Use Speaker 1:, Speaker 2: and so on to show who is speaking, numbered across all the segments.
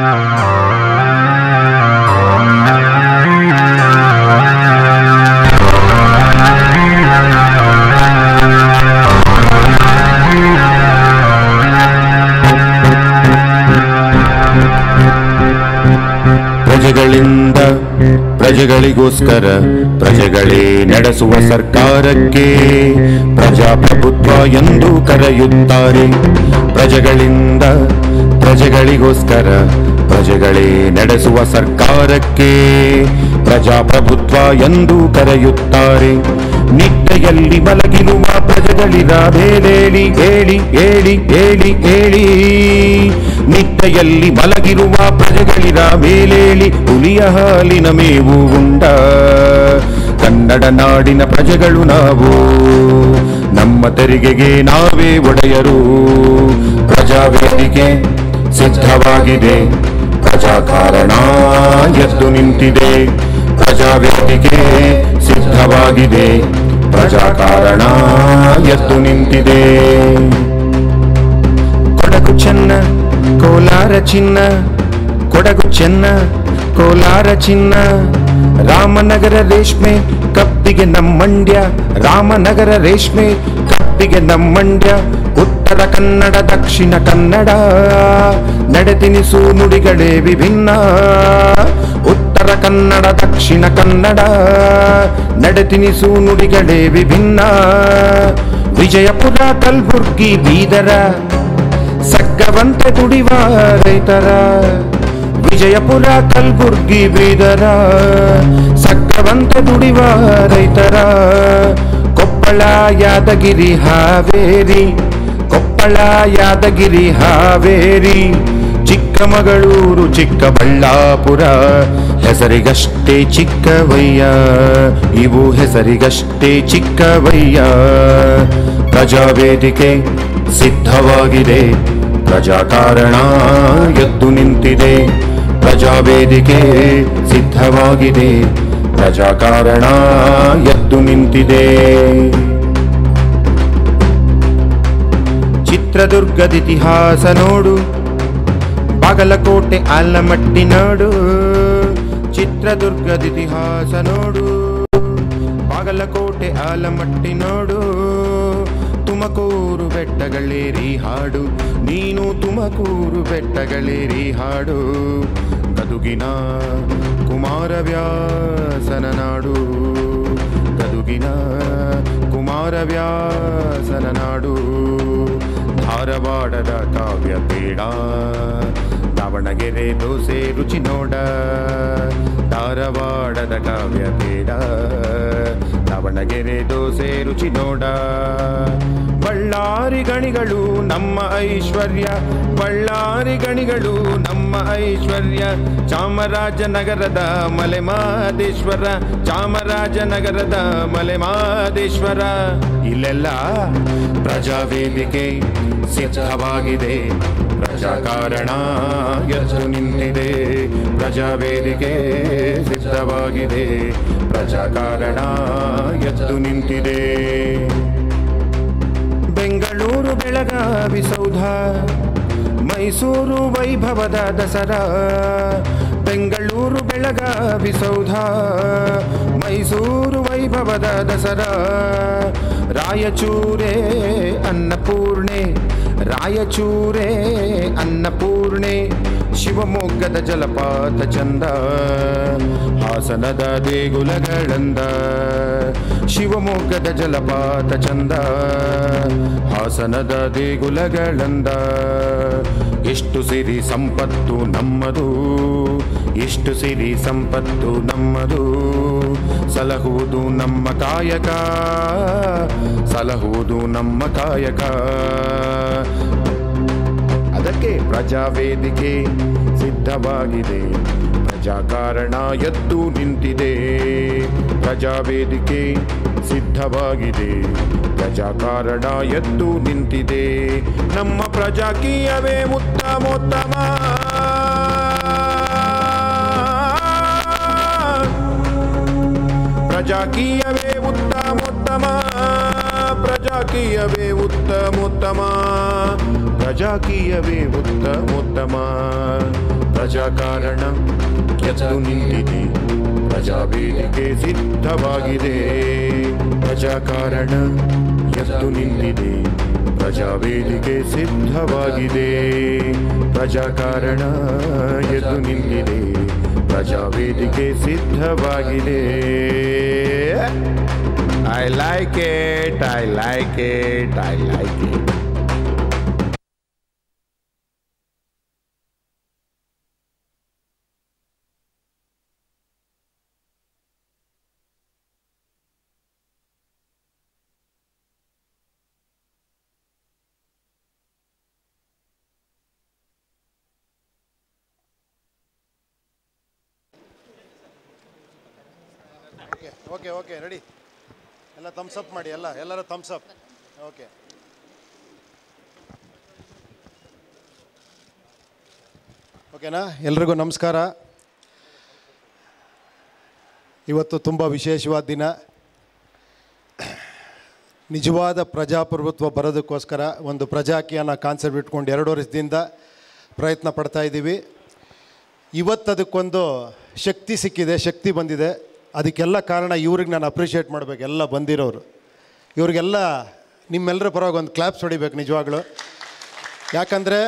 Speaker 1: ಪ್ರಜೆಗಳಿಂದ ಪ್ರಜೆಗಳಿಗೋಸ್ಕರ ಪ್ರಜೆಗಳೇ ನಡೆಸುವ ಸರ್ಕಾರಕ್ಕೆ ಪ್ರಜಾಪ್ರಭುತ್ವ ಎಂದು ಕರೆಯುತ್ತಾರೆ ಪ್ರಜೆಗಳಿಂದ ಪ್ರಜೆಗಳಿಗೋಸ್ಕರ ಪ್ರಜೆಗಳೇ ನಡೆಸುವ ಸರ್ಕಾರಕ್ಕೆ ಪ್ರಜಾಪ್ರಭುತ್ವ ಎಂದು ಕರೆಯುತ್ತಾರೆ ನಿದ್ದೆಯಲ್ಲಿ ಮಲಗಿರುವ ಪ್ರಜೆಗಳಿರ ಬೇಲೇಳಿ ಹೇಳಿ ಹೇಳಿ ಹೇಳಿ ಹೇಳಿ ನಿದ್ದೆಯಲ್ಲಿ ಮಲಗಿರುವ ಪ್ರಜೆಗಳಿರ ಮೇಲೇಳಿ ಹುಲಿಯ ಹಾಲಿನ ಮೇವು ಉಂಡ ಕನ್ನಡ ನಾಡಿನ ಪ್ರಜೆಗಳು ನಾವು ನಮ್ಮ ತೆರಿಗೆಗೆ ನಾವೇ ಒಡೆಯರು ಪ್ರಜಾವೇದಿಕೆ ಸಿದ್ಧವಾಗಿದೆ ಪ್ರಜಾಕಾರಣ ಎದ್ದು ನಿಂತಿದೆ ಪ್ರಜಾವೇದಿಕೆ ಸಿದ್ಧವಾಗಿದೆ ಪ್ರಜಾಕಾರಣ ಎದ್ದು ನಿಂತಿದೆ ಕೊಡಗು ಚೆನ್ನ ಕೋಲಾರ ಚಿನ್ನ ಕೊಡಗು ಚೆನ್ನ ಕೋಲಾರ ಚಿನ್ನ ರಾಮನಗರ ರೇಷ್ಮೆ ಕಪ್ಪಿಗೆ ನಮ್ಮಂಡ್ಯ ರಾಮನಗರ ರೇಷ್ಮೆ ಕಪ್ಪಿಗೆ ನಮ್ಮಂಡ್ಯ ಉತ್ತರ ಕನ್ನಡ ದಕ್ಷಿಣ ಕನ್ನಡ ನಡೆತಿನಿಸು ನುಡಿಗಳೇ ವಿಭಿನ್ನ ಉತ್ತರ ಕನ್ನಡ ದಕ್ಷಿಣ ಕನ್ನಡ ನಡೆತಿನಿಸು ನುಡಿಗಳೇ ವಿಭಿನ್ನ ವಿಜಯಪುರ ಕಲ್ಬುರ್ಗಿ ಬೀದರ ಸಕ್ಕವಂತೆ ದುಡಿವ ರೈತರ ವಿಜಯಪುರ ಕಲ್ಬುರ್ಗಿ ಬೀದರ ಸಕ್ಕವಂತೆ ದುಡಿವ ರೈತರ ಕೊಪ್ಪಳ ಯಾದಗಿರಿ ಹಾವೇರಿ ಕೊಪ್ಪಳ ಯಾದಗಿರಿ ಹಾವೇರಿ ಚಿಕ್ಕಮಗಳೂರು ಚಿಕ್ಕಬಳ್ಳಾಪುರ ಹೆಸರಿಗಷ್ಟೇ ಚಿಕ್ಕವಯ್ಯ ಇವು ಹೆಸರಿಗಷ್ಟೇ ಚಿಕ್ಕವಯ್ಯ ಪ್ರಜಾವೇದಿಕೆ ಸಿದ್ಧವಾಗಿದೆ ಪ್ರಜಾಕಾರಣ ಎದ್ದು ನಿಂತಿದೆ ಪ್ರಜಾವೇದಿಕೆ ಸಿದ್ಧವಾಗಿದೆ ಪ್ರಜಾಕಾರಣ ಎದ್ದು ನಿಂತಿದೆ ಚಿತ್ರದುರ್ಗದ ಇತಿಹಾಸ ನೋಡು ಬಾಗಲಕೋಟೆ ಆಲಮಟ್ಟಿ ನೋಡು ಚಿತ್ರದುರ್ಗದ ಇತಿಹಾಸ ನೋಡು ಬಾಗಲಕೋಟೆ ಆಲಮಟ್ಟಿ ನೋಡು ತುಮಕೂರು ಬೆಟ್ಟಗಳೇರಿ ಹಾಡು ನೀನು ತುಮಕೂರು ಬೆಟ್ಟಗಳೇರಿ ಹಾಡು ಗದುಗಿನ ಕುಮಾರವ್ಯಾಸನ ನಾಡು ಗದುಗಿನ ಕುಮಾರವ್ಯಾಸನ ನಾಡು ಧಾರವಾಡದ ಕಾವ್ಯ ಬೇಡ ದಾವಣಗೆರೆ ದೋಸೆ ರುಚಿ ನೋಡ ಧಾರವಾಡದ ಕಾವ್ಯ ಬೇಡ ದಾವಣಗೆರೆ ದೋಸೆ ರುಚಿ ನೋಡ ಬಳ್ಳಾರಿ ಗಣಿಗಳು ನಮ್ಮ ಐಶ್ವರ್ಯ ಬಳ್ಳಾರಿ ಗಣಿಗಳು ನಮ್ಮ ಐಶ್ವರ್ಯ ಚಾಮರಾಜನಗರದ ಮಲೆಮಾದೇಶ್ವರ ಚಾಮರಾಜನಗರದ ಮಲೆಮಾದೇಶ್ವರ ಇಲ್ಲೆಲ್ಲ ಪ್ರಜಾವೇದಿಕೆ ಸಿದ್ಧವಾಗಿದೆ ಪ್ರಜಾಕಾರಣ ಎದ್ದು ನಿಂತಿದೆ ಪ್ರಜಾವೇದಿಕೆ ಸಿದ್ಧವಾಗಿದೆ ಪ್ರಜಾಕಾರಣ ಎದ್ದು ನಿಂತಿದೆ ಬೆಂಗಳೂರು ಬೆಳಗಾವಿ ಸೌಧ ಮೈಸೂರು ವೈಭವದ ದಸರಾ ಬೆಂಗಳೂರು ಬೆಳಗಾವಿ ಸೌಧ ಮೈಸೂರು ವೈಭವದ ದಸರಾ ರಾಯಚೂರೇ ಅನ್ನಪೂರ್ಣೆ ರಾಯಚೂರೇ ಅನ್ನಪೂರ್ಣೆ ಶಿವಮೊಗ್ಗದ ಜಲಪಾತ ಚಂದ ಹಾಸನದ ದೇಗುಲಗಳಂದ ಶಿವಮೊಗ್ಗದ ಜಲಪಾತ ಚಂದ ಹಾಸನದ ದೇಗುಲಗಳಂದ ಎಷ್ಟು ಸಿರಿ ಸಂಪತ್ತು ನಮ್ಮದು ಎಷ್ಟು ಸಿರಿ ಸಂಪತ್ತು ನಮ್ಮದು ಸಲಹುವುದು ನಮ್ಮ ಕಾಯಕ ಸಲಹುವುದು ನಮ್ಮ ಕಾಯಕ ಅದಕ್ಕೆ ಪ್ರಜಾವೇದಿಕೆ ಸಿದ್ಧವಾಗಿದೆ ಪ್ರಜಾಕಾರಣ ಎದ್ದು ನಿಂತಿದೆ ಪ್ರಜಾವೇದಿಕೆ ಸಿದ್ಧವಾಗಿದೆ ಪ್ರಜಾಕಾರಣ ಎದ್ದು ನಿಂತಿದೆ ನಮ್ಮ ಪ್ರಜಾಕೀಯವೇ ಉತ್ತಮೋತ್ತಮ ಪ್ರಜಾಕೀಯವೇ ಉತ್ತಮೋತ್ತಮ ಪ್ರಜಾಕೀಯವೇ ಉತ್ತಮೋತ್ತಮ ಪ್ರಜಾಕೀಯವೇ ಉತ್ತಮೋತ್ತಮ ಪ್ರಜಾಕಾರಣ ಎದ್ದು ನಿಂತಿದೆ ಪ್ರಜಾವೇದಿಕೆ ಸಿದ್ಧವಾಗಿದೆ ಪ್ರಜಾಕಾರಣ ಎದ್ದು ನಿಂತಿದೆ ಪ್ರಜಾವೇದಿಕೆ ಸಿದ್ಧವಾಗಿದೆ ಪ್ರಜಾಕಾರಣ ಎದ್ದು ನಿಂತಿದೆ ಪ್ರಜಾವೇದಿಕೆ ಸಿದ್ಧವಾಗಿದೆ I like it I like it I like it
Speaker 2: okay okay okay ready ಎಲ್ಲ ಥಮ್ಸ್ ಅಪ್ ಮಾಡಿ ಎಲ್ಲ ಎಲ್ಲರೂ ಥಮ್ಸ್ ಅಪ್ ಓಕೆ ಓಕೆನಾ ಎಲ್ರಿಗೂ ನಮಸ್ಕಾರ ಇವತ್ತು ತುಂಬ ವಿಶೇಷವಾದ ದಿನ ನಿಜವಾದ ಪ್ರಜಾಪ್ರಭುತ್ವ ಬರೋದಕ್ಕೋಸ್ಕರ ಒಂದು ಪ್ರಜಾಕೀಯನ ಕಾನ್ಸೆಪ್ಟ್ ಇಟ್ಕೊಂಡು ಎರಡು ವರ್ಷದಿಂದ ಪ್ರಯತ್ನ ಪಡ್ತಾ ಇದ್ದೀವಿ ಇವತ್ತು ಅದಕ್ಕೊಂದು ಶಕ್ತಿ ಸಿಕ್ಕಿದೆ ಶಕ್ತಿ ಬಂದಿದೆ ಅದಕ್ಕೆಲ್ಲ ಕಾರಣ ಇವ್ರಿಗೆ ನಾನು ಅಪ್ರಿಷಿಯೇಟ್ ಮಾಡಬೇಕು ಎಲ್ಲ ಬಂದಿರೋರು ಇವ್ರಿಗೆಲ್ಲ ನಿಮ್ಮೆಲ್ಲರ ಪರವಾಗಿ ಒಂದು ಕ್ಲಾಪ್ಸ್ ಹೊಡಿಬೇಕು ನಿಜವಾಗ್ಲೂ ಯಾಕಂದರೆ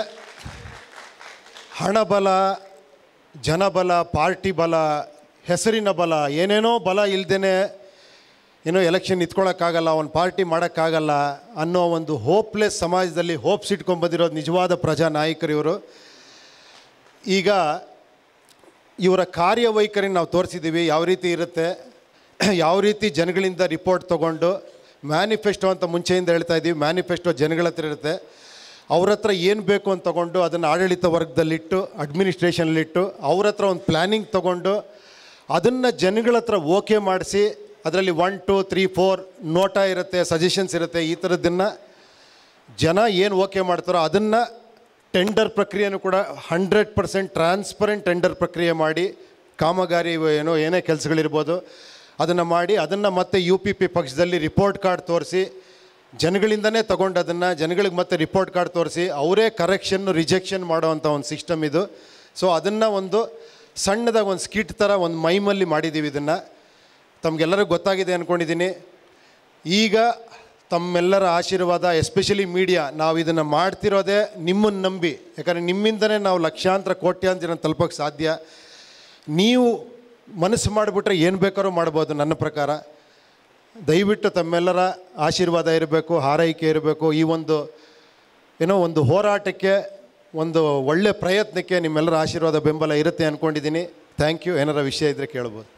Speaker 2: ಹಣಬಲ ಜನಬಲ ಪಾರ್ಟಿ ಬಲ ಹೆಸರಿನ ಬಲ ಏನೇನೋ ಬಲ ಇಲ್ದೇ ಏನೋ ಎಲೆಕ್ಷನ್ ನಿಂತ್ಕೊಳ್ಳೋಕ್ಕಾಗಲ್ಲ ಒಂದು ಪಾರ್ಟಿ ಮಾಡೋಕ್ಕಾಗಲ್ಲ ಅನ್ನೋ ಒಂದು ಹೋಪ್ಲೆಸ್ ಸಮಾಜದಲ್ಲಿ ಹೋಪ್ಸ್ ಇಟ್ಕೊಂಡು ಬಂದಿರೋದು ನಿಜವಾದ ಪ್ರಜಾ ನಾಯಕರು ಇವರು ಈಗ ಇವರ ಕಾರ್ಯವೈಖರಿ ನಾವು ತೋರಿಸಿದ್ದೀವಿ ಯಾವ ರೀತಿ ಇರುತ್ತೆ ಯಾವ ರೀತಿ ಜನಗಳಿಂದ ರಿಪೋರ್ಟ್ ತೊಗೊಂಡು ಮ್ಯಾನಿಫೆಸ್ಟೋ ಅಂತ ಮುಂಚೆಯಿಂದ ಹೇಳ್ತಾ ಇದ್ದೀವಿ ಮ್ಯಾನಿಫೆಸ್ಟೋ ಜನಗಳ ಹತ್ರ ಇರುತ್ತೆ ಅವ್ರ ಹತ್ರ ಏನು ಬೇಕು ಅಂತ ತೊಗೊಂಡು ಅದನ್ನು ಆಡಳಿತ ವರ್ಗದಲ್ಲಿಟ್ಟು ಅಡ್ಮಿನಿಸ್ಟ್ರೇಷನಲ್ಲಿಟ್ಟು ಅವ್ರ ಹತ್ರ ಒಂದು ಪ್ಲ್ಯಾನಿಂಗ್ ತೊಗೊಂಡು ಅದನ್ನು ಜನಗಳ ಹತ್ರ ಓಕೆ ಮಾಡಿಸಿ ಅದರಲ್ಲಿ one two three four NOTA ಇರುತ್ತೆ ಸಜೆಷನ್ಸ್ ಇರುತ್ತೆ ಈ ಥರದ್ದನ್ನು ಜನ ಏನು ಓಕೆ ಮಾಡ್ತಾರೋ ಅದನ್ನು ಟೆಂಡರ್ ಪ್ರಕ್ರಿಯೆನೂ ಕೂಡ ಹಂಡ್ರೆಡ್ ಪರ್ಸೆಂಟ್ ಟ್ರಾನ್ಸ್ಪರೆಂಟ್ ಟೆಂಡರ್ ಪ್ರಕ್ರಿಯೆ ಮಾಡಿ ಕಾಮಗಾರಿ ಏನೋ ಏನೇ ಕೆಲಸಗಳಿರ್ಬೋದು ಅದನ್ನು ಮಾಡಿ ಅದನ್ನು ಮತ್ತೆ ಯು ಪಿ ಪಿ ಪಕ್ಷದಲ್ಲಿ ರಿಪೋರ್ಟ್ ಕಾರ್ಡ್ ತೋರಿಸಿ ಜನಗಳಿಂದನೇ ತಗೊಂಡು ಅದನ್ನು ಜನಗಳಿಗೆ ಮತ್ತೆ ರಿಪೋರ್ಟ್ ಕಾರ್ಡ್ ತೋರಿಸಿ ಅವರೇ ಕರೆಕ್ಷನ್ನು ರಿಜೆಕ್ಷನ್ ಮಾಡೋವಂಥ ಒಂದು ಸಿಸ್ಟಮ್ ಇದು ಸೊ ಅದನ್ನು ಒಂದು ಸಣ್ಣದಾಗಿ ಒಂದು ಸ್ಕಿಟ್ ಥರ ಒಂದು ಮೈಮಲ್ಲಿ ಮಾಡಿದ್ದೀವಿ ಇದನ್ನು ತಮಗೆಲ್ಲರಿಗೂ ಗೊತ್ತಾಗಿದೆ ಅಂದ್ಕೊಂಡಿದ್ದೀನಿ ಈಗ ತಮ್ಮೆಲ್ಲರ ಆಶೀರ್ವಾದ ಎಸ್ಪೆಷಲಿ ಮೀಡಿಯಾ ನಾವು ಇದನ್ನು ಮಾಡ್ತಿರೋದೇ ನಿಮ್ಮನ್ನು ನಂಬಿ ಯಾಕಂದರೆ ನಿಮ್ಮಿಂದನೇ ನಾವು ಲಕ್ಷಾಂತರ ಕೋಟ್ಯಾಂತರ ಜನ ತಲುಪೋಕ್ಕೆ ಸಾಧ್ಯ ನೀವು ಮನಸ್ಸು ಮಾಡಿಬಿಟ್ರೆ ಏನು ಬೇಕಾದ್ರೂ ಮಾಡ್ಬೋದು ನನ್ನ ಪ್ರಕಾರ ದಯವಿಟ್ಟು ತಮ್ಮೆಲ್ಲರ ಆಶೀರ್ವಾದ ಇರಬೇಕು ಹಾರೈಕೆ ಇರಬೇಕು ಈ ಒಂದು ಏನೋ ಒಂದು ಹೋರಾಟಕ್ಕೆ ಒಂದು ಒಳ್ಳೆಯ ಪ್ರಯತ್ನಕ್ಕೆ ನಿಮ್ಮೆಲ್ಲರ ಆಶೀರ್ವಾದ ಬೆಂಬಲ ಇರುತ್ತೆ ಅಂದ್ಕೊಂಡಿದ್ದೀನಿ ಥ್ಯಾಂಕ್ ಯು ಏನಾರ ವಿಷಯ ಇದ್ದರೆ ಕೇಳ್ಬೋದು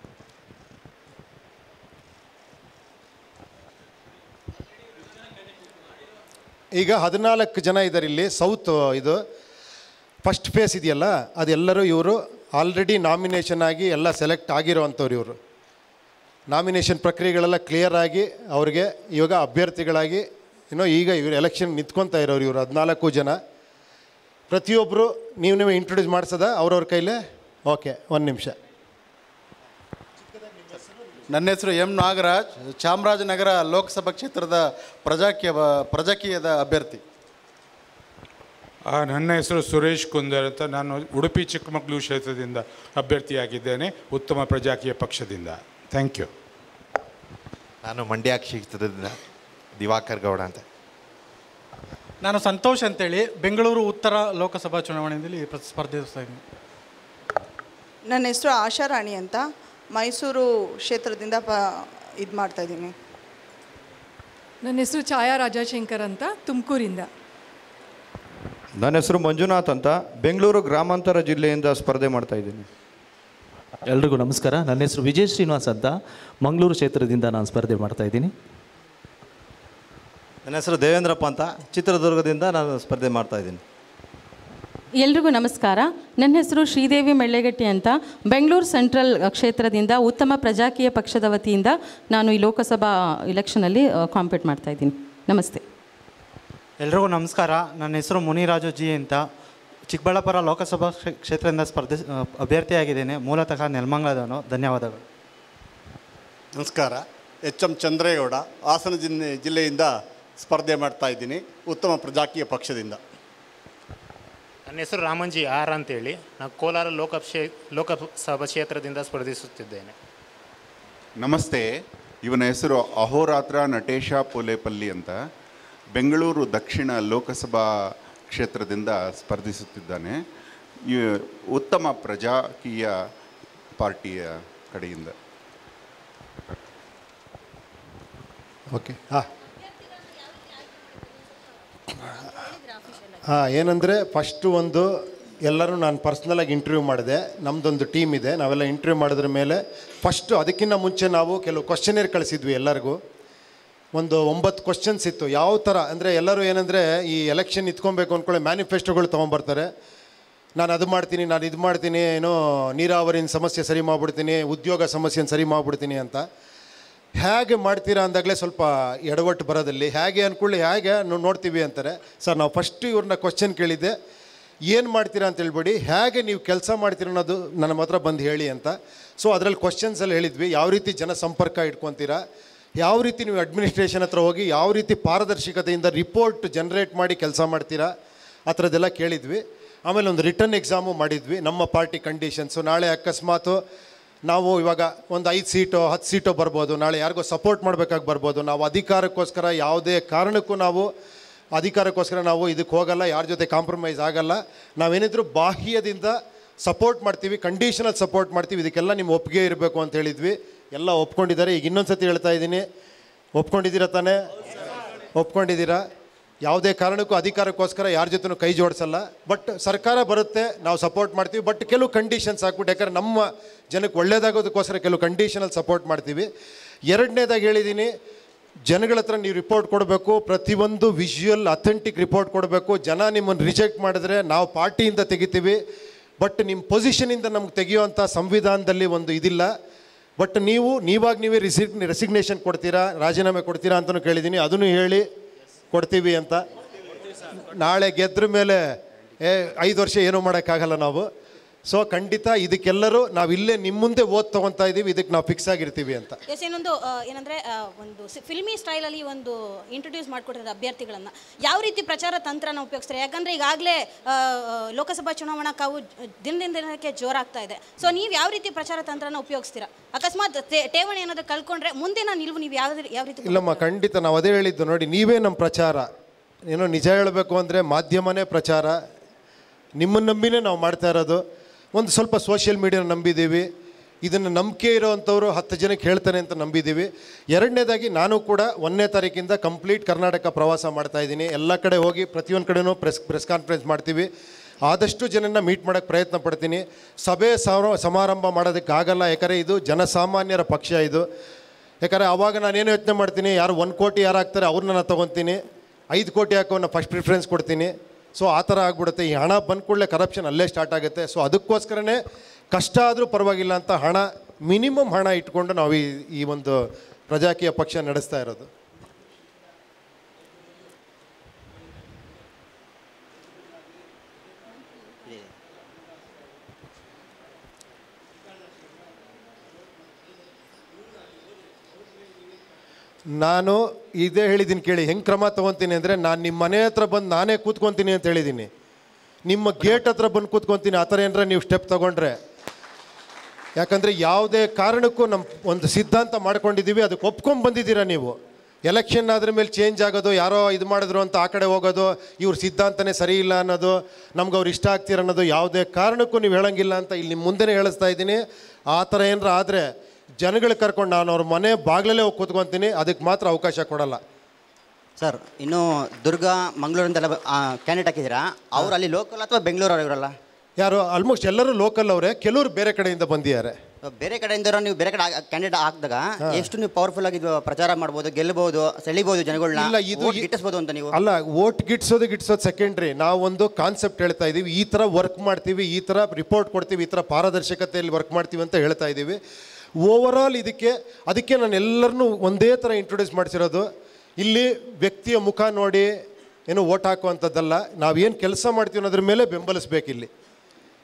Speaker 2: ಈಗ ಹದಿನಾಲ್ಕು ಜನ ಇದ್ದಾರೆ ಇಲ್ಲಿ ಸೌತ್ ಇದು ಫಸ್ಟ್ ಫೇಸ್ ಇದೆಯಲ್ಲ ಅದೆಲ್ಲರೂ ಇವರು ಆಲ್ರೆಡಿ ನಾಮಿನೇಷನ್ ಆಗಿ ಎಲ್ಲ ಸೆಲೆಕ್ಟ್ ಆಗಿರೋ ಅಂಥವ್ರು ಇವರು ನಾಮಿನೇಷನ್ ಪ್ರಕ್ರಿಯೆಗಳೆಲ್ಲ ಕ್ಲಿಯರ್ ಆಗಿ ಅವ್ರಿಗೆ ಇವಾಗ ಅಭ್ಯರ್ಥಿಗಳಾಗಿ ಏನೋ ಈಗ ಇವರು ಎಲೆಕ್ಷನ್ ನಿಂತ್ಕೊತಾ ಇರೋರು ಇವರು ಹದಿನಾಲ್ಕು ಜನ ಪ್ರತಿಯೊಬ್ಬರು ನೀವು ನೀವು ಇಂಟ್ರೊಡ್ಯೂಸ್ ಮಾಡಿಸೋದ ಅವ್ರವ್ರ ಕೈಲೇ ಓಕೆ ಒಂದು ನಿಮಿಷ
Speaker 3: ನನ್ನ ಹೆಸರು ಎಂ ನಾಗರಾಜ್ ಚಾಮರಾಜನಗರ ಲೋಕಸಭಾ ಕ್ಷೇತ್ರದ ಪ್ರಜಾಕೀಯ ಪ್ರಜಾಕೀಯದ ಅಭ್ಯರ್ಥಿ
Speaker 4: ಆ, ನನ್ನ ಹೆಸರು ಸುರೇಶ್ ಕುಂದರ್ ಅಂತ ನಾನು ಉಡುಪಿ ಚಿಕ್ಕಮಗಳೂರು ಕ್ಷೇತ್ರದಿಂದ ಅಭ್ಯರ್ಥಿಯಾಗಿದ್ದೇನೆ ಉತ್ತಮ ಪ್ರಜಾಕೀಯ ಪಕ್ಷದಿಂದ ಥ್ಯಾಂಕ್ ಯು
Speaker 5: ನಾನು ಮಂಡ್ಯ ಕ್ಷೇತ್ರದಿಂದ ದಿವಾಕರ್ ಗೌಡ ಅಂತ
Speaker 6: ನಾನು ಸಂತೋಷ್ ಅಂತೇಳಿ ಬೆಂಗಳೂರು ಉತ್ತರ ಲೋಕಸಭಾ ಚುನಾವಣೆಯಲ್ಲಿ ಪ್ರ- ಸ್ಪರ್ಧಿಸ್ತಾ ಇದ್ದೀನಿ
Speaker 7: ನನ್ನ ಹೆಸರು ಆಶಾರಾಣಿ ಅಂತ ಮೈಸೂರು ಕ್ಷೇತ್ರದಿಂದ ಪ ಇದು ಮಾಡ್ತಾಯಿದ್ದೀನಿ
Speaker 8: ನನ್ನ ಹೆಸರು ಛಾಯಾ ರಾಜಶೇಖರ್ ಅಂತ ತುಮಕೂರಿಂದ
Speaker 9: ನನ್ನ ಹೆಸರು ಮಂಜುನಾಥ್ ಅಂತ ಬೆಂಗಳೂರು ಗ್ರಾಮಾಂತರ ಜಿಲ್ಲೆಯಿಂದ ಸ್ಪರ್ಧೆ ಮಾಡ್ತಾ ಇದ್ದೀನಿ
Speaker 10: ಎಲ್ರಿಗೂ ನಮಸ್ಕಾರ ನನ್ನ ಹೆಸರು ವಿಜಯ್ ಶ್ರೀನಿವಾಸ್ ಅಂತ ಮಂಗಳೂರು ಕ್ಷೇತ್ರದಿಂದ ನಾನು ಸ್ಪರ್ಧೆ ಮಾಡ್ತಾ ಇದ್ದೀನಿ
Speaker 5: ನನ್ನ ಹೆಸರು ದೇವೇಂದ್ರಪ್ಪ ಅಂತ ಚಿತ್ರದುರ್ಗದಿಂದ ನಾನು ಸ್ಪರ್ಧೆ ಮಾಡ್ತಾ ಇದ್ದೀನಿ
Speaker 11: ಎಲ್ರಿಗೂ ನಮಸ್ಕಾರ ನನ್ನ ಹೆಸರು ಶ್ರೀದೇವಿ ಮೆಳ್ಳೆಗಟ್ಟಿ ಅಂತ ಬೆಂಗಳೂರು ಸೆಂಟ್ರಲ್ ಕ್ಷೇತ್ರದಿಂದ ಉತ್ತಮ ಪ್ರಜಾಕೀಯ ಪಕ್ಷದ ವತಿಯಿಂದ ನಾನು ಈ ಲೋಕಸಭಾ ಇಲೆಕ್ಷನಲ್ಲಿ ಕಾಂಪೀಟ್ ಮಾಡ್ತಾ ಇದ್ದೀನಿ ನಮಸ್ತೆ
Speaker 12: ಎಲ್ರಿಗೂ ನಮಸ್ಕಾರ ನನ್ನ ಹೆಸರು ಮುನಿರಾಜು ಜಿ ಅಂತ ಚಿಕ್ಕಬಳ್ಳಾಪುರ ಲೋಕಸಭಾ ಕ್ಷೇ- ಕ್ಷೇತ್ರದಿಂದ ಸ್ಪರ್ಧೆ ಅಭ್ಯರ್ಥಿಯಾಗಿದ್ದೇನೆ ಮೂಲತಃ ನೆಲಮಂಗಲದವನು ಧನ್ಯವಾದಗಳು
Speaker 3: ನಮಸ್ಕಾರ ಎಚ್ ಎಂ ಚಂದ್ರೇಗೌಡ ಹಾಸನ ಜಿಲ್ಲೆ ಜಿಲ್ಲೆಯಿಂದ
Speaker 13: ಸ್ಪರ್ಧೆ ಮಾಡ್ತಾ ಇದ್ದೀನಿ ಉತ್ತಮ ಪ್ರಜಾಕೀಯ ಪಕ್ಷದಿಂದ
Speaker 14: ನನ್ನ ಹೆಸರು ರಾಮಂಜಿ ಆರ್ ಅಂತೇಳಿ ನಾನು ಕೋಲಾರ ಲೋಕಕ್ಷೇ ಲೋಕಸಭಾ ಕ್ಷೇತ್ರದಿಂದ ಸ್ಪರ್ಧಿಸುತ್ತಿದ್ದೇನೆ
Speaker 15: ನಮಸ್ತೆ ಇವನ ಹೆಸರು ಅಹೋರಾತ್ರ ನಟೇಶ ಪೋಲೇಪಲ್ಲಿ ಅಂತ ಬೆಂಗಳೂರು ದಕ್ಷಿಣ ಲೋಕಸಭಾ ಕ್ಷೇತ್ರದಿಂದ ಸ್ಪರ್ಧಿಸುತ್ತಿದ್ದಾನೆ ಈ ಉತ್ತಮ ಪ್ರಜಾಕೀಯ ಪಾರ್ಟಿಯ ಕಡೆಯಿಂದ
Speaker 2: ಓಕೆ ಹಾಂ ಹಾಂ ಏನಂದರೆ ಫಸ್ಟು ಒಂದು ಎಲ್ಲರೂ ನಾನು ಪರ್ಸ್ನಲಾಗಿ ಇಂಟರ್ವ್ಯೂ ಮಾಡಿದೆ ನಮ್ಮದೊಂದು ಟೀಮ್ ಇದೆ ನಾವೆಲ್ಲ ಇಂಟರ್ವ್ಯೂ ಮಾಡಿದ್ರ ಮೇಲೆ ಫಸ್ಟು ಅದಕ್ಕಿಂತ ಮುಂಚೆ ನಾವು ಕೆಲವು ಕ್ವಶನೇರ್ ಕಳಿಸಿದ್ವಿ ಎಲ್ಲರಿಗೂ ಒಂದು ಒಂಬತ್ತು ಕ್ವಶನ್ಸ್ ಇತ್ತು ಯಾವ ಥರ ಅಂದರೆ ಎಲ್ಲರೂ ಏನಂದರೆ ಈ ಎಲೆಕ್ಷನ್ ನಿಂತ್ಕೊಬೇಕು ಅಂದ್ಕೊಳ್ಳಿ ಮ್ಯಾನಿಫೆಸ್ಟೋಗಳು ತೊಗೊಂಬರ್ತಾರೆ ನಾನು ಅದು ಮಾಡ್ತೀನಿ ನಾನು ಇದು ಮಾಡ್ತೀನಿ ಏನೋ ನೀರಾವರಿನ ಸಮಸ್ಯೆ ಸರಿ ಮಾಡಿಬಿಡ್ತೀನಿ ಉದ್ಯೋಗ ಸಮಸ್ಯೆನ ಸರಿ ಮಾಡಿಬಿಡ್ತೀನಿ ಅಂತ ಹೇಗೆ ಮಾಡ್ತೀರಾ ಅಂದಾಗಲೇ ಸ್ವಲ್ಪ ಎಡವಟ್ಟು ಬರೋದಲ್ಲಿ ಹೇಗೆ ಅಂದ್ಕೊಳ್ಳಿ ಹೇಗೆ ನಾವು ನೋಡ್ತೀವಿ ಅಂತಾರೆ ಸರ್ ನಾವು ಫಸ್ಟ್ ಇವ್ರನ್ನ ಕ್ವಶನ್ ಕೇಳಿದ್ದೆ ಏನು ಮಾಡ್ತೀರಾ ಅಂತ ಹೇಳ್ಬೇಡಿ ಹೇಗೆ ನೀವು ಕೆಲಸ ಮಾಡ್ತೀರ ಅನ್ನೋದು ನನ್ನ ಹತ್ರ ಬಂದು ಹೇಳಿ ಅಂತ ಸೊ ಅದರಲ್ಲಿ ಕ್ವಶನ್ಸಲ್ಲಿ ಹೇಳಿದ್ವಿ ಯಾವ ರೀತಿ ಜನ ಸಂಪರ್ಕ ಇಟ್ಕೊತೀರಾ ಯಾವ ರೀತಿ ನೀವು ಅಡ್ಮಿನಿಸ್ಟ್ರೇಷನ್ ಹತ್ರ ಹೋಗಿ ಯಾವ ರೀತಿ ಪಾರದರ್ಶಕತೆಯಿಂದ ರಿಪೋರ್ಟ್ ಜನ್ರೇಟ್ ಮಾಡಿ ಕೆಲಸ ಮಾಡ್ತೀರಾ ಆ ಥರದ್ದೆಲ್ಲ ಕೇಳಿದ್ವಿ ಆಮೇಲೆ ಒಂದು ರಿಟರ್ನ್ ಎಕ್ಸಾಮು ಮಾಡಿದ್ವಿ ನಮ್ಮ ಪಾರ್ಟಿ ಕಂಡೀಷನ್ಸು ನಾಳೆ ಅಕಸ್ಮಾತು ನಾವು ಇವಾಗ ಒಂದು ಐದು ಸೀಟು ಹತ್ತು ಸೀಟು ಬರ್ಬೋದು ನಾಳೆ ಯಾರಿಗೋ ಸಪೋರ್ಟ್ ಮಾಡಬೇಕಾಗಿ ಬರ್ಬೋದು ನಾವು ಅಧಿಕಾರಕ್ಕೋಸ್ಕರ ಯಾವುದೇ ಕಾರಣಕ್ಕೂ ನಾವು ಅಧಿಕಾರಕ್ಕೋಸ್ಕರ ನಾವು ಇದಕ್ಕೆ ಹೋಗಲ್ಲ ಯಾರ ಜೊತೆ ಕಾಂಪ್ರಮೈಸ್ ಆಗಲ್ಲ ನಾವೇನಿದ್ರು ಬಾಹ್ಯದಿಂದ ಸಪೋರ್ಟ್ ಮಾಡ್ತೀವಿ ಕಂಡೀಷನಲ್ ಸಪೋರ್ಟ್ ಮಾಡ್ತೀವಿ ಇದಕ್ಕೆಲ್ಲ ನಿಮ್ಮ ಒಪ್ಪಿಗೆ ಇರಬೇಕು ಅಂತ ಹೇಳಿದ್ವಿ ಎಲ್ಲ ಒಪ್ಕೊಂಡಿದ್ದಾರೆ ಈಗ ಇನ್ನೊಂದು ಸತಿ ಹೇಳ್ತಾ ಇದ್ದೀನಿ ಒಪ್ಕೊಂಡಿದ್ದೀರಾ ತಾನೇ ಒಪ್ಕೊಂಡಿದ್ದೀರಾ ಯಾವುದೇ ಕಾರಣಕ್ಕೂ ಅಧಿಕಾರಕ್ಕೋಸ್ಕರ ಯಾರ ಜೊತೆನೂ ಕೈ ಜೋಡಿಸಲ್ಲ ಬಟ್ ಸರ್ಕಾರ ಬರುತ್ತೆ ನಾವು ಸಪೋರ್ಟ್ ಮಾಡ್ತೀವಿ ಬಟ್ ಕೆಲವು ಕಂಡೀಷನ್ಸ್ ಹಾಕ್ಬಿಟ್ಟು ಯಾಕಂದ್ರೆ ನಮ್ಮ ಜನಕ್ಕೆ ಒಳ್ಳೇದಾಗೋದಕ್ಕೋಸ್ಕರ ಕೆಲವು ಕಂಡೀಷನಲ್ಲಿ ಸಪೋರ್ಟ್ ಮಾಡ್ತೀವಿ ಎರಡನೇದಾಗಿ ಹೇಳಿದ್ದೀನಿ ಜನಗಳ ಹತ್ರ ನೀವು ರಿಪೋರ್ಟ್ ಕೊಡಬೇಕು ಪ್ರತಿಯೊಂದು ವಿಜುವಲ್ ಅಥೆಂಟಿಕ್ ರಿಪೋರ್ಟ್ ಕೊಡಬೇಕು ಜನ ನಿಮ್ಮನ್ನು ರಿಜೆಕ್ಟ್ ಮಾಡಿದ್ರೆ ನಾವು ಪಾರ್ಟಿಯಿಂದ ತೆಗಿತೀವಿ ಬಟ್ ನಿಮ್ಮ ಪೊಸಿಷನಿಂದ ನಮ್ಗೆ ತೆಗೆಯುವಂಥ ಸಂವಿಧಾನದಲ್ಲಿ ಒಂದು ಇದಿಲ್ಲ ಬಟ್ ನೀವು ನೀವಾಗ ನೀವೇ ರಿಸಿ ರೆಸಿಗ್ನೇಷನ್ ಕೊಡ್ತೀರಾ ರಾಜೀನಾಮೆ ಕೊಡ್ತೀರಾ ಅಂತಲೂ ಕೇಳಿದ್ದೀನಿ ಅದನ್ನು ಹೇಳಿ ಕೊಡ್ತೀವಿ ಅಂತ ನಾಳೆ ಗೆದ್ರ ಮೇಲೆ ಏ ಐದು ವರ್ಷ ಏನೂ ಮಾಡೋಕ್ಕಾಗಲ್ಲ ನಾವು ಸೊ ಖಂಡಿತ ಇದಕ್ಕೆಲ್ಲರೂ ನಾವು ಇಲ್ಲೇ ನಿಮ್ಮ ಮುಂದೆ ಓದ್ ತೊಗೊತಾ ಇದ್ದೀವಿ ಇದಕ್ಕೆ ನಾವು ಫಿಕ್ಸ್ ಆಗಿರ್ತೀವಿ ಅಂತ
Speaker 16: ಎಸ್ ಇನ್ನೊಂದು ಆ, ಏನಂದ್ರೆ ಆ, ಒಂದು ಫಿಲ್ಮಿ ಸ್ಟೈಲಲ್ಲಿ ಒಂದು ಇಂಟ್ರೊಡ್ಯೂಸ್ ಮಾಡಿಕೊಟ್ಟಿರೋದು ಅಭ್ಯರ್ಥಿಗಳನ್ನು ಯಾವ ರೀತಿ ಪ್ರಚಾರ ತಂತ್ರನ ಉಪಯೋಗಿಸ್ತಾರೆ ಯಾಕಂದ್ರೆ ಈಗಾಗಲೇ ಲೋಕಸಭಾ ಚುನಾವಣಾ ಕಾವು ದಿನದಿಂದ ದಿನಕ್ಕೆ ಜೋರಾಗ್ತಾ ಇದೆ ಸೊ ನೀವು ಯಾವ ರೀತಿ ಪ್ರಚಾರ ತಂತ್ರನ ಉಪಯೋಗಿಸ್ತೀರಾ ಅಕಸ್ಮಾತ್ ತೇ- ಠೇವಣಿ ಏನಾದರೂ ಕಳ್ಕೊಂಡ್ರೆ ಮುಂದಿನ ನಿಲುವು ನೀವು ಯಾವ ಯಾವ ರೀತಿ
Speaker 2: ಇಲ್ಲಮ್ಮ ಖಂಡಿತ ನಾವು ಅದೇ ಹೇಳಿದ್ದು ನೋಡಿ ನೀವೇ ನಮ್ಮ ಪ್ರಚಾರ ಏನೋ ನಿಜ ಹೇಳಬೇಕು ಅಂದರೆ ಮಾಧ್ಯಮನೇ ಪ್ರಚಾರ ನಿಮ್ಮನ್ನು ನಂಬಿನೇ ನಾವು ಮಾಡ್ತಾ ಇರೋದು ಒಂದು ಸ್ವಲ್ಪ ಸೋಷಿಯಲ್ ಮೀಡಿಯಾನ ನಂಬಿದ್ದೀವಿ ಇದನ್ನು ನಂಬಿಕೆ ಇರೋವಂಥವ್ರು ಹತ್ತು ಜನಕ್ಕೆ ಹೇಳ್ತಾನೆ ಅಂತ ನಂಬಿದ್ದೀವಿ ಎರಡನೇದಾಗಿ ನಾನು ಕೂಡ ಒಂದನೇ ತಾರೀಕಿಂದ ಕಂಪ್ಲೀಟ್ ಕರ್ನಾಟಕ ಪ್ರವಾಸ ಮಾಡ್ತಾ ಇದ್ದೀನಿ ಎಲ್ಲ ಕಡೆ ಹೋಗಿ ಪ್ರತಿಯೊಂದು ಕಡೆನೂ ಪ್ರೆಸ್ ಪ್ರೆಸ್ ಕಾನ್ಫರೆನ್ಸ್ ಮಾಡ್ತೀವಿ ಆದಷ್ಟು ಜನನ ಮೀಟ್ ಮಾಡೋಕ್ಕೆ ಪ್ರಯತ್ನ ಪಡ್ತೀನಿ ಸಭೆ ಸಮ ಸಮಾರಂಭ ಮಾಡೋದಕ್ಕಾಗಲ್ಲ ಯಾಕಂದರೆ ಇದು ಜನಸಾಮಾನ್ಯರ ಪಕ್ಷ ಇದು ಯಾಕಂದರೆ ಆವಾಗ ನಾನೇನು ಯೋಚನೆ ಮಾಡ್ತೀನಿ ಯಾರು ಒಂದು ಕೋಟಿ ಯಾರು ಹಾಕ್ತಾರೆ ಅವ್ರನ್ನ ನಾನು ತೊಗೊತೀನಿ ಐದು ಕೋಟಿ ಹಾಕೋನ್ನ ಫಸ್ಟ್ ಪ್ರಿಫರೆನ್ಸ್ ಕೊಡ್ತೀನಿ ಸೊ ಆ ಥರ ಆಗ್ಬಿಡುತ್ತೆ ಈ ಹಣ ಬಂದ ಕೂಡಲೇ ಕರಪ್ಷನ್ ಅಲ್ಲೇ ಸ್ಟಾರ್ಟ್ ಆಗುತ್ತೆ ಸೊ ಅದಕ್ಕೋಸ್ಕರನೇ ಕಷ್ಟ ಆದರೂ ಪರವಾಗಿಲ್ಲ ಅಂತ ಹಣ ಮಿನಿಮಮ್ ಹಣ ಇಟ್ಕೊಂಡು ನಾವು ಈ ಈ ಒಂದು ಪ್ರಜಾಕೀಯ ಪಕ್ಷ ನಡೆಸ್ತಾ ಇರೋದು ನಾನು ಇದೇ ಹೇಳಿದ್ದೀನಿ ಕೇಳಿ ಹೆಂಗೆ ಕ್ರಮ ತೊಗೊತೀನಿ ಅಂದರೆ ನಾನು ನಿಮ್ಮ ಮನೆ ಹತ್ರ ಬಂದು ನಾನೇ ಕೂತ್ಕೊತೀನಿ ಅಂತ ಹೇಳಿದ್ದೀನಿ ನಿಮ್ಮ ಗೇಟ್ ಹತ್ರ ಬಂದು ಕೂತ್ಕೊತೀನಿ ಆ ಥರ ಏನಾರ ನೀವು ಸ್ಟೆಪ್ ತೊಗೊಂಡ್ರೆ ಯಾಕಂದರೆ ಯಾವುದೇ ಕಾರಣಕ್ಕೂ ನಮ್ಮ ಒಂದು ಸಿದ್ಧಾಂತ ಮಾಡ್ಕೊಂಡಿದ್ದೀವಿ ಅದಕ್ಕೆ ಒಪ್ಕೊಂಡು ಬಂದಿದ್ದೀರಾ ನೀವು ಎಲೆಕ್ಷನ್ ಆದ್ರ ಮೇಲೆ ಚೇಂಜ್ ಆಗೋದು ಯಾರೋ ಇದು ಮಾಡಿದ್ರು ಅಂತ ಆ ಕಡೆ ಹೋಗೋದು ಇವ್ರ ಸಿದ್ಧಾಂತನೇ ಸರಿ ಇಲ್ಲ ಅನ್ನೋದು ನಮ್ಗೆ ಅವ್ರು ಇಷ್ಟ ಆಗ್ತೀರ ಅನ್ನೋದು ಯಾವುದೇ ಕಾರಣಕ್ಕೂ ನೀವು ಹೇಳಂಗಿಲ್ಲ ಅಂತ ಇಲ್ಲಿ ನಿಮ್ಮ ಮುಂದೆನೇ ಹೇಳಿಸ್ತಾ ಇದ್ದೀನಿ ಆ ಥರ ಏನಾರ ಆದರೆ ಜನಗಳು ಕರ್ಕೊಂಡು ನಾನು ಅವ್ರ ಮನೆ ಬಾಗಿಲಲ್ಲೇ ಹೋಗಿ ಕೂತ್ಕೊತೀನಿ ಅದಕ್ಕೆ ಮಾತ್ರ ಅವಕಾಶ ಕೊಡಲ್ಲ
Speaker 17: ಸರ್ ಇನ್ನು ದುರ್ಗಾ ಮಂಗಳೂರಿಂದೆಲ್ಲ ಕ್ಯಾಂಡಿಡೇಟ್ ಹಾಕಿದ್ದೀರಾ ಅವ್ರು ಅಲ್ಲಿ ಲೋಕಲ್ ಅಥವಾ ಬೆಂಗಳೂರು ಇವರಲ್ಲ
Speaker 2: ಯಾರು ಆಲ್ಮೋಸ್ಟ್ ಎಲ್ಲರೂ ಲೋಕಲ್ ಅವರೇ ಕೆಲವರು ಬೇರೆ ಕಡೆಯಿಂದ ಬಂದಿದ್ದಾರೆ
Speaker 17: ಬೇರೆ ಕಡೆಯಿಂದ ನೀವು ಬೇರೆ ಕಡೆ ಕ್ಯಾಂಡಿಡೇಟ್ ಹಾಕಿದಾಗ ಎಷ್ಟು ನೀವು ಪವರ್ಫುಲ್ ಆಗಿ ಇದು ಪ್ರಚಾರ ಮಾಡ್ಬೋದು ಗೆಲ್ಲಬಹುದು ಸೆಳಿಬಹುದು ಜನಗಳನ್ನ
Speaker 2: ಇಲ್ಲ, ಇದು
Speaker 17: vote ಗಿಟ್ಟಿಸ್ಬೋದು ಅಂತ ನೀವು
Speaker 2: ಅಲ್ಲ ಓಟ್ ಗಿಟ್ಸೋದು ಗಿಟ್ಸೋದು ಸೆಕೆಂಡ್ರಿ ನಾವೊಂದು ಕಾನ್ಸೆಪ್ಟ್ ಹೇಳ್ತಾ ಇದ್ದೀವಿ ಈ ಥರ ವರ್ಕ್ ಮಾಡ್ತೀವಿ ಈ ಥರ ರಿಪೋರ್ಟ್ ಕೊಡ್ತೀವಿ ಈ ಥರ ಪಾರದರ್ಶಕತೆಯಲ್ಲಿ ವರ್ಕ್ ಮಾಡ್ತೀವಿ ಅಂತ ಹೇಳ್ತಾ ಇದ್ದೀವಿ ಓವರಾಲ್ ಇದಕ್ಕೆ ಅದಕ್ಕೆ ನಾನು ಎಲ್ಲರನ್ನೂ ಒಂದೇ ಥರ ಇಂಟ್ರೊಡ್ಯೂಸ್ ಮಾಡಿಸಿರೋದು ಇಲ್ಲಿ ವ್ಯಕ್ತಿಯ ಮುಖ ನೋಡಿ ಏನು ಓಟ್ ಹಾಕುವಂಥದ್ದಲ್ಲ ನಾವೇನು ಕೆಲಸ ಮಾಡ್ತೀವಿ ಅನ್ನೋದ್ರ ಮೇಲೆ ಬೆಂಬಲಿಸ್ಬೇಕು ಇಲ್ಲಿ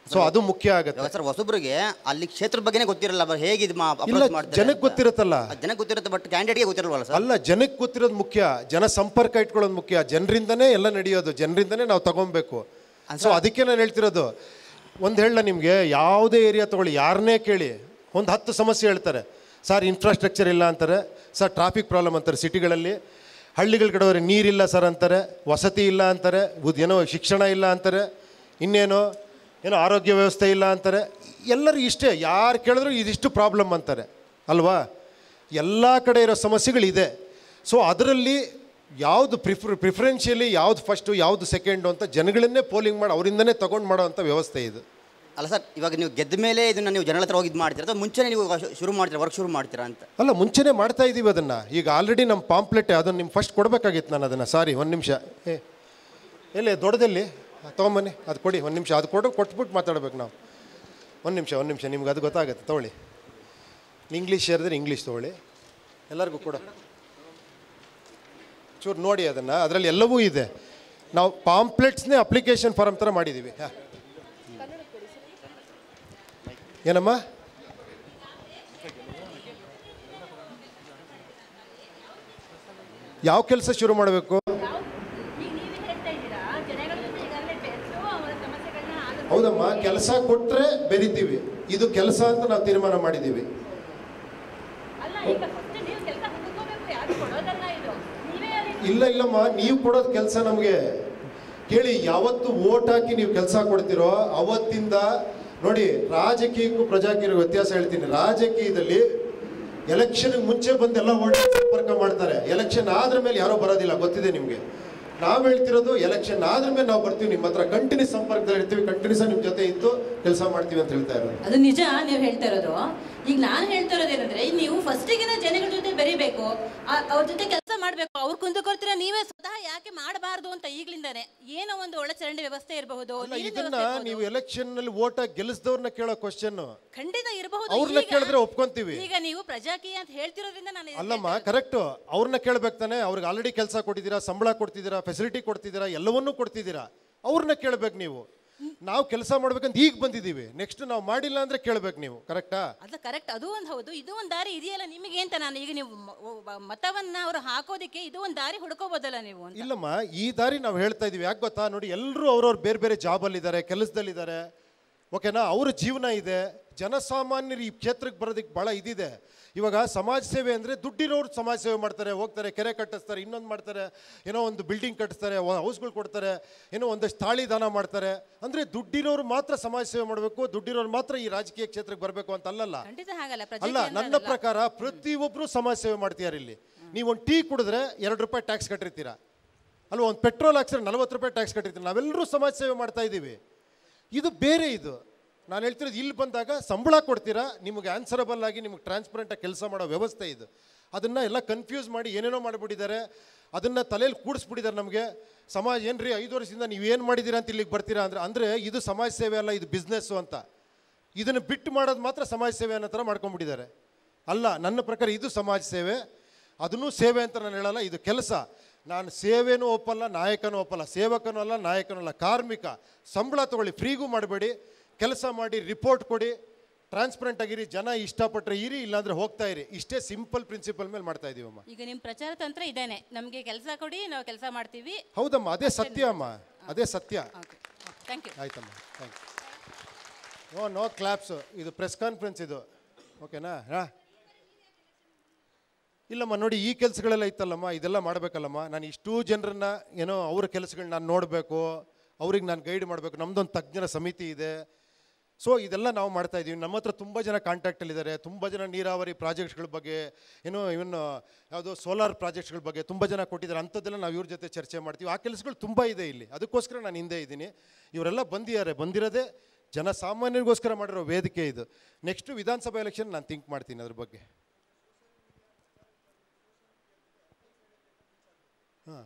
Speaker 2: ಸೊ ಅದು ಮುಖ್ಯ ಆಗುತ್ತೆ
Speaker 17: ಸರ್ ಹೊಸಬ್ರಿಗೆ ಅಲ್ಲಿ ಕ್ಷೇತ್ರದ ಬಗ್ಗೆನೇ ಗೊತ್ತಿರಲ್ಲ ಬರ್ ಹೇಗೆ ಇದು
Speaker 2: ಇಲ್ಲ
Speaker 17: ಅಪ್ರೋಚ್ ಮಾಡ್ತಾರೆ
Speaker 2: ಜನಕ್ಕೆ ಗೊತ್ತಿರುತ್ತಲ್ಲ
Speaker 17: ಜನಕ್ಕೆ ಗೊತ್ತಿರುತ್ತೆ ಬಟ್ ಕ್ಯಾಂಡಿಡೇಟ್ಗೆ ಗೊತ್ತಿರಲ್ವಲ್ಲ ಸರ್
Speaker 2: ಅಲ್ಲ ಜನಕ್ಕೆ ಗೊತ್ತಿರೋದು ಮುಖ್ಯ ಜನ ಸಂಪರ್ಕ ಇಟ್ಕೊಳ್ಳೋದು ಮುಖ್ಯ ಜನರಿಂದನೇ ಎಲ್ಲ ನಡೆಯೋದು ಜನರಿಂದನೇ ನಾವು ತಗೊಬೇಕು ಸೊ ಅದಕ್ಕೆ ನಾನು ಹೇಳ್ತಿರೋದು ಒಂದು ಹೇಳ ನಿಮಗೆ ಯಾವುದೇ ಏರಿಯಾ ತಗೊಳ್ಳಿ ಯಾರನ್ನೇ ಕೇಳಿ ಒಂದು ಹತ್ತು ಸಮಸ್ಯೆ ಹೇಳ್ತಾರೆ ಸರ್ ಇನ್ಫ್ರಾಸ್ಟ್ರಕ್ಚರ್ ಇಲ್ಲ ಅಂತಾರೆ ಸರ್ ಟ್ರಾಫಿಕ್ ಪ್ರಾಬ್ಲಮ್ ಅಂತಾರೆ ಸಿಟಿಗಳಲ್ಲಿ ಹಳ್ಳಿಗಳ ಕಡೆಯವ್ರೆ ನೀರಿಲ್ಲ ಸರ್ ಅಂತಾರೆ ವಸತಿ ಇಲ್ಲ ಅಂತಾರೆ ಉದ್- ಏನೋ ಶಿಕ್ಷಣ ಇಲ್ಲ ಅಂತಾರೆ ಇನ್ನೇನೋ ಏನೋ ಆರೋಗ್ಯ ವ್ಯವಸ್ಥೆ ಇಲ್ಲ ಅಂತಾರೆ ಎಲ್ಲರೂ ಇಷ್ಟೇ ಯಾರು ಕೇಳಿದ್ರು ಇದಿಷ್ಟು ಪ್ರಾಬ್ಲಮ್ ಅಂತಾರೆ ಅಲ್ವಾ ಎಲ್ಲ ಕಡೆ ಇರೋ ಸಮಸ್ಯೆಗಳಿದೆ ಸೊ ಅದರಲ್ಲಿ ಯಾವುದು ಪ್ರಿಫರ್ ಪ್ರಿಫರೆನ್ಷಿಯಲಿ ಯಾವುದು ಫಸ್ಟು ಯಾವುದು ಸೆಕೆಂಡು ಅಂತ ಜನಗಳನ್ನೇ ಪೋಲಿಂಗ್ ಮಾಡಿ ಅವರಿಂದನೇ ತಗೊಂಡು ಮಾಡೋ ಅಂಥ ವ್ಯವಸ್ಥೆ ಇದು
Speaker 17: ಅಲ್ಲ ಸರ್ ಇವಾಗ ನೀವು ಗೆದ್ದ ಮೇಲೆ ಇದನ್ನ ನೀವು ಜನಗಳ ಹತ್ರ ಹೋಗಿ ಇದು ಮಾಡ್ತೀರಾ ಅಥವಾ ಮುಂಚೆನೇ ನೀವು ಶು- ಶುರು ಮಾಡ್ತೀರಾ ವರ್ಕ್ ಶುರು ಮಾಡ್ತೀರಾ ಅಂತ
Speaker 2: ಅಲ್ಲ ಮುಂಚೆನೇ ಮಾಡ್ತಾ ಇದ್ದೀವಿ ಅದನ್ನು ಈಗ ಆಲ್ರೆಡಿ ನಮ್ಮ ಪಾಂಪ್ಲೆಟ್ ಅದನ್ನು ನಿಮ್ಗೆ ಫಸ್ಟ್ ಕೊಡಬೇಕಾಗಿತ್ತು ನಾನು ಅದನ್ನು ಸಾರಿ ಒಂದು ನಿಮಿಷ ಏ ಎಲ್ಲಿ ದೊಡ್ಡದಲ್ಲಿ ತೊಗೊಂಬನ್ನಿ ಅದು ಕೊಡಿ ಒಂದು ನಿಮಿಷ ಅದು ಕೊಡು ಕೊಟ್ಬಿಟ್ಟು ಮಾತಾಡ್ಬೇಕು ನಾವು ಒಂದು ನಿಮಿಷ ಒಂದು ನಿಮಿಷ ನಿಮ್ಗೆ ಅದು ಗೊತ್ತಾಗುತ್ತೆ ತೊಗೊಳ್ಳಿ ಇಂಗ್ಲೀಷ್ ಸೇರಿದ್ರೆ ಇಂಗ್ಲೀಷ್ ತೊಗೊಳ್ಳಿ ಎಲ್ಲರಿಗೂ ಕೊಡು ಚೂರು ನೋಡಿ ಅದನ್ನು ಅದರಲ್ಲಿ ಎಲ್ಲವೂ ಇದೆ ನಾವು ಪಾಂಪ್ಲೆಟ್ಸ್ನೇ ಅಪ್ಲಿಕೇಶನ್ ಫಾರಮ್ ಥರ ಮಾಡಿದ್ದೀವಿ ಹಾ. ಏನಮ್ಮ ಯಾವ ಕೆಲಸ ಶುರು ಮಾಡಬೇಕು ಹೌದಮ್ಮ ಕೆಲಸ ಕೊಟ್ಟರೆ ಬೆರಿತೀವಿ ಇದು ಕೆಲಸ ಅಂತ ನಾವು ತೀರ್ಮಾನ ಮಾಡಿದ್ದೀವಿ ಇಲ್ಲ ಇಲ್ಲಮ್ಮ ನೀವು ಕೊಡೋದು ಕೆಲಸ ನಮಗೆ ಕೇಳಿ ಯಾವತ್ತು ಓಟ್ ಹಾಕಿ ನೀವು ಕೆಲಸ ಕೊಡ್ತೀರೋ ಅವತ್ತಿಂದ ನೋಡಿ ರಾಜಕೀಯಕ್ಕೂ ಪ್ರಜಾಕೀಯಕ್ಕೂ ವ್ಯತ್ಯಾಸ ಹೇಳ್ತೀನಿ ರಾಜಕೀಯದಲ್ಲಿ ಎಲೆಕ್ಷನ್ಗೆ ಮುಂಚೆ ಬಂದು ಎಲ್ಲ ಓಟ್ ಸಂಪರ್ಕ ಮಾಡ್ತಾರೆ ಎಲೆಕ್ಷನ್ ಆದ್ರ ಮೇಲೆ ಯಾರೋ ಬರೋದಿಲ್ಲ ಗೊತ್ತಿದೆ ನಿಮಗೆ ನಾವು ಹೇಳ್ತಿರೋದು ಎಲೆಕ್ಷನ್ ಆದ್ರ ಮೇಲೆ ನಾವು ಬರ್ತೀವಿ ನಿಮ್ಮ ಹತ್ರ ಕಂಟಿನ್ಯೂಸ್ ಸಂಪರ್ಕದಲ್ಲಿ ಇರ್ತೀವಿ ಕಂಟಿನ್ಯೂಸ್ ನಿಮ್ಮ ಜೊತೆ ಇದ್ದು ಕೆಲಸ ಮಾಡ್ತೀವಿ ಅಂತ ಹೇಳ್ತಾ ಇರೋದು
Speaker 18: ಅದು ನಿಜ ನೀವು ಹೇಳ್ತಾ ಇರೋದು ಈಗ ನಾನು ಹೇಳ್ತಾ ಇರೋದೇನಂದ್ರೆ ಈಗ ನೀವು ಫಸ್ಟಿಗಿನ ಜನಗಳ ಜೊತೆ ಬೆರಿಬೇಕು ಆ- ಅವ್ರ ಜೊತೆ ಕೆಲಸ ಮಾಡ್ಬೇಕು ಅವ್ರ ಕುಂದುಕೊಳ್ತೀರ ನೀವೇ ಸ್ವತಃ ಯಾಕೆ ಮಾಡಬಾರ್ದು ಅಂತ ಈಗ್ಲಿಂದಾನೆ ಏನೋ ಒಂದು ಒಳ ಚರಂಡಿ ವ್ಯವಸ್ಥೆ ಇರಬಹುದು ನೀರಿನ
Speaker 2: ಇದನ್ನ
Speaker 18: ವ್ಯವಸ್ಥೆ ಇರ್ಬೋದು.
Speaker 2: ನೀವು ಎಲೆಕ್ಷನ್ ನಲ್ಲಿ ಓಟ್ ಹಾಕಿ ಗೆಲ್ಲಿಸಿದವ್ರನ್ನ ಕೇಳೋ ಕ್ವಶನ್
Speaker 18: ಖಂಡಿತ ಇರಬಹುದು
Speaker 2: ಅವ್ರನ್ನ
Speaker 18: ಈಗ-
Speaker 2: ಕೇಳಿದ್ರೆ ಒಪ್ಕೊಂತೀವಿ
Speaker 18: ಈಗ ನೀವು ಪ್ರಜಾಕೀಯ ಅಂತ ಹೇಳ್ತಿರೋದ್ರಿಂದ ನಾನು ಇದನ್ನ
Speaker 2: ಅಲ್ಲಮ್ಮ ಕರೆಕ್ಟು ಅವ್ರನ್ನ ಕೇಳ್ಬೇಕು ತಾನೆ ಅವ್ರಿಗೆ ಆಲ್ರೆಡಿ ಕೆಲಸ ಕೊಟ್ಟಿದ್ದೀರಾ ಸಂಬಳ ಕೊಡ್ತಿದ್ದೀರಾ ಫೆಸಿಲಿಟಿ ಕೊಡ್ತಿದ್ದೀರಾ ಎಲ್ಲವನ್ನೂ ಕೊಡ್ತಿದ್ದೀರಾ ಅವ್ರನ್ನ ಕೇಳ್ಬೇಕು ನೀವು ನಾವು ಕೆಲಸ ಮಾಡ್ಬೇಕಂತ ಈಗ ಬಂದಿದ್ದೀವಿ ನೆಕ್ಸ್ಟ್ ನಾವು ಮಾಡಿಲ್ಲ ಅಂದ್ರೆ ಕೇಳ್ಬೇಕು ನೀವು ಕರೆಕ್ಟಾ
Speaker 18: ಅದು ಕರೆಕ್ಟ್ ಅದು ಒಂದು ಹೌದು ಇದು ಒಂದು ದಾರಿ ಇದೆಯಲ್ಲ ನಿಮಗೆ ಅಂತ ನಾನು ಈಗ ನೀವು ಮ- ಒ- ಮತವನ್ನ ಅವರು ಹಾಕೋದಿಕ್ಕೆ ಇದು ಒಂದು ದಾರಿ ಹುಡ್ಕೋಬೋದಲ್ಲ ನೀವು ಅಂತ
Speaker 2: ಇಲ್ಲಮ್ಮ ಈ ದಾರಿ ನಾವು ಹೇಳ್ತಾ ಇದೀವಿ ಯಾಕೆ ಗೊತ್ತಾ ನೋಡಿ ಎಲ್ಲರೂ ಅವ್ರವ್ರ ಬೇರೆ ಬೇರೆ ಜಾಬಲ್ಲಿದ್ದಾರೆ ಕೆಲಸದಲ್ಲಿದ್ದಾರೆ ಓಕೆನಾ ಅವ್ರ ಜೀವನ ಇದೆ ಜನಸಾಮಾನ್ಯರು ಈ ಕ್ಷೇತ್ರಕ್ಕೆ ಬರೋದಕ್ಕೆ ಭಾಳ ಇದಿದೆ ಇವಾಗ ಸಮಾಜ ಸೇವೆ ಅಂದರೆ ದುಡ್ಡಿರೋರು ಸಮಾಜ ಸೇವೆ ಮಾಡ್ತಾರೆ ಹೋಗ್ತಾರೆ ಕೆರೆ ಕಟ್ಟಿಸ್ತಾರೆ ಇನ್ನೊಂದು ಮಾಡ್ತಾರೆ ಏನೋ ಒಂದು ಬಿಲ್ಡಿಂಗ್ ಕಟ್ಟಿಸ್ತಾರೆ ಹೌಸ್ಗಳು ಕೊಡ್ತಾರೆ ಏನೋ ಒಂದಷ್ಟು ತಾಳಿ ದಾನ ಮಾಡ್ತಾರೆ ಅಂದರೆ ದುಡ್ಡಿರೋರು ಮಾತ್ರ ಸಮಾಜ ಸೇವೆ ಮಾಡಬೇಕು ದುಡ್ಡಿರೋರು ಮಾತ್ರ ಈ ರಾಜಕೀಯ ಕ್ಷೇತ್ರಕ್ಕೆ ಬರಬೇಕು ಅಂತ ಅಲ್ಲಲ್ಲ
Speaker 18: ಖಂಡಿತ ಹಾಗಲ್ಲ
Speaker 2: ಅಲ್ಲ
Speaker 18: ಪ್ರಜಾಕೀಯ
Speaker 2: ನನ್ನ
Speaker 18: ಅನ್ನೋದಲ್ಲ.
Speaker 2: ಪ್ರಕಾರ ಪ್ರತಿಯೊಬ್ಬರು ಸಮಾಜ ಸೇವೆ ಮಾಡ್ತೀಯಾರ ಇಲ್ಲಿ ನೀವು ಒಂದು ಟೀ ಕುಡಿದ್ರೆ ಎರಡು ರೂಪಾಯಿ ಟ್ಯಾಕ್ಸ್ ಕಟ್ಟಿರ್ತೀರಾ ಅಲ್ವಾ ಒಂದು ಪೆಟ್ರೋಲ್ ಹಾಕ್ಸಿದ್ರೆ ನಲ್ವತ್ತು ರೂಪಾಯಿ ಟ್ಯಾಕ್ಸ್ ಕಟ್ಟಿರ್ತೀರಿ ನಾವೆಲ್ಲರೂ ಸಮಾಜ ಸೇವೆ ಮಾಡ್ತಾ ಇದ್ದೀವಿ ಇದು ಬೇರೆ ಇದು ನಾನು ಹೇಳ್ತಿರೋದು ಇಲ್ಲಿ ಬಂದಾಗ ಸಂಬಳ ಕೊಡ್ತೀರಾ ನಿಮಗೆ ಆನ್ಸರಬಲ್ ಆಗಿ ನಿಮಗೆ ಟ್ರಾನ್ಸ್ಪರೆಂಟಾಗಿ ಕೆಲಸ ಮಾಡೋ ವ್ಯವಸ್ಥೆ ಇದು ಅದನ್ನು ಎಲ್ಲ ಕನ್ಫ್ಯೂಸ್ ಮಾಡಿ ಏನೇನೋ ಮಾಡಿಬಿಟ್ಟಿದ್ದಾರೆ ಅದನ್ನು ತಲೆಯಲ್ಲಿ ಕೂಡಿಸ್ಬಿಟ್ಟಿದ್ದಾರೆ ನಮಗೆ ಸಮಾಜ ಏನ್ರಿ ಐದು ವರ್ಷದಿಂದ ನೀವು ಏನು ಮಾಡಿದ್ದೀರಾ ಅಂತ ಇಲ್ಲಿಗೆ ಬರ್ತೀರಾ ಅಂದರೆ ಅಂದರೆ ಇದು ಸಮಾಜ ಸೇವೆ ಅಲ್ಲ ಇದು ಬಿಸ್ನೆಸ್ಸು ಅಂತ ಇದನ್ನು ಬಿಟ್ಟು ಮಾಡೋದು ಮಾತ್ರ ಸಮಾಜ ಸೇವೆ ಅನ್ನೋ ಥರ ಮಾಡ್ಕೊಂಡ್ಬಿಟ್ಟಿದ್ದಾರೆ ಅಲ್ಲ ನನ್ನ ಪ್ರಕಾರ ಇದು ಸಮಾಜ ಸೇವೆ ಅದನ್ನೂ ಸೇವೆ ಅಂತ ನಾನು ಹೇಳಲ್ಲ ಇದು ಕೆಲಸ ನಾನು ಸೇವೆನೂ ಒಪ್ಪಲ್ಲ ನಾಯಕನೂ ಒಪ್ಪಲ್ಲ ಸೇವಕನೂ ಅಲ್ಲ ನಾಯಕನೂ ಅಲ್ಲ ಕಾರ್ಮಿಕ ಸಂಬಳ ತಗೊಳ್ಳಿ ಫ್ರೀಗೂ ಮಾಡಬೇಡಿ ಕೆಲಸ ಮಾಡಿ ರಿಪೋರ್ಟ್ ಕೊಡಿ ಟ್ರಾನ್ಸ್ಪರೆಂಟ್ ಆಗಿರಿ ಜನ ಇಷ್ಟಪಟ್ಟರೆ ಇರಿ ಇಲ್ಲಾಂದ್ರೆ ಹೋಗ್ತಾ ಇರಿ ಇಷ್ಟೇ ಸಿಂಪಲ್ ಪ್ರಿನ್ಸಿಪಲ್ ಮೇಲೆ ಮಾಡ್ತಾ ಇದೀವಮ್ಮ
Speaker 18: ಈಗ ನಿಮ್ಮ ಪ್ರಚಾರ ತಂತ್ರ ಇದೇನೆ ನಮಗೆ ಕೆಲಸ ಕೊಡಿ ನಾವು ಕೆಲಸ ಮಾಡ್ತೀವಿ
Speaker 2: ಹೌದಮ್ಮ ಅದೇ ಸತ್ಯ ಅಮ್ಮ ಅದೇ ಸತ್ಯ
Speaker 18: ಥ್ಯಾಂಕ್ ಯು
Speaker 2: ಆಯ್ತಮ್ಮ thank you no no claps ಇದು ಪ್ರೆಸ್ ಕಾನ್ಫರೆನ್ಸ್ ಇದು ಓಕೆನಾ ಹಾಂ ಇಲ್ಲಮ್ಮ ನೋಡಿ ಈ ಕೆಲಸಗಳೆಲ್ಲ ಇತ್ತಲ್ಲಮ್ಮ ಇದೆಲ್ಲ ಮಾಡಬೇಕಲ್ಲಮ್ಮ ನಾನು ಇಷ್ಟೂ ಜನರನ್ನ ಏನೋ ಅವ್ರ ಕೆಲಸಗಳನ್ನ ನಾನು ನೋಡಬೇಕು ಅವ್ರಿಗೆ ನಾನು ಗೈಡ್ ಮಾಡಬೇಕು ನಮ್ಮದೊಂದು ತಜ್ಞರ ಸಮಿತಿ ಇದೆ ಸೊ ಇದೆಲ್ಲ ನಾವು ಮಾಡ್ತಾ ಇದ್ದೀವಿ ನಮ್ಮ ಹತ್ರ ತುಂಬ ಜನ ಕಾಂಟ್ಯಾಕ್ಟಲ್ಲಿದ್ದಾರೆ ತುಂಬ ಜನ ನೀರಾವರಿ ಪ್ರಾಜೆಕ್ಟ್ಸ್ಗಳ ಬಗ್ಗೆ ಏನೋ ಇವನ್ ಯಾವುದೋ ಸೋಲಾರ್ ಪ್ರಾಜೆಕ್ಟ್ಸ್ಗಳ ಬಗ್ಗೆ ತುಂಬ ಜನ ಕೊಟ್ಟಿದ್ದಾರೆ ಅಂಥದ್ದೆಲ್ಲ ನಾವು ಇವ್ರ ಜೊತೆ ಚರ್ಚೆ ಮಾಡ್ತೀವಿ ಆ ಕೆಲಸಗಳು ತುಂಬ ಇದೆ ಇಲ್ಲಿ ಅದಕ್ಕೋಸ್ಕರ ನಾನು ಹಿಂದೆ ಇದ್ದೀನಿ ಇವರೆಲ್ಲ ಬಂದಿದ್ದಾರೆ ಬಂದಿರೋದೇ ಜನಸಾಮಾನ್ಯರಿಗೋಸ್ಕರ ಮಾಡಿರೋ ವೇದಿಕೆ ಇದು ನೆಕ್ಸ್ಟು ವಿಧಾನಸಭಾ ಎಲೆಕ್ಷನ್ ನಾನು ಥಿಂಕ್ ಮಾಡ್ತೀನಿ ಅದ್ರ ಬಗ್ಗೆ ಹಾಂ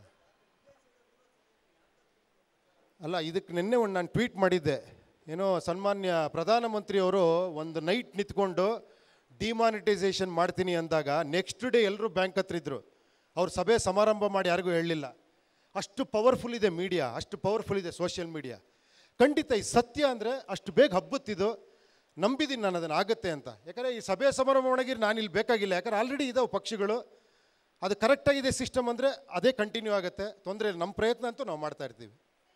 Speaker 2: ಅಲ್ಲ ಇದಕ್ಕೆ ನಿನ್ನೆ ಒಂದು ನಾನು ಟ್ವೀಟ್ ಮಾಡಿದ್ದೆ ಏನೋ ಸನ್ಮಾನ್ಯ ಪ್ರಧಾನಮಂತ್ರಿಯವರು ಒಂದು ನೈಟ್ ನಿಂತ್ಕೊಂಡು ಡಿಮಾನಿಟೈಸೇಷನ್ ಮಾಡ್ತೀನಿ ಅಂದಾಗ ನೆಕ್ಸ್ಟ್ ಡೇ ಎಲ್ಲರೂ ಬ್ಯಾಂಕ್ ಹತ್ರ ಇದ್ರು ಅವ್ರು ಸಭೆ ಸಮಾರಂಭ ಮಾಡಿ ಯಾರಿಗೂ ಹೇಳಲಿಲ್ಲ ಅಷ್ಟು ಪವರ್ಫುಲ್ ಇದೆ ಮೀಡಿಯಾ ಅಷ್ಟು ಪವರ್ಫುಲ್ ಇದೆ ಸೋಷಿಯಲ್ ಮೀಡಿಯಾ ಖಂಡಿತ ಈ ಸತ್ಯ ಅಂದರೆ ಅಷ್ಟು ಬೇಗ ಹಬ್ಬುತ್ತಿದ್ದು ನಂಬಿದ್ದೀನಿ ನಾನು ಅದನ್ನು ಆಗುತ್ತೆ ಅಂತ ಯಾಕಂದರೆ ಈ ಸಭೆ ಸಮಾರಂಭ ಒಣಗಿರಿ ನಾನು ಇಲ್ಲಿ ಬೇಕಾಗಿಲ್ಲ ಯಾಕಂದ್ರೆ ಆಲ್ರೆಡಿ ಇದಾವೆ ಪಕ್ಷಿಗಳು ಅದು ಕರೆಕ್ಟಾಗಿದೆ ಸಿಸ್ಟಮ್ ಅಂದರೆ ಅದೇ ಕಂಟಿನ್ಯೂ ಆಗುತ್ತೆ ತೊಂದರೆ ಇಲ್ಲ ನಮ್ಮ ಪ್ರಯತ್ನ ಅಂತೂ ನಾವು ಮಾಡ್ತಾ ಇರ್ತೀವಿ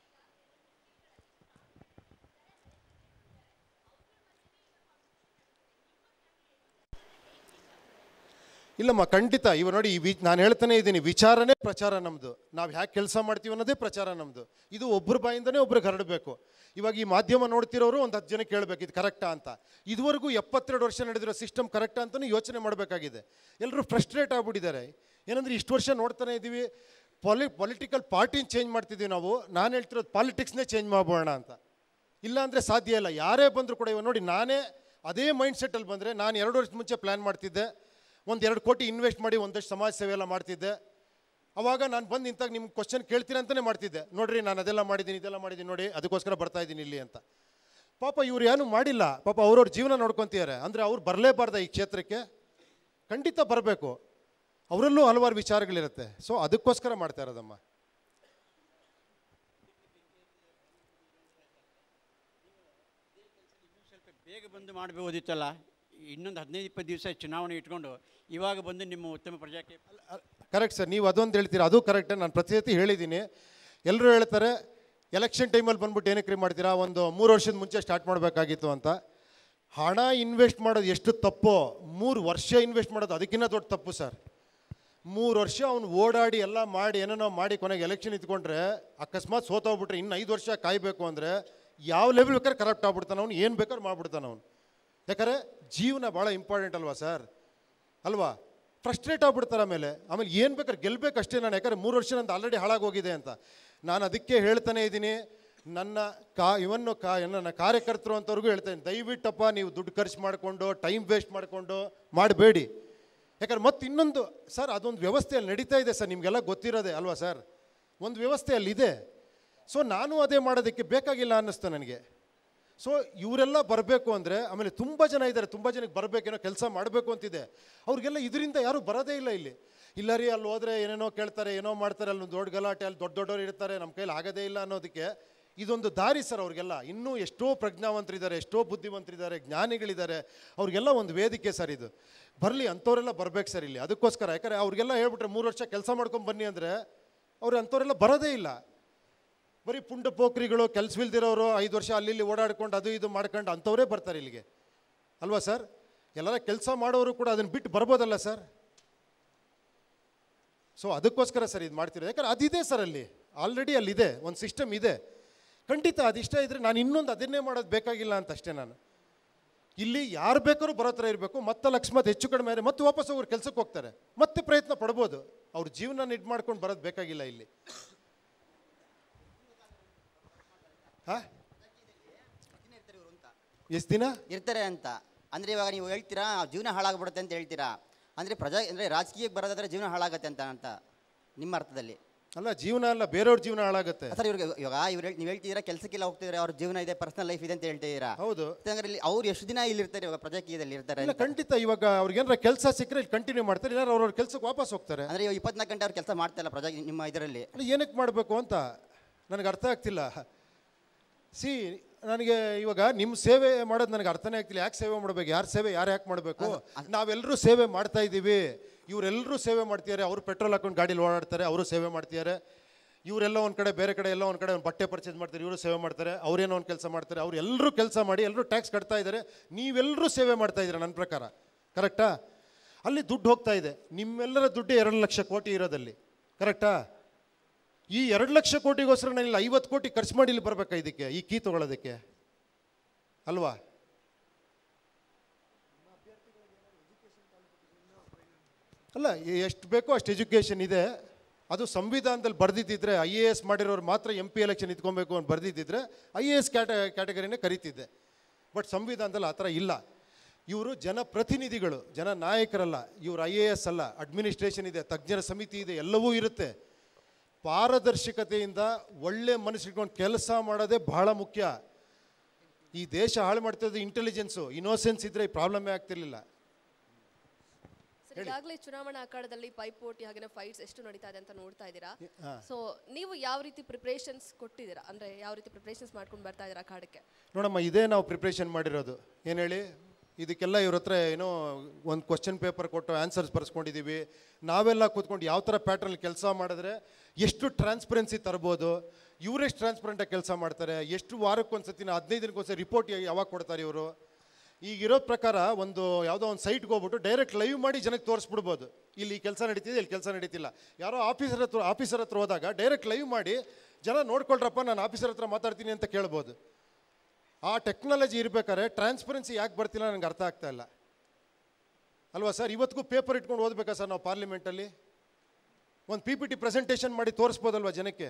Speaker 2: ಇಲ್ಲಮ್ಮ ಖಂಡಿತ ಇವ ನೋಡಿ ಈ ವಿ ನಾನು ಹೇಳ್ತಾನೆ ಇದ್ದೀನಿ ವಿಚಾರನೇ ಪ್ರಚಾರ ನಮ್ಮದು ನಾವು ಹ್ಯಾಕೆ ಕೆಲಸ ಮಾಡ್ತೀವಿ ಅನ್ನೋದೇ ಪ್ರಚಾರ ನಮ್ಮದು ಇದು ಒಬ್ಬರ ಬಾಯಿಂದನೇ ಒಬ್ರಿಗೆ ಹರಡಬೇಕು ಇವಾಗ ಈ ಮಾಧ್ಯಮ ನೋಡ್ತಿರೋರು ಒಂದು ಹತ್ತು ಜನ ಕೇಳಬೇಕು ಇದು ಕರೆಕ್ಟಾ ಅಂತ ಇದುವರೆಗೂ ಎಪ್ಪತ್ತೆರಡು ವರ್ಷ ನಡೆದಿರೋ ಸಿಸ್ಟಮ್ ಕರೆಕ್ಟಾ ಅಂತಲೂ ಯೋಚನೆ ಮಾಡಬೇಕಾಗಿದೆ ಎಲ್ಲರೂ ಫ್ರಸ್ಟ್ರೇಟ್ ಆಗ್ಬಿಟ್ಟಿದ್ದಾರೆ ಏನಂದ್ರೆ ಇಷ್ಟು ವರ್ಷ ನೋಡ್ತಾನೆ ಇದ್ದೀವಿ ಪೊಲಿ ಪೊಲಿಟಿಕಲ್ ಪಾರ್ಟಿನ ಚೇಂಜ್ ಮಾಡ್ತಿದ್ದೀವಿ ನಾವು ನಾನು ಹೇಳ್ತಿರೋದು ಪಾಲಿಟಿಕ್ಸ್ನೇ ಚೇಂಜ್ ಮಾಡ್ಬೋಣ ಅಂತ ಇಲ್ಲ ಅಂದರೆ ಸಾಧ್ಯ ಇಲ್ಲ ಯಾರೇ ಬಂದರೂ ಕೂಡ ಇವಾಗ ನೋಡಿ ನಾನೇ ಅದೇ ಮೈಂಡ್ ಸೆಟ್ಟಲ್ಲಿ ಬಂದರೆ ನಾನು ಎರಡು ವರ್ಷದ ಮುಂಚೆ ಪ್ಲ್ಯಾನ್ ಮಾಡ್ತಿದ್ದೆ ಒಂದು ಎರಡು ಕೋಟಿ ಇನ್ವೆಸ್ಟ್ ಮಾಡಿ ಒಂದಷ್ಟು ಸಮಾಜ ಸೇವೆ ಎಲ್ಲ ಮಾಡ್ತಿದ್ದೆ ಅವಾಗ ನಾನು ಬಂದು ನಿಂತಾಗ ನಿಮ್ಗೆ ಕ್ವಶನ್ ಕೇಳ್ತೀನಿ ಅಂತಲೇ ಮಾಡ್ತಿದ್ದೆ ನೋಡ್ರಿ ನಾನು ಅದೆಲ್ಲ ಮಾಡಿದ್ದೀನಿ ಇದೆಲ್ಲ ಮಾಡಿದ್ದೀನಿ ನೋಡಿ ಅದಕ್ಕೋಸ್ಕರ ಬರ್ತಾ ಇದ್ದೀನಿ ಇಲ್ಲಿ ಅಂತ ಪಾಪ ಇವ್ರು ಏನೂ ಮಾಡಿಲ್ಲ ಪಾಪ ಅವ್ರವ್ರ ಜೀವನ ನೋಡ್ಕೊತಿದ್ದಾರೆ ಅಂದರೆ ಅವ್ರು ಬರಲೇಬಾರ್ದ ಈ ಕ್ಷೇತ್ರಕ್ಕೆ ಖಂಡಿತ ಬರಬೇಕು ಅವರಲ್ಲೂ ಹಲವಾರು ವಿಚಾರಗಳಿರುತ್ತೆ ಸೊ ಅದಕ್ಕೋಸ್ಕರ ಮಾಡ್ತಾ ಇರೋದಮ್ಮ
Speaker 19: ಬೇಗ ಬಂದು ಮಾಡಬಹುದಿತ್ತಲ್ಲ ಇನ್ನೊಂದು ಹದಿನೈದು ಇಪ್ಪತ್ತು ದಿವಸ ಚುನಾವಣೆ ಇಟ್ಕೊಂಡು ಇವಾಗ ಬಂದು ನಿಮ್ಮ ಉತ್ತಮ ಪ್ರಜಾಕ್ಕೆ
Speaker 2: ಕರೆಕ್ಟ್ ಸರ್ ನೀವು ಅದೊಂದು ಹೇಳ್ತೀರಾ ಅದು ಕರೆಕ್ಟೇ ನಾನು ಪ್ರತಿ ಸತಿ ಹೇಳಿದ್ದೀನಿ ಎಲ್ಲರೂ ಹೇಳ್ತಾರೆ ಎಲೆಕ್ಷನ್ ಟೈಮಲ್ಲಿ ಬಂದ್ಬಿಟ್ಟು ಏನಕ್ಕೆ ಮಾಡ್ತೀರಾ ಒಂದು ಮೂರು ವರ್ಷದ ಮುಂಚೆ ಸ್ಟಾರ್ಟ್ ಮಾಡಬೇಕಾಗಿತ್ತು ಅಂತ ಹಣ ಇನ್ವೆಸ್ಟ್ ಮಾಡೋದು ಎಷ್ಟು ತಪ್ಪೋ ಮೂರು ವರ್ಷ ಇನ್ವೆಸ್ಟ್ ಮಾಡೋದು ಅದಕ್ಕಿಂತ ದೊಡ್ಡ ತಪ್ಪು ಸರ್ ಮೂರು ವರ್ಷ ಅವ್ನು ಓಡಾಡಿ ಎಲ್ಲ ಮಾಡಿ ಏನೇನೋ ಮಾಡಿ ಕೊನೆಗೆ ಎಲೆಕ್ಷನ್ ಇತ್ಕೊಂಡ್ರೆ ಅಕಸ್ಮಾತ್ ಸೋತೋಗ್ಬಿಟ್ರೆ ಇನ್ನು ಐದು ವರ್ಷ ಕಾಯಬೇಕು ಅಂದರೆ ಯಾವ ಲೆವೆಲ್ ಬೇಕಾದ್ರೆ ಕರಪ್ಟ್ ಆಗ್ಬಿಡ್ತಾನೆ ಅವ್ನು ಏನು ಬೇಕಾದ್ರೆ ಮಾಡ್ಬಿಡ್ತಾನೆ ಅವನು ಯಾಕಂದರೆ ಜೀವನ ಭಾಳ ಇಂಪಾರ್ಟೆಂಟ್ ಅಲ್ವಾ ಸರ್ ಅಲ್ವಾ ಫ್ರಸ್ಟ್ರೇಟ್ ಆಗ್ಬಿಡ್ತಾರೆ ಆಮೇಲೆ ಆಮೇಲೆ ಏನು ಬೇಕಾದ್ರೆ ಗೆಲ್ಬೇಕು ಅಷ್ಟೇ ನಾನು ಯಾಕಂದರೆ ಮೂರು ವರ್ಷ ನಂದು ಆಲ್ರೆಡಿ ಹಾಳಾಗೋಗಿದೆ ಅಂತ ನಾನು ಅದಕ್ಕೆ ಹೇಳ್ತಾನೆ ಇದ್ದೀನಿ ನನ್ನ ಕಾ ಇವನ್ನು ಕಾ ನನ್ನ ಕಾರ್ಯಕರ್ತರು ಅಂತವ್ರಿಗೂ ಹೇಳ್ತೇನೆ ದಯವಿಟ್ಟಪ್ಪ ನೀವು ದುಡ್ಡು ಖರ್ಚು ಮಾಡಿಕೊಂಡು ಟೈಮ್ ವೇಸ್ಟ್ ಮಾಡಿಕೊಂಡು ಮಾಡಬೇಡಿ ಯಾಕಂದ್ರೆ ಮತ್ತೆ ಇನ್ನೊಂದು ಸರ್ ಅದೊಂದು ವ್ಯವಸ್ಥೆ ಅಲ್ಲಿ ನಡೀತಾ ಇದೆ ಸರ್ ನಿಮಗೆಲ್ಲ ಗೊತ್ತಿರೋದೆ ಅಲ್ವಾ ಸರ್ ಒಂದು ವ್ಯವಸ್ಥೆ ಅಲ್ಲಿದೆ ಸೊ ನಾನು ಅದೇ ಮಾಡೋದಕ್ಕೆ ಬೇಕಾಗಿಲ್ಲ ಅನ್ನಿಸ್ತು ನನಗೆ ಸೊ ಇವರೆಲ್ಲ ಬರಬೇಕು ಅಂದರೆ ಆಮೇಲೆ ತುಂಬ ಜನ ಇದ್ದಾರೆ ತುಂಬ ಜನಕ್ಕೆ ಬರಬೇಕೇನೋ ಕೆಲಸ ಮಾಡಬೇಕು ಅಂತಿದೆ ಅವ್ರಿಗೆಲ್ಲ ಇದರಿಂದ ಯಾರೂ ಬರೋದೇ ಇಲ್ಲ ಇಲ್ಲಿ ಇಲ್ಲ ರೀ ಅಲ್ಲಿ ಹೋದರೆ ಏನೇನೋ ಕೇಳ್ತಾರೆ ಏನೋ ಮಾಡ್ತಾರೆ ಅಲ್ಲಿ ಒಂದು ದೊಡ್ಡ ಗಲಾಟೆ ಅಲ್ಲಿ ದೊಡ್ಡ ದೊಡ್ಡವರು ಇರ್ತಾರೆ ನಮ್ಮ ಕೈಲಿ ಆಗೋದೇ ಇಲ್ಲ ಅನ್ನೋದಕ್ಕೆ ಇದೊಂದು ದಾರಿ ಸರ್ ಅವ್ರಿಗೆಲ್ಲ ಇನ್ನೂ ಎಷ್ಟೋ ಪ್ರಜ್ಞಾವಂತರಿದ್ದಾರೆ ಎಷ್ಟೋ ಬುದ್ಧಿವಂತರಿದ್ದಾರೆ ಜ್ಞಾನಿಗಳಿದ್ದಾರೆ ಅವ್ರಿಗೆಲ್ಲ ಒಂದು ವೇದಿಕೆ ಸರ್ ಇದು ಬರಲಿ ಅಂಥವರೆಲ್ಲ ಬರ್ಬೇಕು ಸರ್ ಇಲ್ಲಿ ಅದಕ್ಕೋಸ್ಕರ ಯಾಕಂದರೆ ಅವ್ರಿಗೆಲ್ಲ ಹೇಳ್ಬಿಟ್ರೆ ಮೂರು ವರ್ಷ ಕೆಲಸ ಮಾಡ್ಕೊಂಡು ಬನ್ನಿ ಅಂದರೆ ಅವ್ರು ಅಂಥವರೆಲ್ಲ ಬರೋದೇ ಇಲ್ಲ ಬರೀ ಪುಂಡ ಪೋಖ್ರಿಗಳು ಕೆಲಸವಿಲ್ದಿರೋರು ಐದು ವರ್ಷ ಅಲ್ಲಿ ಇಲ್ಲಿ ಓಡಾಡ್ಕೊಂಡು ಅದು ಇದು ಮಾಡ್ಕೊಂಡು ಅಂಥವರೇ ಬರ್ತಾರೆ ಇಲ್ಲಿಗೆ ಅಲ್ವಾ ಸರ್ ಎಲ್ಲರ ಕೆಲಸ ಮಾಡೋರು ಕೂಡ ಅದನ್ನು ಬಿಟ್ಟು ಬರ್ಬೋದಲ್ಲ ಸರ್ ಸೊ ಅದಕ್ಕೋಸ್ಕರ ಸರ್ ಇದು ಮಾಡ್ತಿರೋದು ಯಾಕಂದ್ರೆ ಅದಿದೆ ಸರ್ ಅಲ್ಲಿ ಆಲ್ರೆಡಿ ಅಲ್ಲಿದೆ ಒಂದು ಸಿಸ್ಟಮ್ ಇದೆ ಖಂಡಿತ ಅದಿಷ್ಟ ಇದ್ದರೆ ನಾನು ಇನ್ನೊಂದು ಅದನ್ನೇ ಮಾಡೋದು ಬೇಕಾಗಿಲ್ಲ ಅಂತ ಅಷ್ಟೇ ನಾನು ಇಲ್ಲಿ ಯಾರು ಬೇಕಾದ್ರೂ ಬರೋ ಥರ ಇರಬೇಕು ಮತ್ತೆ ಅಕಸ್ಮಾತ್ ಹೆಚ್ಚು ಕಡಿಮೆ ಆದರೆ ಮತ್ತೆ ವಾಪಸ್ ಅವ್ರು ಕೆಲಸಕ್ಕೆ ಹೋಗ್ತಾರೆ ಮತ್ತೆ ಪ್ರಯತ್ನ ಪಡ್ಬೋದು ಅವ್ರ ಜೀವನ ಇದು ಮಾಡ್ಕೊಂಡು ಬರೋದು ಬೇಕಾಗಿಲ್ಲ ಇಲ್ಲಿ ಹಾ ಎಷ್ಟು ದಿನ
Speaker 17: ಇರ್ತಾರೆ ಅಂತ ಅಂದರೆ ಇವಾಗ ನೀವು ಹೇಳ್ತೀರಾ ಜೀವನ ಹಾಳಾಗ್ಬಿಡುತ್ತೆ ಅಂತ ಹೇಳ್ತೀರಾ ಅಂದರೆ ಪ್ರಜಾ ಅಂದರೆ ರಾಜಕೀಯಕ್ಕೆ ಬರೋದಾದ್ರೆ ಜೀವನ ಹಾಳಾಗತ್ತೆ ಅಂತ ಅಂತ ನಿಮ್ಮ ಅರ್ಥದಲ್ಲಿ
Speaker 2: ಅಲ್ಲ ಜೀವನ ಅಲ್ಲ ಬೇರೆಯವ್ರ ಜೀವನ ಹಾಳಾಗುತ್ತೆ
Speaker 17: ಸರ್ ಇವ್ರಿಗೆ ಇವಾಗ ಇವ್ರು ನೀವು ಹೇಳ್ತಿದ್ದೀರಾ ಕೆಲಸಕ್ಕೆಲ್ಲ ಹೋಗ್ತಿದ್ರೆ ಅವ್ರ ಜೀವನ ಇದೆ ಪರ್ಸನಲ್ ಲೈಫ್ ಇದೆ ಅಂತ ಹೇಳ್ತಿದ್ದೀರಾ
Speaker 2: ಹೌದು
Speaker 17: ಹಂಗಾರೆ ಇಲ್ಲಿ ಅವ್ರು ಎಷ್ಟು ದಿನ ಇಲ್ಲಿ ಇರ್ತಾರೆ ಇವಾಗ ಪ್ರಜಾಕೀಯದಲ್ಲಿ ಇರ್ತಾರೆ
Speaker 2: ಇಲ್ಲ ಖಂಡಿತ ಇವಾಗ ಅವ್ರಿಗೆ ಏನಾರ ಕೆಲಸ ಸಿಕ್ಕರೆ ಇಲ್ಲಿ ಕಂಟಿನ್ಯೂ ಮಾಡ್ತಾರೆ ಇಲ್ಲ ಅವ್ರವ್ರ ಕೆಲಸಕ್ಕೆ ವಾಪಸ್ ಹೋಗ್ತಾರೆ
Speaker 17: ಅಂದರೆ ಇವಾಗ ಇಪ್ಪತ್ನಾಲ್ಕು ಗಂಟೆ ಅವ್ರು ಕೆಲಸ ಮಾಡ್ತಾ ಇಲ್ಲ ಪ್ರಜಾ ನಿಮ್ಮ ಇದರಲ್ಲಿ
Speaker 2: ಅಲ್ಲ ಏನಕ್ಕೆ ಮಾಡಬೇಕು ಅಂತ ನನಗೆ ಅರ್ಥ ಆಗ್ತಿಲ್ಲ ಸಿ ನನಗೆ ಇವಾಗ ನಿಮ್ಮ ಸೇವೆ ಮಾಡೋದು ನನಗೆ ಅರ್ಥನೇ ಆಗ್ತಿಲ್ಲ ಯಾಕೆ ಸೇವೆ ಮಾಡಬೇಕು ಯಾರು ಸೇವೆ ಯಾರು ಯಾಕೆ ಮಾಡಬೇಕು ನಾವೆಲ್ಲರೂ ಸೇವೆ ಮಾಡ್ತಾ ಇದ್ದೀವಿ ಇವರೆಲ್ಲರೂ ಸೇವೆ ಮಾಡ್ತಿದ್ದಾರೆ ಅವರು ಪೆಟ್ರೋಲ್ ಹಾಕೊಂಡು ಗಾಡೀಲಿ ಓಡಾಡ್ತಾರೆ ಅವರು ಸೇವೆ ಮಾಡ್ತಿದ್ದಾರೆ ಇವರೆಲ್ಲ ಒಂದು ಕಡೆ ಬೇರೆ ಕಡೆ ಎಲ್ಲ ಒಂದು ಕಡೆ ಒಂದು ಬಟ್ಟೆ ಪರ್ಚೇಸ್ ಮಾಡ್ತಾರೆ ಇವರು ಸೇವೆ ಮಾಡ್ತಾರೆ ಅವರೇನೋ ಒಂದು ಕೆಲಸ ಮಾಡ್ತಾರೆ ಅವ್ರು ಎಲ್ಲರೂ ಕೆಲಸ ಮಾಡಿ ಎಲ್ಲರೂ ಟ್ಯಾಕ್ಸ್ ಕಟ್ತಾ ಇದ್ದಾರೆ ನೀವೆಲ್ಲರೂ ಸೇವೆ ಮಾಡ್ತಾ ಇದ್ದೀರಾ ನನ್ನ ಪ್ರಕಾರ ಕರೆಕ್ಟಾ ಅಲ್ಲಿ ದುಡ್ಡು ಹೋಗ್ತಾ ಇದೆ ನಿಮ್ಮೆಲ್ಲರ ದುಡ್ಡು ಎರಡು ಲಕ್ಷ ಕೋಟಿ ಇರೋದಲ್ಲಿ ಕರೆಕ್ಟಾ ಈ ಎರಡು ಲಕ್ಷ ಕೋಟಿಗೋಸ್ಕರ ನಾನು ಇಲ್ಲಿ ಐವತ್ತು ಕೋಟಿ ಖರ್ಚು ಮಾಡಿ ಇಲ್ಲಿ ಬರಬೇಕಾ ಇದಕ್ಕೆ ಈ ಕೀ ತೊಗೊಳೋದಕ್ಕೆ ಅಲ್ವಾ ಅಲ್ಲ ಎಷ್ಟು ಬೇಕೋ ಅಷ್ಟು ಎಜುಕೇಷನ್ ಇದೆ ಅದು ಸಂವಿಧಾನದಲ್ಲಿ ಬರೆದಿದ್ದಿದ್ರೆ ಐ ಎ ಎಸ್ ಮಾಡಿರೋರು ಮಾತ್ರ ಎಂ ಪಿ ಎಲೆಕ್ಷನ್ ಇಟ್ಕೊಬೇಕು ಅಂತ ಬರೆದಿದ್ದಿದ್ರೆ ಐ ಎ ಎಸ್ ಕ್ಯಾಟ ಕ್ಯಾಟಗರಿನೇ ಕರೀತಿದ್ದೆ ಬಟ್ ಸಂವಿಧಾನದಲ್ಲಿ ಆ ಥರ ಇಲ್ಲ ಇವರು ಜನಪ್ರತಿನಿಧಿಗಳು ಜನ ನಾಯಕರಲ್ಲ ಇವರು ಐ ಎ ಎಸ್ ಅಲ್ಲ ಅಡ್ಮಿನಿಸ್ಟ್ರೇಷನ್ ಇದೆ ತಜ್ಞರ ಸಮಿತಿ ಇದೆ ಎಲ್ಲವೂ ಇರುತ್ತೆ ಪಾರದರ್ಶಕತೆಯಿಂದ ಒಳ್ಳೆ ಮನಸ್ಸಿಟ್ಕೊಂಡು ಕೆಲಸ ಮಾಡೋದೇ ಬಹಳ ಮುಖ್ಯ ಈ ದೇಶ ಹಾಳು ಮಾಡ್ತಿರೋದು ಇಂಟೆಲಿಜೆನ್ಸು ಇನೋಸೆನ್ಸ್ ಇದ್ದರೆ ಈ ಪ್ರಾಬ್ಲಮೇ ಆಗ್ತಿರ್ಲಿಲ್ಲ
Speaker 16: ಸೊ
Speaker 20: ಈಗಾಗಲೇ ಚುನಾವಣಾ ಅಖಾಡದಲ್ಲಿ ಪೈಪೋಟಿ ಹಾಗೆ ಫೈಟ್ಸ್ ಎಷ್ಟು ನಡೀತಾ ಇದೆ ಅಂತ ನೋಡ್ತಾ ಇದ್ದೀರಾ
Speaker 2: ಹಾ.
Speaker 20: ಸೊ ನೀವು ಯಾವ ರೀತಿ ಪ್ರಿಪರೇಷನ್ಸ್ ಕೊಟ್ಟಿದ್ದೀರಾ ಅಂದ್ರೆ ಯಾವ ರೀತಿ ಪ್ರಿಪರೇಷನ್ಸ್ ಮಾಡ್ಕೊಂಡು ಬರ್ತಾ ಇದ್ದೀರಾ ಅಖಾಡಕ್ಕೆ
Speaker 2: ನೋಡಮ್ಮ ಇದೇ ನಾವು ಪ್ರಿಪ್ರೇಷನ್ ಮಾಡಿರೋದು ಏನು ಹೇಳಿ ಇದಕ್ಕೆಲ್ಲ ಇವ್ರ ಹತ್ರ ಏನೋ ಒಂದು ಕ್ವಶನ್ ಪೇಪರ್ ಕೊಟ್ಟು ಆನ್ಸರ್ಸ್ ಬರ್ಸ್ಕೊಂಡಿದ್ದೀವಿ ನಾವೆಲ್ಲ ಕೂತ್ಕೊಂಡು ಯಾವ ಥರ ಪ್ಯಾಟ್ರಲ್ಲಿ ಕೆಲಸ ಮಾಡಿದ್ರೆ ಎಷ್ಟು ಟ್ರಾನ್ಸ್ಪರೆನ್ಸಿ ತರ್ಬೋದು ಇವರೆಷ್ಟು ಟ್ರಾನ್ಸ್ಪರೆಂಟಾಗಿ ಕೆಲಸ ಮಾಡ್ತಾರೆ ಎಷ್ಟು ವಾರಕ್ಕೊಂದ್ಸತಿ ಹದಿನೈದು ದಿನಕ್ಕೊಂದ್ಸತಿ ರಿಪೋರ್ಟ್ ಯಾವಾಗ ಕೊಡ್ತಾರೆ ಇವರು ಈಗ ಇರೋ ಪ್ರಕಾರ ಒಂದು ಯಾವುದೋ ಒಂದು ಸೈಟ್ಗೆ ಹೋಗ್ಬಿಟ್ಟು ಡೈರೆಕ್ಟ್ ಲೈವ್ ಮಾಡಿ ಜನಕ್ಕೆ ತೋರಿಸ್ಬಿಡ್ಬೋದು ಇಲ್ಲಿ ಕೆಲಸ ನಡೀತಿದೆ ಇಲ್ಲಿ ಕೆಲಸ ನಡೀತಿಲ್ಲ ಯಾರೋ ಆಫೀಸರ್ ಹತ್ರ ಆಫೀಸರ್ ಹತ್ರ ಹೋದಾಗ ಡೈರೆಕ್ಟ್ ಲೈವ್ ಮಾಡಿ ಜನ ನೋಡ್ಕೊಳ್ರಪ್ಪ ನಾನು ಆಫೀಸರ್ ಹತ್ರ ಮಾತಾಡ್ತೀನಿ ಅಂತ ಕೇಳ್ಬೋದು ಆ ಟೆಕ್ನಾಲಜಿ ಇರ್ಬೇಕಾದ್ರೆ ಟ್ರಾನ್ಸ್ಪರೆನ್ಸಿ ಯಾಕೆ ಬರ್ತಿಲ್ಲ ನನಗೆ ಅರ್ಥ ಆಗ್ತಾ ಇಲ್ಲ ಅಲ್ವಾ ಸರ್ ಇವತ್ತಿಗೂ ಪೇಪರ್ ಇಟ್ಕೊಂಡು ಓದಬೇಕಾ ಸರ್ ನಾವು ಪಾರ್ಲಿಮೆಂಟಲ್ಲಿ ಒಂದು ಪಿ ಪಿ ಟಿ ಪ್ರೆಸೆಂಟೇಷನ್ ಮಾಡಿ ತೋರಿಸ್ಬೋದಲ್ವಾ ಜನಕ್ಕೆ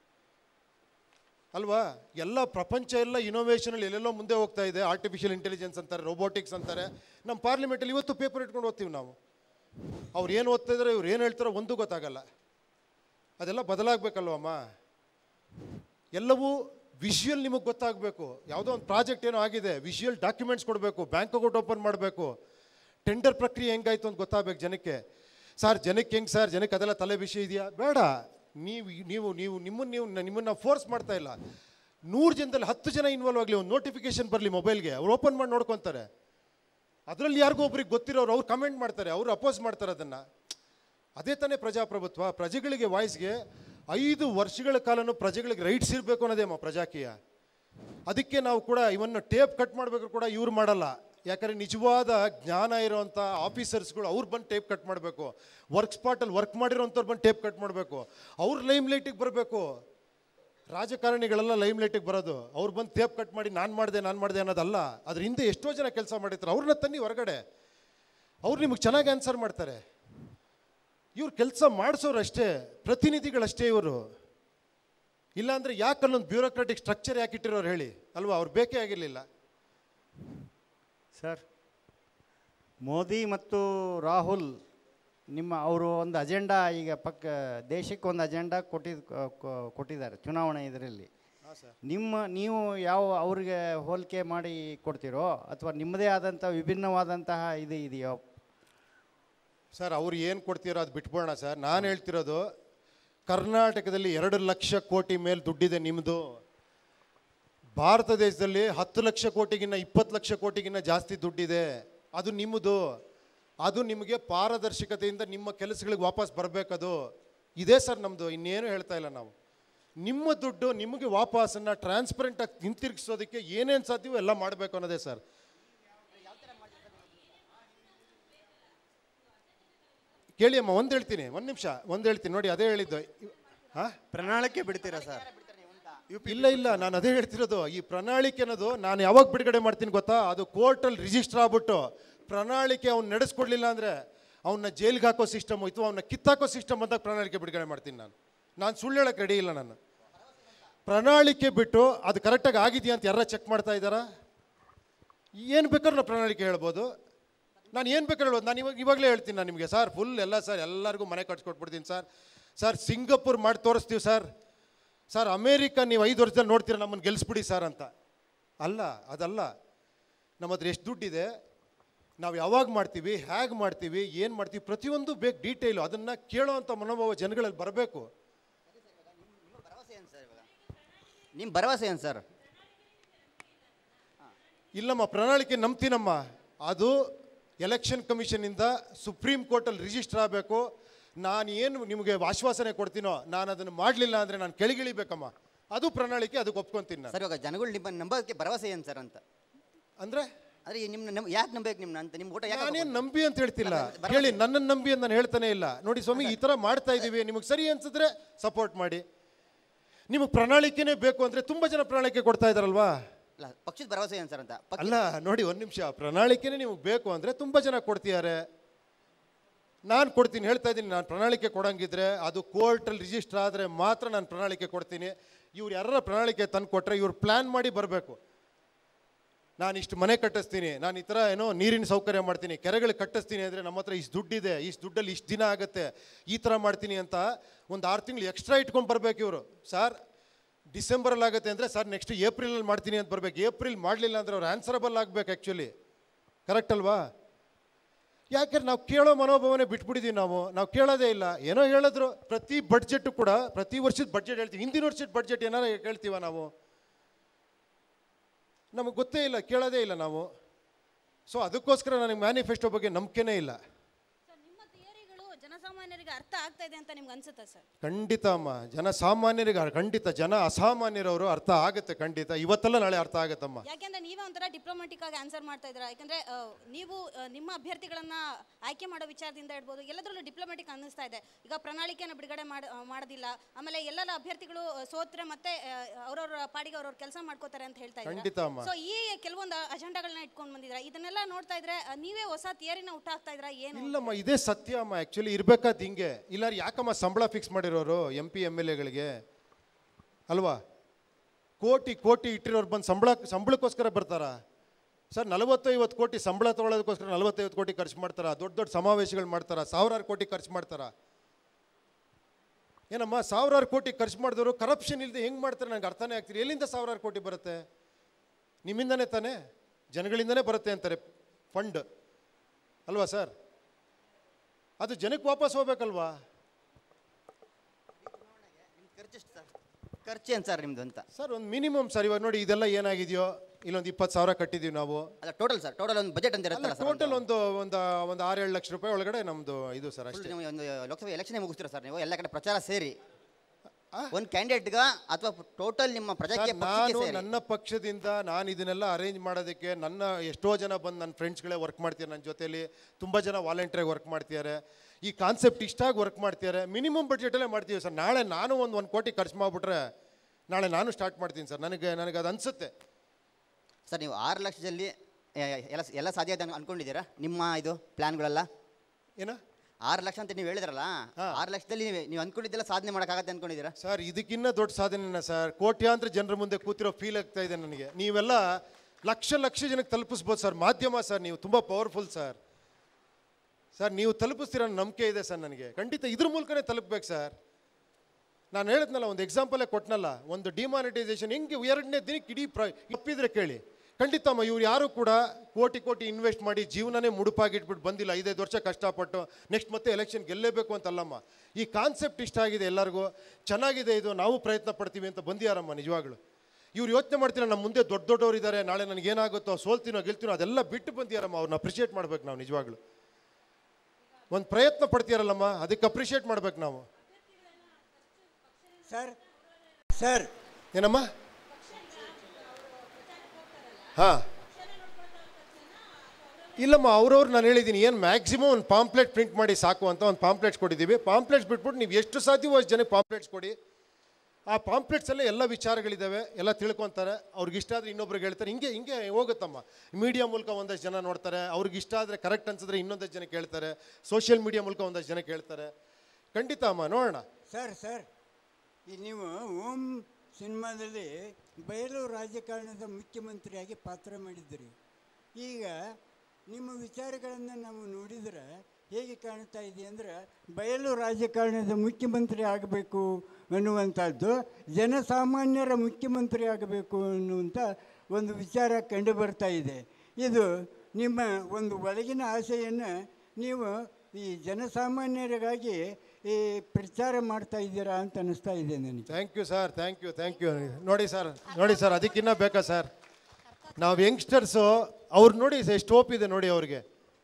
Speaker 2: ಅಲ್ವಾ ಎಲ್ಲ ಪ್ರಪಂಚ ಎಲ್ಲ ಇನೋವೇಷನಲ್ಲಿ ಎಲ್ಲೆಲ್ಲೋ ಮುಂದೆ ಹೋಗ್ತಾ ಇದೆ ಆರ್ಟಿಫಿಷಿಯಲ್ ಇಂಟೆಲಿಜೆನ್ಸ್ ಅಂತಾರೆ ರೋಬೋಟಿಕ್ಸ್ ಅಂತಾರೆ ನಮ್ಮ ಪಾರ್ಲಿಮೆಂಟಲ್ಲಿ ಇವತ್ತು ಪೇಪರ್ ಇಟ್ಕೊಂಡು ಓದ್ತೀವಿ ನಾವು ಅವ್ರು ಏನು ಓದ್ತಾ ಇದ್ದಾರೆ ಇವ್ರು ಏನು ಹೇಳ್ತಾರೋ ಒಂದು ಗೊತ್ತಾಗಲ್ಲ ಅದೆಲ್ಲ ಬದಲಾಗಬೇಕಲ್ವಮ್ಮ ಎಲ್ಲವೂ ವಿಷುವಲ್ ನಿಮಗೆ ಗೊತ್ತಾಗಬೇಕು ಯಾವುದೋ ಒಂದು ಪ್ರಾಜೆಕ್ಟ್ ಏನೋ ಆಗಿದೆ ವಿಷುವಲ್ ಡಾಕ್ಯುಮೆಂಟ್ಸ್ ಕೊಡಬೇಕು ಬ್ಯಾಂಕ್ ಅಕೌಂಟ್ ಓಪನ್ ಮಾಡಬೇಕು ಟೆಂಡರ್ ಪ್ರಕ್ರಿಯೆ ಹೆಂಗಾಯ್ತು ಅಂತ ಗೊತ್ತಾಗಬೇಕು ಜನಕ್ಕೆ ಸರ್ ಜನಕ್ಕೆ ಹೆಂಗೆ ಸರ್ ಜನಕ್ಕೆ ಅದೆಲ್ಲ ತಲೆ ವಿಷಯ ಇದೆಯಾ ಬೇಡ ನೀವು ನೀವು ನೀವು ನಿಮ್ಮನ್ನು ನೀವು ನಿಮ್ಮನ್ನು ಫೋರ್ಸ್ ಮಾಡ್ತಾ ಇಲ್ಲ ನೂರು ಜನದಲ್ಲಿ ಹತ್ತು ಜನ ಇನ್ವಾಲ್ವ್ ಆಗಲಿ ಒಂದು ನೋಟಿಫಿಕೇಶನ್ ಬರಲಿ ಮೊಬೈಲ್ಗೆ ಅವ್ರು ಓಪನ್ ಮಾಡಿ ನೋಡ್ಕೊತಾರೆ ಅದರಲ್ಲಿ ಯಾರಿಗೋ ಒಬ್ರಿಗೆ ಗೊತ್ತಿರೋರು ಅವ್ರು ಕಮೆಂಟ್ ಮಾಡ್ತಾರೆ ಅವರು ಅಪೋಸ್ ಮಾಡ್ತಾರೆ ಅದನ್ನು ಅದೇ ತಾನೇ ಪ್ರಜಾಪ್ರಭುತ್ವ ಪ್ರಜೆಗಳಿಗೆ ವಾಯ್ಸ್ಗೆ ಐದು ವರ್ಷಗಳ ಕಾಲನೂ ಪ್ರಜೆಗಳಿಗೆ ರೈಟ್ಸ್ ಇರಬೇಕು ಅನ್ನೋದೇ ಮ ಪ್ರಜಾಕೀಯ ಅದಕ್ಕೆ ನಾವು ಕೂಡ ಇವನ್ನು ಟೇಪ್ ಕಟ್ ಮಾಡಬೇಕು ಕೂಡ ಇವ್ರು ಮಾಡಲ್ಲ ಯಾಕಂದರೆ ನಿಜವಾದ ಜ್ಞಾನ ಇರೋವಂಥ ಆಫೀಸರ್ಸ್ಗಳು ಅವ್ರು ಬಂದು ಟೇಪ್ ಕಟ್ ಮಾಡಬೇಕು ವರ್ಕ್ ಸ್ಪಾಟಲ್ಲಿ ವರ್ಕ್ ಮಾಡಿರೋಂಥವ್ರು ಬಂದು ಟೇಪ್ ಕಟ್ ಮಾಡಬೇಕು ಅವ್ರು ಲೈಮ್ ಲೈಟಿಗೆ ಬರಬೇಕು ರಾಜಕಾರಣಿಗಳೆಲ್ಲ ಲೈಮ್ ಲೈಟಿಗೆ ಬರೋದು ಅವ್ರು ಬಂದು ಟೇಪ್ ಕಟ್ ಮಾಡಿ ನಾನು ಮಾಡಿದೆ ನಾನು ಮಾಡಿದೆ ಅನ್ನೋದಲ್ಲ ಅದ್ರ ಹಿಂದೆ ಎಷ್ಟೋ ಜನ ಕೆಲಸ ಮಾಡಿರ್ತಾರೆ ಅವ್ರನ್ನ ತನ್ನಿ ಹೊರಗಡೆ ಅವ್ರು ನಿಮಗೆ ಚೆನ್ನಾಗಿ ಆನ್ಸರ್ ಮಾಡ್ತಾರೆ ಇವ್ರು ಕೆಲಸ ಮಾಡಿಸೋರು ಅಷ್ಟೇ ಪ್ರತಿನಿಧಿಗಳಷ್ಟೇ ಇವರು ಇಲ್ಲಾಂದರೆ ಯಾಕೆ ಅಲ್ಲೊಂದು ಬ್ಯೂರೋಕ್ರಾಟಿಕ್ ಸ್ಟ್ರಕ್ಚರ್ ಯಾಕೆ ಇಟ್ಟಿರೋರು ಹೇಳಿ ಅಲ್ವಾ ಅವ್ರು ಬೇಕೇ ಆಗಿರಲಿಲ್ಲ
Speaker 19: ಸರ್ ಮೋದಿ ಮತ್ತು ರಾಹುಲ್ ನಿಮ್ಮ ಅವರು ಒಂದು ಅಜೆಂಡಾ ಈಗ ಪಕ್ಕ ದೇಶಕ್ಕೆ ಒಂದು ಅಜೆಂಡಾ ಕೊಟ್ಟಿದ್ ಕೊಟ್ಟಿದ್ದಾರೆ ಚುನಾವಣೆ ಇದರಲ್ಲಿ ನಿಮ್ಮ ನೀವು ಯಾವ ಅವ್ರಿಗೆ ಹೋಲಿಕೆ ಮಾಡಿ ಕೊಡ್ತೀರೋ ಅಥವಾ ನಿಮ್ಮದೇ ಆದಂಥ ವಿಭಿನ್ನವಾದಂತಹ ಇದು ಇದೆಯೋ
Speaker 2: ಸರ್ ಅವ್ರು ಏನು ಕೊಡ್ತೀರೋ ಅದು ಬಿಟ್ಬೋಣ ಸರ್ ನಾನು ಹೇಳ್ತಿರೋದು ಕರ್ನಾಟಕದಲ್ಲಿ ಎರಡು ಲಕ್ಷ ಕೋಟಿ ಮೇಲೆ ದುಡ್ಡಿದೆ ನಿಮ್ಮದು ಭಾರತ ದೇಶದಲ್ಲಿ ಹತ್ತು ಲಕ್ಷ ಕೋಟಿಗಿನ್ನ ಇಪ್ಪತ್ತು ಲಕ್ಷ ಕೋಟಿಗಿನ್ನ ಜಾಸ್ತಿ ದುಡ್ಡಿದೆ ಅದು ನಿಮ್ಮದು ಅದು ನಿಮಗೆ ಪಾರದರ್ಶಕತೆಯಿಂದ ನಿಮ್ಮ ಕೆಲಸಗಳಿಗೆ ವಾಪಸ್ ಬರಬೇಕದು ಇದೇ ಸರ್ ನಮ್ಮದು ಇನ್ನೇನು ಹೇಳ್ತಾ ಇಲ್ಲ ನಾವು ನಿಮ್ಮ ದುಡ್ಡು ನಿಮಗೆ ವಾಪಸ್ಸನ್ನು ಟ್ರಾನ್ಸ್ಪರೆಂಟಾಗಿ ಹಿಂತಿರುಗಿಸೋದಕ್ಕೆ ಏನೇನು ಸಾಧ್ಯವೋ ಎಲ್ಲ ಮಾಡಬೇಕು ಅನ್ನೋದೇ ಸರ್ ಕೇಳಿ ಅಮ್ಮ ಒಂದು ಹೇಳ್ತೀನಿ ಒಂದು ನಿಮಿಷ ಒಂದು ಹೇಳ್ತೀನಿ ನೋಡಿ ಅದೇ ಹೇಳಿದ್ದು ಹಾಂ
Speaker 3: ಪ್ರಣಾಳಿಕೆ ಬಿಡ್ತೀರಾ ಸರ್
Speaker 2: ಇಲ್ಲ ಇಲ್ಲ ನಾನು ಅದೇ ಹೇಳ್ತಿರೋದು ಈ ಪ್ರಣಾಳಿಕೆ ಅನ್ನೋದು ನಾನು ಯಾವಾಗ ಬಿಡುಗಡೆ ಮಾಡ್ತೀನಿ ಗೊತ್ತಾ ಅದು ಕೋರ್ಟಲ್ಲಿ ರಿಜಿಸ್ಟರ್ ಆಗ್ಬಿಟ್ಟು ಪ್ರಣಾಳಿಕೆ ಅವ್ನು ನಡೆಸ್ಕೊಡ್ಲಿಲ್ಲ ಅಂದರೆ ಅವನ್ನ ಜೈಲಿಗೆ ಹಾಕೋ ಸಿಸ್ಟಮ್ ಹೋಯ್ತು ಅವನ್ನ ಕಿತ್ತಾಕೋ ಸಿಸ್ಟಮ್ ಅಂತ ಪ್ರಣಾಳಿಕೆ ಬಿಡುಗಡೆ ಮಾಡ್ತೀನಿ ನಾನು ನಾನು ಸುಳ್ಳು ಹೇಳಕ್ಕೆ ರೆಡಿ ಇಲ್ಲ ನಾನು ಪ್ರಣಾಳಿಕೆ ಬಿಟ್ಟು ಅದು ಕರೆಕ್ಟಾಗಿ ಆಗಿದೆಯಾ ಅಂತ ಯಾರ ಚೆಕ್ ಮಾಡ್ತಾ ಇದ್ದಾರಾ ಏನು ಬೇಕಾದ್ರೂ ನಾವು ಪ್ರಣಾಳಿಕೆ ಹೇಳ್ಬೋದು ನಾನು ಏನು ಬೇಕಾದ್ರೆ ಹೇಳ್ಬೋದು ನಾನು ಇವಾಗ ಇವಾಗಲೇ ಹೇಳ್ತೀನಿ ನಾನು ನಿಮಗೆ ಸರ್ ಫುಲ್ ಎಲ್ಲ ಸರ್ ಎಲ್ಲರಿಗೂ ಮನೆ ಕಟ್ಸ್ಕೊಟ್ಬಿಡ್ತೀನಿ ಸರ್ ಸರ್ ಸಿಂಗಪುರ್ ಮಾಡಿ ತೋರಿಸ್ತೀವಿ ಸರ್ ಸರ್ ಅಮೇರಿಕ ನೀವು ಐದು ವರ್ಷದಲ್ಲಿ ನೋಡ್ತೀರ ನಮ್ಮನ್ನು ಗೆಲ್ಲಿಸ್ಬಿಡಿ ಸರ್ ಅಂತ ಅಲ್ಲ ಅದಲ್ಲ ನಮ್ಮ ಹತ್ರ ಎಷ್ಟು ದುಡ್ಡಿದೆ ನಾವು ಯಾವಾಗ ಮಾಡ್ತೀವಿ ಹೇಗೆ ಮಾಡ್ತೀವಿ ಏನು ಮಾಡ್ತೀವಿ ಪ್ರತಿಯೊಂದು ಬೇಕು ಡೀಟೇಲು ಅದನ್ನು ಕೇಳೋವಂಥ ಮನೋಭಾವ ಜನಗಳಲ್ಲಿ ಬರಬೇಕು
Speaker 17: ನಿಮ್ಮ ಭರವಸೆ ಏನು ಸರ್
Speaker 2: ಇಲ್ಲಮ್ಮ ಪ್ರಣಾಳಿಕೆ ನಂಬ್ತೀನಮ್ಮ ಅದು ಎಲೆಕ್ಷನ್ ಕಮಿಷನಿಂದ ಸುಪ್ರೀಂ ಕೋರ್ಟಲ್ಲಿ ರಿಜಿಸ್ಟರ್ ಆಗಬೇಕು ನಾನು ಏನು ನಿಮಗೆ ಆಶ್ವಾಸನೆ ಕೊಡ್ತೀನೋ ನಾನು ಅದನ್ನು ಮಾಡಲಿಲ್ಲ ಅಂದರೆ ನಾನು ಕೆಳಗಿಳಿಬೇಕಮ್ಮ ಅದು ಪ್ರಣಾಳಿಕೆ ಅದಕ್ಕೆ ಒಪ್ಕೊಂತೀನಿ ನಾನು
Speaker 17: ಸರ್ ಇವಾಗ ಜನಗಳು ನಿಮ್ಮ ನಂಬೋದಕ್ಕೆ ಭರವಸೆ ಏನು ಸರ್ ಅಂತ
Speaker 2: ಅಂದರೆ
Speaker 17: ಅದೇ ನಿಮ್ಮ ನಮ್ ಯಾಕೆ ನಂಬೇಕು ನಿಮ್ಮನ್ನ ಅಂತ ನಿಮ್ಮ ಊಟ ಯಾಕೆ
Speaker 2: ನಾನೇನು ನಂಬಿ ಅಂತ ಹೇಳ್ತಿಲ್ಲ ಹೇಳಿ ನನ್ನನ್ನು ನಂಬಿ ಅಂತ ನಾನು ಹೇಳ್ತಾನೆ ಇಲ್ಲ ನೋಡಿ ಸ್ವಾಮಿ ಈ ಥರ ಮಾಡ್ತಾ ಇದ್ದೀವಿ ನಿಮಗೆ ಸರಿ ಅನ್ಸಿದ್ರೆ ಸಪೋರ್ಟ್ ಮಾಡಿ ನಿಮಗೆ ಪ್ರಣಾಳಿಕೆನೇ ಬೇಕು ಅಂದರೆ ತುಂಬ ಜನ ಪ್ರಣಾಳಿಕೆ ಕೊಡ್ತಾ ಇದ್ದಾರಲ್ವಾ
Speaker 17: ಅಲ್ಲ ಪಕ್ಷದ ಭರವಸೆ ಏನು ಸರ್ ಅಂತ ಪಕ್ಷ
Speaker 2: ಅಲ್ಲ ನೋಡಿ ಒಂದು ನಿಮಿಷ ಪ್ರಣಾಳಿಕೆನೇ ನಿಮಗೆ ಬೇಕು ಅಂದರೆ ತುಂಬ ಜನ ಕೊಡ್ತಿದ್ದಾರೆ ನಾನು ಕೊಡ್ತೀನಿ ಹೇಳ್ತಾ ಇದ್ದೀನಿ ನಾನು ಪ್ರಣಾಳಿಕೆ ಕೊಡಂಗಿದ್ರೆ ಅದು ಕೋರ್ಟಲ್ಲಿ ರಿಜಿಸ್ಟರ್ ಆದರೆ ಮಾತ್ರ ನಾನು ಪ್ರಣಾಳಿಕೆ ಕೊಡ್ತೀನಿ ಇವ್ರು ಯಾರ ಪ್ರಣಾಳಿಕೆ ತಂದು ಕೊಟ್ಟರೆ ಇವ್ರು ಪ್ಲ್ಯಾನ್ ಮಾಡಿ ಬರಬೇಕು ನಾನು ಇಷ್ಟು ಮನೆ ಕಟ್ಟಿಸ್ತೀನಿ ನಾನು ಈ ಥರ ಏನೋ ನೀರಿನ ಸೌಕರ್ಯ ಮಾಡ್ತೀನಿ ಕೆರೆಗಳು ಕಟ್ಟಿಸ್ತೀನಿ ಅಂದರೆ ನಮ್ಮ ಹತ್ರ ಇಷ್ಟು ದುಡ್ಡಿದೆ ಇಷ್ಟು ದುಡ್ಡಲ್ಲಿ ಇಷ್ಟು ದಿನ ಆಗುತ್ತೆ ಈ ಥರ ಮಾಡ್ತೀನಿ ಅಂತ ಒಂದು ಆರು ತಿಂಗಳು ಎಕ್ಸ್ಟ್ರಾ ಇಟ್ಕೊಂಡು ಬರಬೇಕು ಇವರು ಸರ್ ಡಿಸೆಂಬರಲ್ಲಿ ಆಗುತ್ತೆ ಅಂದರೆ ಸರ್ ನೆಕ್ಸ್ಟ್ ಏಪ್ರಿಲಲ್ಲಿ ಮಾಡ್ತೀನಿ ಅಂತ ಬರಬೇಕು ಏಪ್ರಿಲ್ ಮಾಡಲಿಲ್ಲ ಅಂದರೆ ಅವ್ರು ಆನ್ಸರಬಲ್ ಆಗಬೇಕು ಆ್ಯಕ್ಚುಲಿ ಕರೆಕ್ಟ್ ಅಲ್ವಾ ಯಾಕೆ ನಾವು ಕೇಳೋ ಮನೋಭಾವನೆ ಬಿಟ್ಬಿಟ್ಟಿದ್ದೀವಿ ನಾವು ನಾವು ಕೇಳೋದೇ ಇಲ್ಲ ಏನೋ ಹೇಳಿದ್ರು ಪ್ರತಿ ಬಡ್ಜೆಟ್ಟು ಕೂಡ ಪ್ರತಿ ವರ್ಷದ ಬಡ್ಜೆಟ್ ಹೇಳ್ತೀವಿ ಹಿಂದಿನ ವರ್ಷದ ಬಡ್ಜೆಟ್ ಏನಾರ ಕೇಳ್ತೀವ ನಾವು ನಮಗೆ ಗೊತ್ತೇ ಇಲ್ಲ ಕೇಳೋದೇ ಇಲ್ಲ ನಾವು ಸೊ ಅದಕ್ಕೋಸ್ಕರ ನನಗೆ ಮ್ಯಾನಿಫೆಸ್ಟೋ ಬಗ್ಗೆ ನಂಬಿಕೆನೇ ಇಲ್ಲ
Speaker 16: ನಿಮ್ಮ ಥಿಯರಿಗಳು ಜನಸಾಮಾನ್ಯರಿಗೆ ಅರ್ಥ ಆಗ್ತಾ ಇದೆ ಅಂತ ನಿಮ್ಗೆ ಅನ್ಸುತ್ತಾ ಸರ್
Speaker 2: ಖಂಡಿತ ಅಮ್ಮ ಜನಸಾಮಾನ್ಯರಿಗೆ ಖಂಡಿತ ಜನ ಅಸಾಮಾನ್ಯರವರು ಅರ್ಥ ಆಗುತ್ತೆ ಖಂಡಿತ ಇವತ್ತೆಲ್ಲ ನಾಳೆ ಅರ್ಥ ಆಗುತ್ತಮ್ಮ
Speaker 16: ಯಾಕೆಂದ್ರೆ ನೀವೇ ಒಂಥರ ಡಿಪ್ಲೊಮ್ಯಾಟಿಕ್ ಆಗಿ ಆನ್ಸರ್ ಮಾಡ್ತಾ ಇದ್ದೀರಾ ಯಾಕಂದ್ರೆ ಆ, ನೀವು ಆ, ನಿಮ್ಮ ಅಭ್ಯರ್ಥಿಗಳನ್ನ ಆಯ್ಕೆ ಮಾಡೋ ವಿಚಾರದಿಂದ ಇಡ್ಬೋದು ಎಲ್ಲದರಲ್ಲೂ ಡಿಪ್ಲೊಮ್ಯಾಟಿಕ್ ಅನ್ನಿಸ್ತಾ ಇದೆ ಈಗ ಪ್ರಣಾಳಿಕೆಯನ್ನು ಬಿಡುಗಡೆ ಮಾಡ ಆ, ಮಾಡೋದಿಲ್ಲ ಆಮೇಲೆ ಎಲ್ಲ ಅಭ್ಯರ್ಥಿಗಳು ಆ, ಸೋತ್ರೆ ಮತ್ತೆ ಅವ್ರವ್ರ ಪಾಡಿಗೆ ಅವ್ರವ್ರ ಕೆಲಸ ಮಾಡ್ಕೋತಾರೆ ಅಂತ ಹೇಳ್ತಾ
Speaker 2: ಖಂಡಿತ ಅಮ್ಮ.
Speaker 16: ಸೊ ಈ ಕೆಲವೊಂದು ಅಜೆಂಡಾಗಳನ್ನ ಇಟ್ಕೊಂಡು ಬಂದಿದ್ದೀರಾ ಇದನ್ನೆಲ್ಲ ನೋಡ್ತಾ ಇದ್ರೆ ಆ, ನೀವೇ ಹೊಸ ಥಿಯರಿನ ಹುಟ್ಟಾಕ್ತಾ ಇದ್ದೀರಾ ಏನು
Speaker 2: ಇಲ್ಲಮ್ಮ ಇದೇ ಸತ್ಯ ಅಮ್ಮ ಆ್ಯಕ್ಚುಲಿ ಇರ್ಬೇಕಾದ್ ಹಿಂಗೆ ಇಲ್ಲ ಯಾಕಮ್ಮ ಸಂಬಳ ಫಿಕ್ಸ್ ಮಾಡಿರೋರು ಎಂ ಪಿ ಎಮ್ ಎಲ್ ಎಗಳಿಗೆ ಅಲ್ವಾ ಕೋಟಿ ಕೋಟಿ ಇಟ್ಟಿರೋರು ಬಂದು ಸಂಬಳ ಸಂಬಳಕ್ಕೋಸ್ಕರ ಬರ್ತಾರಾ ಸರ್ ನಲವತ್ತೈವತ್ತು ಕೋಟಿ ಸಂಬಳ ತೊಗೊಳೋದಕ್ಕೋಸ್ಕರ ನಲವತ್ತೈವತ್ತು ಕೋಟಿ ಖರ್ಚು ಮಾಡ್ತಾರಾ ದೊಡ್ಡ ದೊಡ್ಡ ಸಮಾವೇಶಗಳು ಮಾಡ್ತಾರಾ ಸಾವಿರಾರು ಕೋಟಿ ಖರ್ಚು ಮಾಡ್ತಾರಾ ಏನಮ್ಮ ಸಾವಿರಾರು ಕೋಟಿ ಖರ್ಚು ಮಾಡಿದವರು ಕರಪ್ಷನ್ ಇಲ್ಲದೆ ಹೆಂಗೆ ಮಾಡ್ತಾರೆ ನನಗೆ ಅರ್ಥನೇ ಆಗ್ತಿರಿ ಎಲ್ಲಿಂದ ಸಾವಿರಾರು ಕೋಟಿ ಬರುತ್ತೆ ನಿಮ್ಮಿಂದನೇ ತಾನೇ ಜನಗಳಿಂದನೇ ಬರುತ್ತೆ ಅಂತಾರೆ ಫಂಡ್ ಅಲ್ವಾ ಸರ್ ಅದು ಜನಕ್ಕೆ ವಾಪಸ್ ಹೋಗ್ಬೇಕಲ್ವಾ
Speaker 17: ಖರ್ಚು ಏನು ಸರ್ ನಿಮ್ದು ಅಂತ
Speaker 2: ಸರ್ ಒಂದು ಮಿನಿಮಮ್ ಸರ್ ಇವಾಗ ನೋಡಿ ಇದೆಲ್ಲ ಏನಾಗಿದೆಯೋ ಇಲ್ಲೊಂದು ಇಪ್ಪತ್ತು ಸಾವಿರ ಕಟ್ಟಿದ್ದೀವಿ ನಾವು
Speaker 17: ಅಲ್ಲ ಟೋಟಲ್ ಸರ್ ಟೋಟಲ್ ಒಂದು ಬಜೆಟ್ ಅಂತ ಇರುತ್ತಲ್ಲ ಸರ್
Speaker 2: ಟೋಟಲ್ ಒಂದು ಒಂದು ಒಂದು ಆರು ಏಳು ಲಕ್ಷ ರೂಪಾಯಿ ಒಳಗಡೆ ನಮ್ಮದು ಇದು ಸರ್
Speaker 17: ಫುಲ್
Speaker 2: ಅಷ್ಟೇ
Speaker 17: ನೀವು ಒಂದು ಲೋಕಸಭೆ ಎಲೆಕ್ಷನ್ ಮುಗಿಸ್ತೀರಾ ಸರ್ ನೀವು ಎಲ್ಲ ಕಡೆ ಪ್ರಚಾರ ಸೇರಿ ಒಂದು ಕ್ಯಾಂಡಿಡೇಟ್ಗ ಅಥವಾ ಟೋಟಲ್ ನಿಮ್ಮ ಪ್ರಜಾಕೀಯ
Speaker 2: ಸರ್,
Speaker 17: ಪಕ್ಷಕ್ಕೆ
Speaker 2: ನಾನು
Speaker 17: ಸೇರಿ
Speaker 2: ನನ್ನ ಪಕ್ಷದಿಂದ ನಾನು ಇದನ್ನೆಲ್ಲ ಅರೇಂಜ್ ಮಾಡೋದಕ್ಕೆ ನನ್ನ ಎಷ್ಟೋ ಜನ ಬಂದು ನನ್ನ ಫ್ರೆಂಡ್ಸ್ಗಳೇ ವರ್ಕ್ ಮಾಡ್ತಾರೆ ನನ್ನ ಜೊತೆಲಿ ತುಂಬ ಜನ ವಾಲಂಟಿಯರಾಗಿ ವರ್ಕ್ ಮಾಡ್ತಿದ್ದಾರೆ ಈ ಕಾನ್ಸೆಪ್ಟ್ ಇಷ್ಟಾಗಿ ವರ್ಕ್ ಮಾಡ್ತಿದ್ದಾರೆ ಮಿನಿಮಮ್ ಬಡ್ಜೆಟಲ್ಲೇ ಮಾಡ್ತೀವಿ ಸರ್ ನಾಳೆ ನಾನು ಒಂದು ಒಂದು ಕೋಟಿ ಖರ್ಚು ಮಾಡಿಬಿಟ್ರೆ ನಾಳೆ ನಾನು ಸ್ಟಾರ್ಟ್ ಮಾಡ್ತೀನಿ ಸರ್ ನನಗೆ ನನಗೆ ಅದು ಅನಿಸುತ್ತೆ
Speaker 17: ಸರ್ ನೀವು ಆರು ಲಕ್ಷದಲ್ಲಿ ಎ, ಎಲ್ಲ ಎಲ್ಲ ಸಾಧ್ಯ ಇದೆ ಅನ್ಕೊಂಡಿದ್ದೀರಾ ನಿಮ್ಮ ಇದು ಪ್ಲಾನ್ಗಳೆಲ್ಲ
Speaker 2: ಏನ
Speaker 17: ಆರು ಲಕ್ಷ ಅಂತ ನೀವು ಹೇಳಿದ್ರಲ್ಲ ಆರು ಲಕ್ಷದಲ್ಲಿ ನೀವು ನೀವು ಅನ್ಕೊಂಡಿದ್ದೆಲ್ಲ ಸಾಧನೆ ಮಾಡೋಕ್ಕಾಗತ್ತೆ ಅನ್ಕೊಂಡಿದ್ದೀರಾ
Speaker 2: ಸರ್ ಇದಕ್ಕಿನ್ನ ದೊಡ್ಡ ಸಾಧನೆನ ಸರ್ ಕೋಟ್ಯಾಂತರ ಜನರ ಮುಂದೆ ಕೂತಿರೋ ಫೀಲ್ ಆಗ್ತಾ ಇದೆ ನನಗೆ ನೀವೆಲ್ಲ ಲಕ್ಷ ಲಕ್ಷ ಜನಕ್ಕೆ ತಲುಪಿಸ್ಬೋದು ಸರ್ ಮಾಧ್ಯಮ ಸರ್ ನೀವು ತುಂಬ ಪವರ್ಫುಲ್ ಸರ್ ಸರ್ ನೀವು ತಲುಪಿಸ್ತೀರ ಅನ್ನೋ ನಂಬಿಕೆ ಇದೆ ಸರ್ ನನಗೆ ಖಂಡಿತ ಇದ್ರ ಮೂಲಕನೇ ತಲುಪಬೇಕು ಸರ್ ನಾನು ಹೇಳಿದ್ನಲ್ಲ ಒಂದು ಎಕ್ಸಾಂಪಲೇ ಕೊಟ್ನಲ್ಲ ಒಂದು ಡಿಮಾನಿಟೈಸೇಷನ್ ಹೆಂಗೆ ಎರಡನೇ ದಿನಕ್ಕೆ ಇಡೀ ಪ್ರ ಒಪ್ಪಿದ್ರೆ ಕೇಳಿ ಖಂಡಿತಮ್ಮ ಇವ್ರು ಯಾರು ಕೂಡ ಕೋಟಿ ಕೋಟಿ ಇನ್ವೆಸ್ಟ್ ಮಾಡಿ ಜೀವನನೇ ಮುಡುಪಾಗಿಟ್ಬಿಟ್ಟು ಬಂದಿಲ್ಲ ಐದೈದು ವರ್ಷ ಕಷ್ಟಪಟ್ಟು ನೆಕ್ಸ್ಟ್ ಮತ್ತೆ ಎಲೆಕ್ಷನ್ ಗೆಲ್ಲೇಬೇಕು ಅಂತಲ್ಲಮ್ಮ ಈ ಕಾನ್ಸೆಪ್ಟ್ ಇಷ್ಟ ಆಗಿದೆ ಎಲ್ಲರಿಗೂ ಚೆನ್ನಾಗಿದೆ ಇದು ನಾವು ಪ್ರಯತ್ನ ಪಡ್ತೀವಿ ಅಂತ ಬಂದಿಯಾರಮ್ಮ ನಿಜವಾಗ್ಲು ಇವ್ರು ಯೋಚನೆ ಮಾಡ್ತೀರ ನಮ್ಮ ಮುಂದೆ ದೊಡ್ಡ ದೊಡ್ಡವ್ರು ಇದ್ದಾರೆ ನಾಳೆ ನನಗೆ ಏನಾಗುತ್ತೋ ಸೋಲ್ತೀನೋ ಗೆಲ್ತೀನೋ ಅದೆಲ್ಲ ಬಿಟ್ಟು ಬಂದಿಯಾರಮ್ಮ ಅವ್ರನ್ನ ಅಪ್ರಿಷಿಯೇಟ್ ಮಾಡ್ಬೇಕು ನಾವು ನಿಜವಾಗ್ಲು ಒಂದು ಪ್ರಯತ್ನ ಪಡ್ತೀರಲ್ಲಮ್ಮ ಅದಕ್ಕೆ ಅಪ್ರಿಷಿಯೇಟ್ ಮಾಡ್ಬೇಕು ನಾವು
Speaker 21: ಸರ್ ಸರ್
Speaker 2: ಏನಮ್ಮ ಹಾಂ ಇಲ್ಲಮ್ಮ ಅವ್ರವ್ರು ನಾನು ಹೇಳಿದ್ದೀನಿ ಏನು ಮ್ಯಾಕ್ಸಿಮಮ್ ಒಂದು ಪಾಂಪ್ಲೆಟ್ ಪ್ರಿಂಟ್ ಮಾಡಿ ಸಾಕು ಅಂತ ಒಂದು ಪಾಂಪ್ಲೆಟ್ಸ್ ಕೊಟ್ಟಿದ್ದೀವಿ ಪಾಂಪ್ಲೆಟ್ಸ್ ಬಿಟ್ಬಿಟ್ಟು ನೀವು ಎಷ್ಟು ಸಾಧ್ಯವೋ ಅಷ್ಟು ಜನಕ್ಕೆ ಪಾಂಪ್ಲೆಟ್ಸ್ ಕೊಡಿ ಆ ಪಾಂಪ್ಲೆಟ್ಸಲ್ಲೇ ಎಲ್ಲ ವಿಚಾರಗಳಿದ್ದಾವೆ ಎಲ್ಲ ತಿಳ್ಕೊತಾರೆ ಅವ್ರಿಗೆ ಇಷ್ಟ ಆದರೆ ಇನ್ನೊಬ್ರಿಗೆ ಹೇಳ್ತಾರೆ ಹಿಂಗೆ ಹಿಂಗೆ ಹೋಗುತ್ತಮ್ಮ ಮೀಡಿಯಾ ಮೂಲಕ ಒಂದಷ್ಟು ಜನ ನೋಡ್ತಾರೆ ಅವ್ರಿಗೆ ಇಷ್ಟ ಆದರೆ ಕರೆಕ್ಟ್ ಅನ್ಸಿದ್ರೆ ಇನ್ನೊಂದಷ್ಟು ಜನಕ್ಕೆ ಹೇಳ್ತಾರೆ ಸೋಷಿಯಲ್ ಮೀಡಿಯಾ ಮೂಲಕ ಒಂದಷ್ಟು ಜನಕ್ಕೆ ಹೇಳ್ತಾರೆ ಖಂಡಿತ ಅಮ್ಮ ನೋಡೋಣ
Speaker 21: ಸರ್ ಸರ್ ಈ ನೀವು ಓಂ ಸಿನಿಮಾದಲ್ಲಿ ಬಯಲು ರಾಜಕಾರಣದ ಮುಖ್ಯಮಂತ್ರಿಯಾಗಿ ಪಾತ್ರ ಮಾಡಿದ್ದೀರಿ ಈಗ ನಿಮ್ಮ ವಿಚಾರಗಳನ್ನು ನಾವು ನೋಡಿದರೆ ಹೇಗೆ ಕಾಣ್ತಾ ಇದೆ ಅಂದರೆ ಬಯಲು ರಾಜಕಾರಣದ ಮುಖ್ಯಮಂತ್ರಿ ಆಗಬೇಕು ಅನ್ನುವಂಥದ್ದು ಜನಸಾಮಾನ್ಯರ ಮುಖ್ಯಮಂತ್ರಿ ಆಗಬೇಕು ಅನ್ನುವಂಥ ಒಂದು ವಿಚಾರ ಕಂಡು ಬರ್ತಾ ಇದೆ ಇದು ನಿಮ್ಮ ಒಂದು ಒಳಗಿನ ಆಸೆಯನ್ನು ನೀವು ಈ ಜನಸಾಮಾನ್ಯರಿಗಾಗಿ ಈ ಪ್ರಚಾರ ಮಾಡ್ತಾ ಇದ್ದೀರಾ ಅಂತ ಅನಿಸ್ತಾ ಇದೆ ನನಗೆ
Speaker 2: thank you sir thank you thank you ನೋಡಿ ಸರ್ ನೋಡಿ ಸರ್ ಅದಕ್ಕಿನ್ನ ಬೇಕಾ ಸರ್ ನಾವು ಯಂಗ್ಸ್ಟರ್ಸು ಅವ್ರು ನೋಡಿ ಎಷ್ಟು ಹೋಪ್ ಇದೆ ನೋಡಿ ಅವ್ರಿಗೆ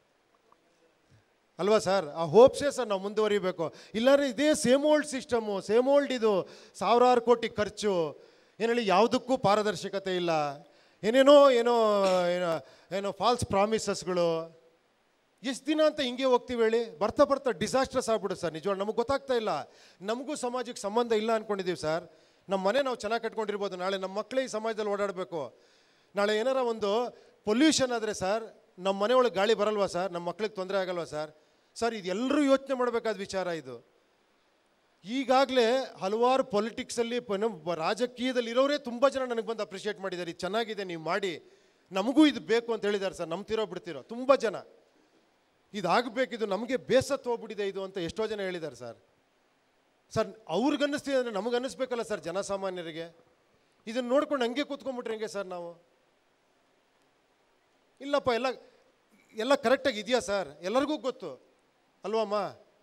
Speaker 2: ಅಲ್ವಾ ಸರ್ ಆ ಹೋಪ್ಸೇ ಸರ್ ನಾವು ಮುಂದುವರಿಬೇಕು ಇಲ್ಲಾಂದ್ರೆ ಇದೇ same old system same old ಇದು ಸಾವಿರಾರು ಕೋಟಿ ಖರ್ಚು ಏನು ಹೇಳಿ ಯಾವುದಕ್ಕೂ ಪಾರದರ್ಶಕತೆ ಇಲ್ಲ ಏನೇನೋ ಏನೋ ಏನೋ ಏನೋ ಫಾಲ್ಸ್ ಪ್ರಾಮಿಸಸ್ಗಳು ಎಷ್ಟು ದಿನ ಅಂತ ಹಿಂಗೆ ಹೋಗ್ತೀವಿ ಹೇಳಿ ಬರ್ತಾ ಬರ್ತಾ ಡಿಸಾಸ್ಟ್ರಸ್ ಆಗ್ಬಿಡುತ್ತೆ ಸರ್ ನಿಜವಾಗ ನಮಗೆ ಗೊತ್ತಾಗ್ತಾ ಇಲ್ಲ ನಮಗೂ ಸಮಾಜಕ್ಕೆ ಸಂಬಂಧ ಇಲ್ಲ ಅಂದ್ಕೊಂಡಿದ್ದೀವಿ ಸರ್ ನಮ್ಮ ಮನೆ ನಾವು ಚೆನ್ನಾಗಿ ಕಟ್ಕೊಂಡಿರ್ಬೋದು ನಾಳೆ ನಮ್ಮ ಮಕ್ಕಳೇ ಈ ಸಮಾಜದಲ್ಲಿ ಓಡಾಡಬೇಕು ನಾಳೆ ಏನಾರ ಒಂದು ಪೊಲ್ಯೂಷನ್ ಆದರೆ ಸರ್ ನಮ್ಮ ಮನೆ ಒಳಗೆ ಗಾಳಿ ಬರಲ್ವಾ ಸರ್ ನಮ್ಮ ಮಕ್ಳಿಗೆ ತೊಂದರೆ ಆಗಲ್ವಾ ಸರ್ ಸರ್ ಇದು ಎಲ್ಲರೂ ಯೋಚನೆ ಮಾಡಬೇಕಾದ ವಿಚಾರ ಇದು ಈಗಾಗಲೇ ಹಲವಾರು ಪೊಲಿಟಿಕ್ಸಲ್ಲಿ ರಾಜಕೀಯದಲ್ಲಿ ಇರೋರೇ ತುಂಬ ಜನ ನನಗೆ ಬಂದು ಅಪ್ರಿಷಿಯೇಟ್ ಮಾಡಿದ್ದಾರೆ ಇದು ಚೆನ್ನಾಗಿದೆ ನೀವು ಮಾಡಿ ನಮಗೂ ಇದು ಬೇಕು ಅಂತ ಹೇಳಿದ್ದಾರೆ ಸರ್ ನಂಬ್ತಿರೋ ಬಿಡ್ತಿರೋ ತುಂಬ ಜನ ಇದಾಗಬೇಕಿದು ನಮಗೆ ಬೇಸತ್ತು ಹೋಗ್ಬಿಟ್ಟಿದೆ ಇದು ಅಂತ ಎಷ್ಟೋ ಜನ ಹೇಳಿದ್ದಾರೆ ಸರ್ ಸರ್ ಅವ್ರಿಗೆ ಅನ್ನಿಸ್ತಿದೆ ಅಂದರೆ ನಮಗೆ ಅನ್ನಿಸ್ಬೇಕಲ್ಲ ಸರ್ ಜನಸಾಮಾನ್ಯರಿಗೆ ಇದನ್ನು ನೋಡ್ಕೊಂಡು ಹಂಗೆ ಕೂತ್ಕೊಂಡ್ಬಿಟ್ರೆ ಹೆಂಗೆ ಸರ್ ನಾವು ಇಲ್ಲಪ್ಪ ಎಲ್ಲ ಎಲ್ಲ ಕರೆಕ್ಟಾಗಿ ಇದೆಯಾ ಸರ್ ಎಲ್ಲರಿಗೂ ಗೊತ್ತು ಅಲ್ವಮ್ಮ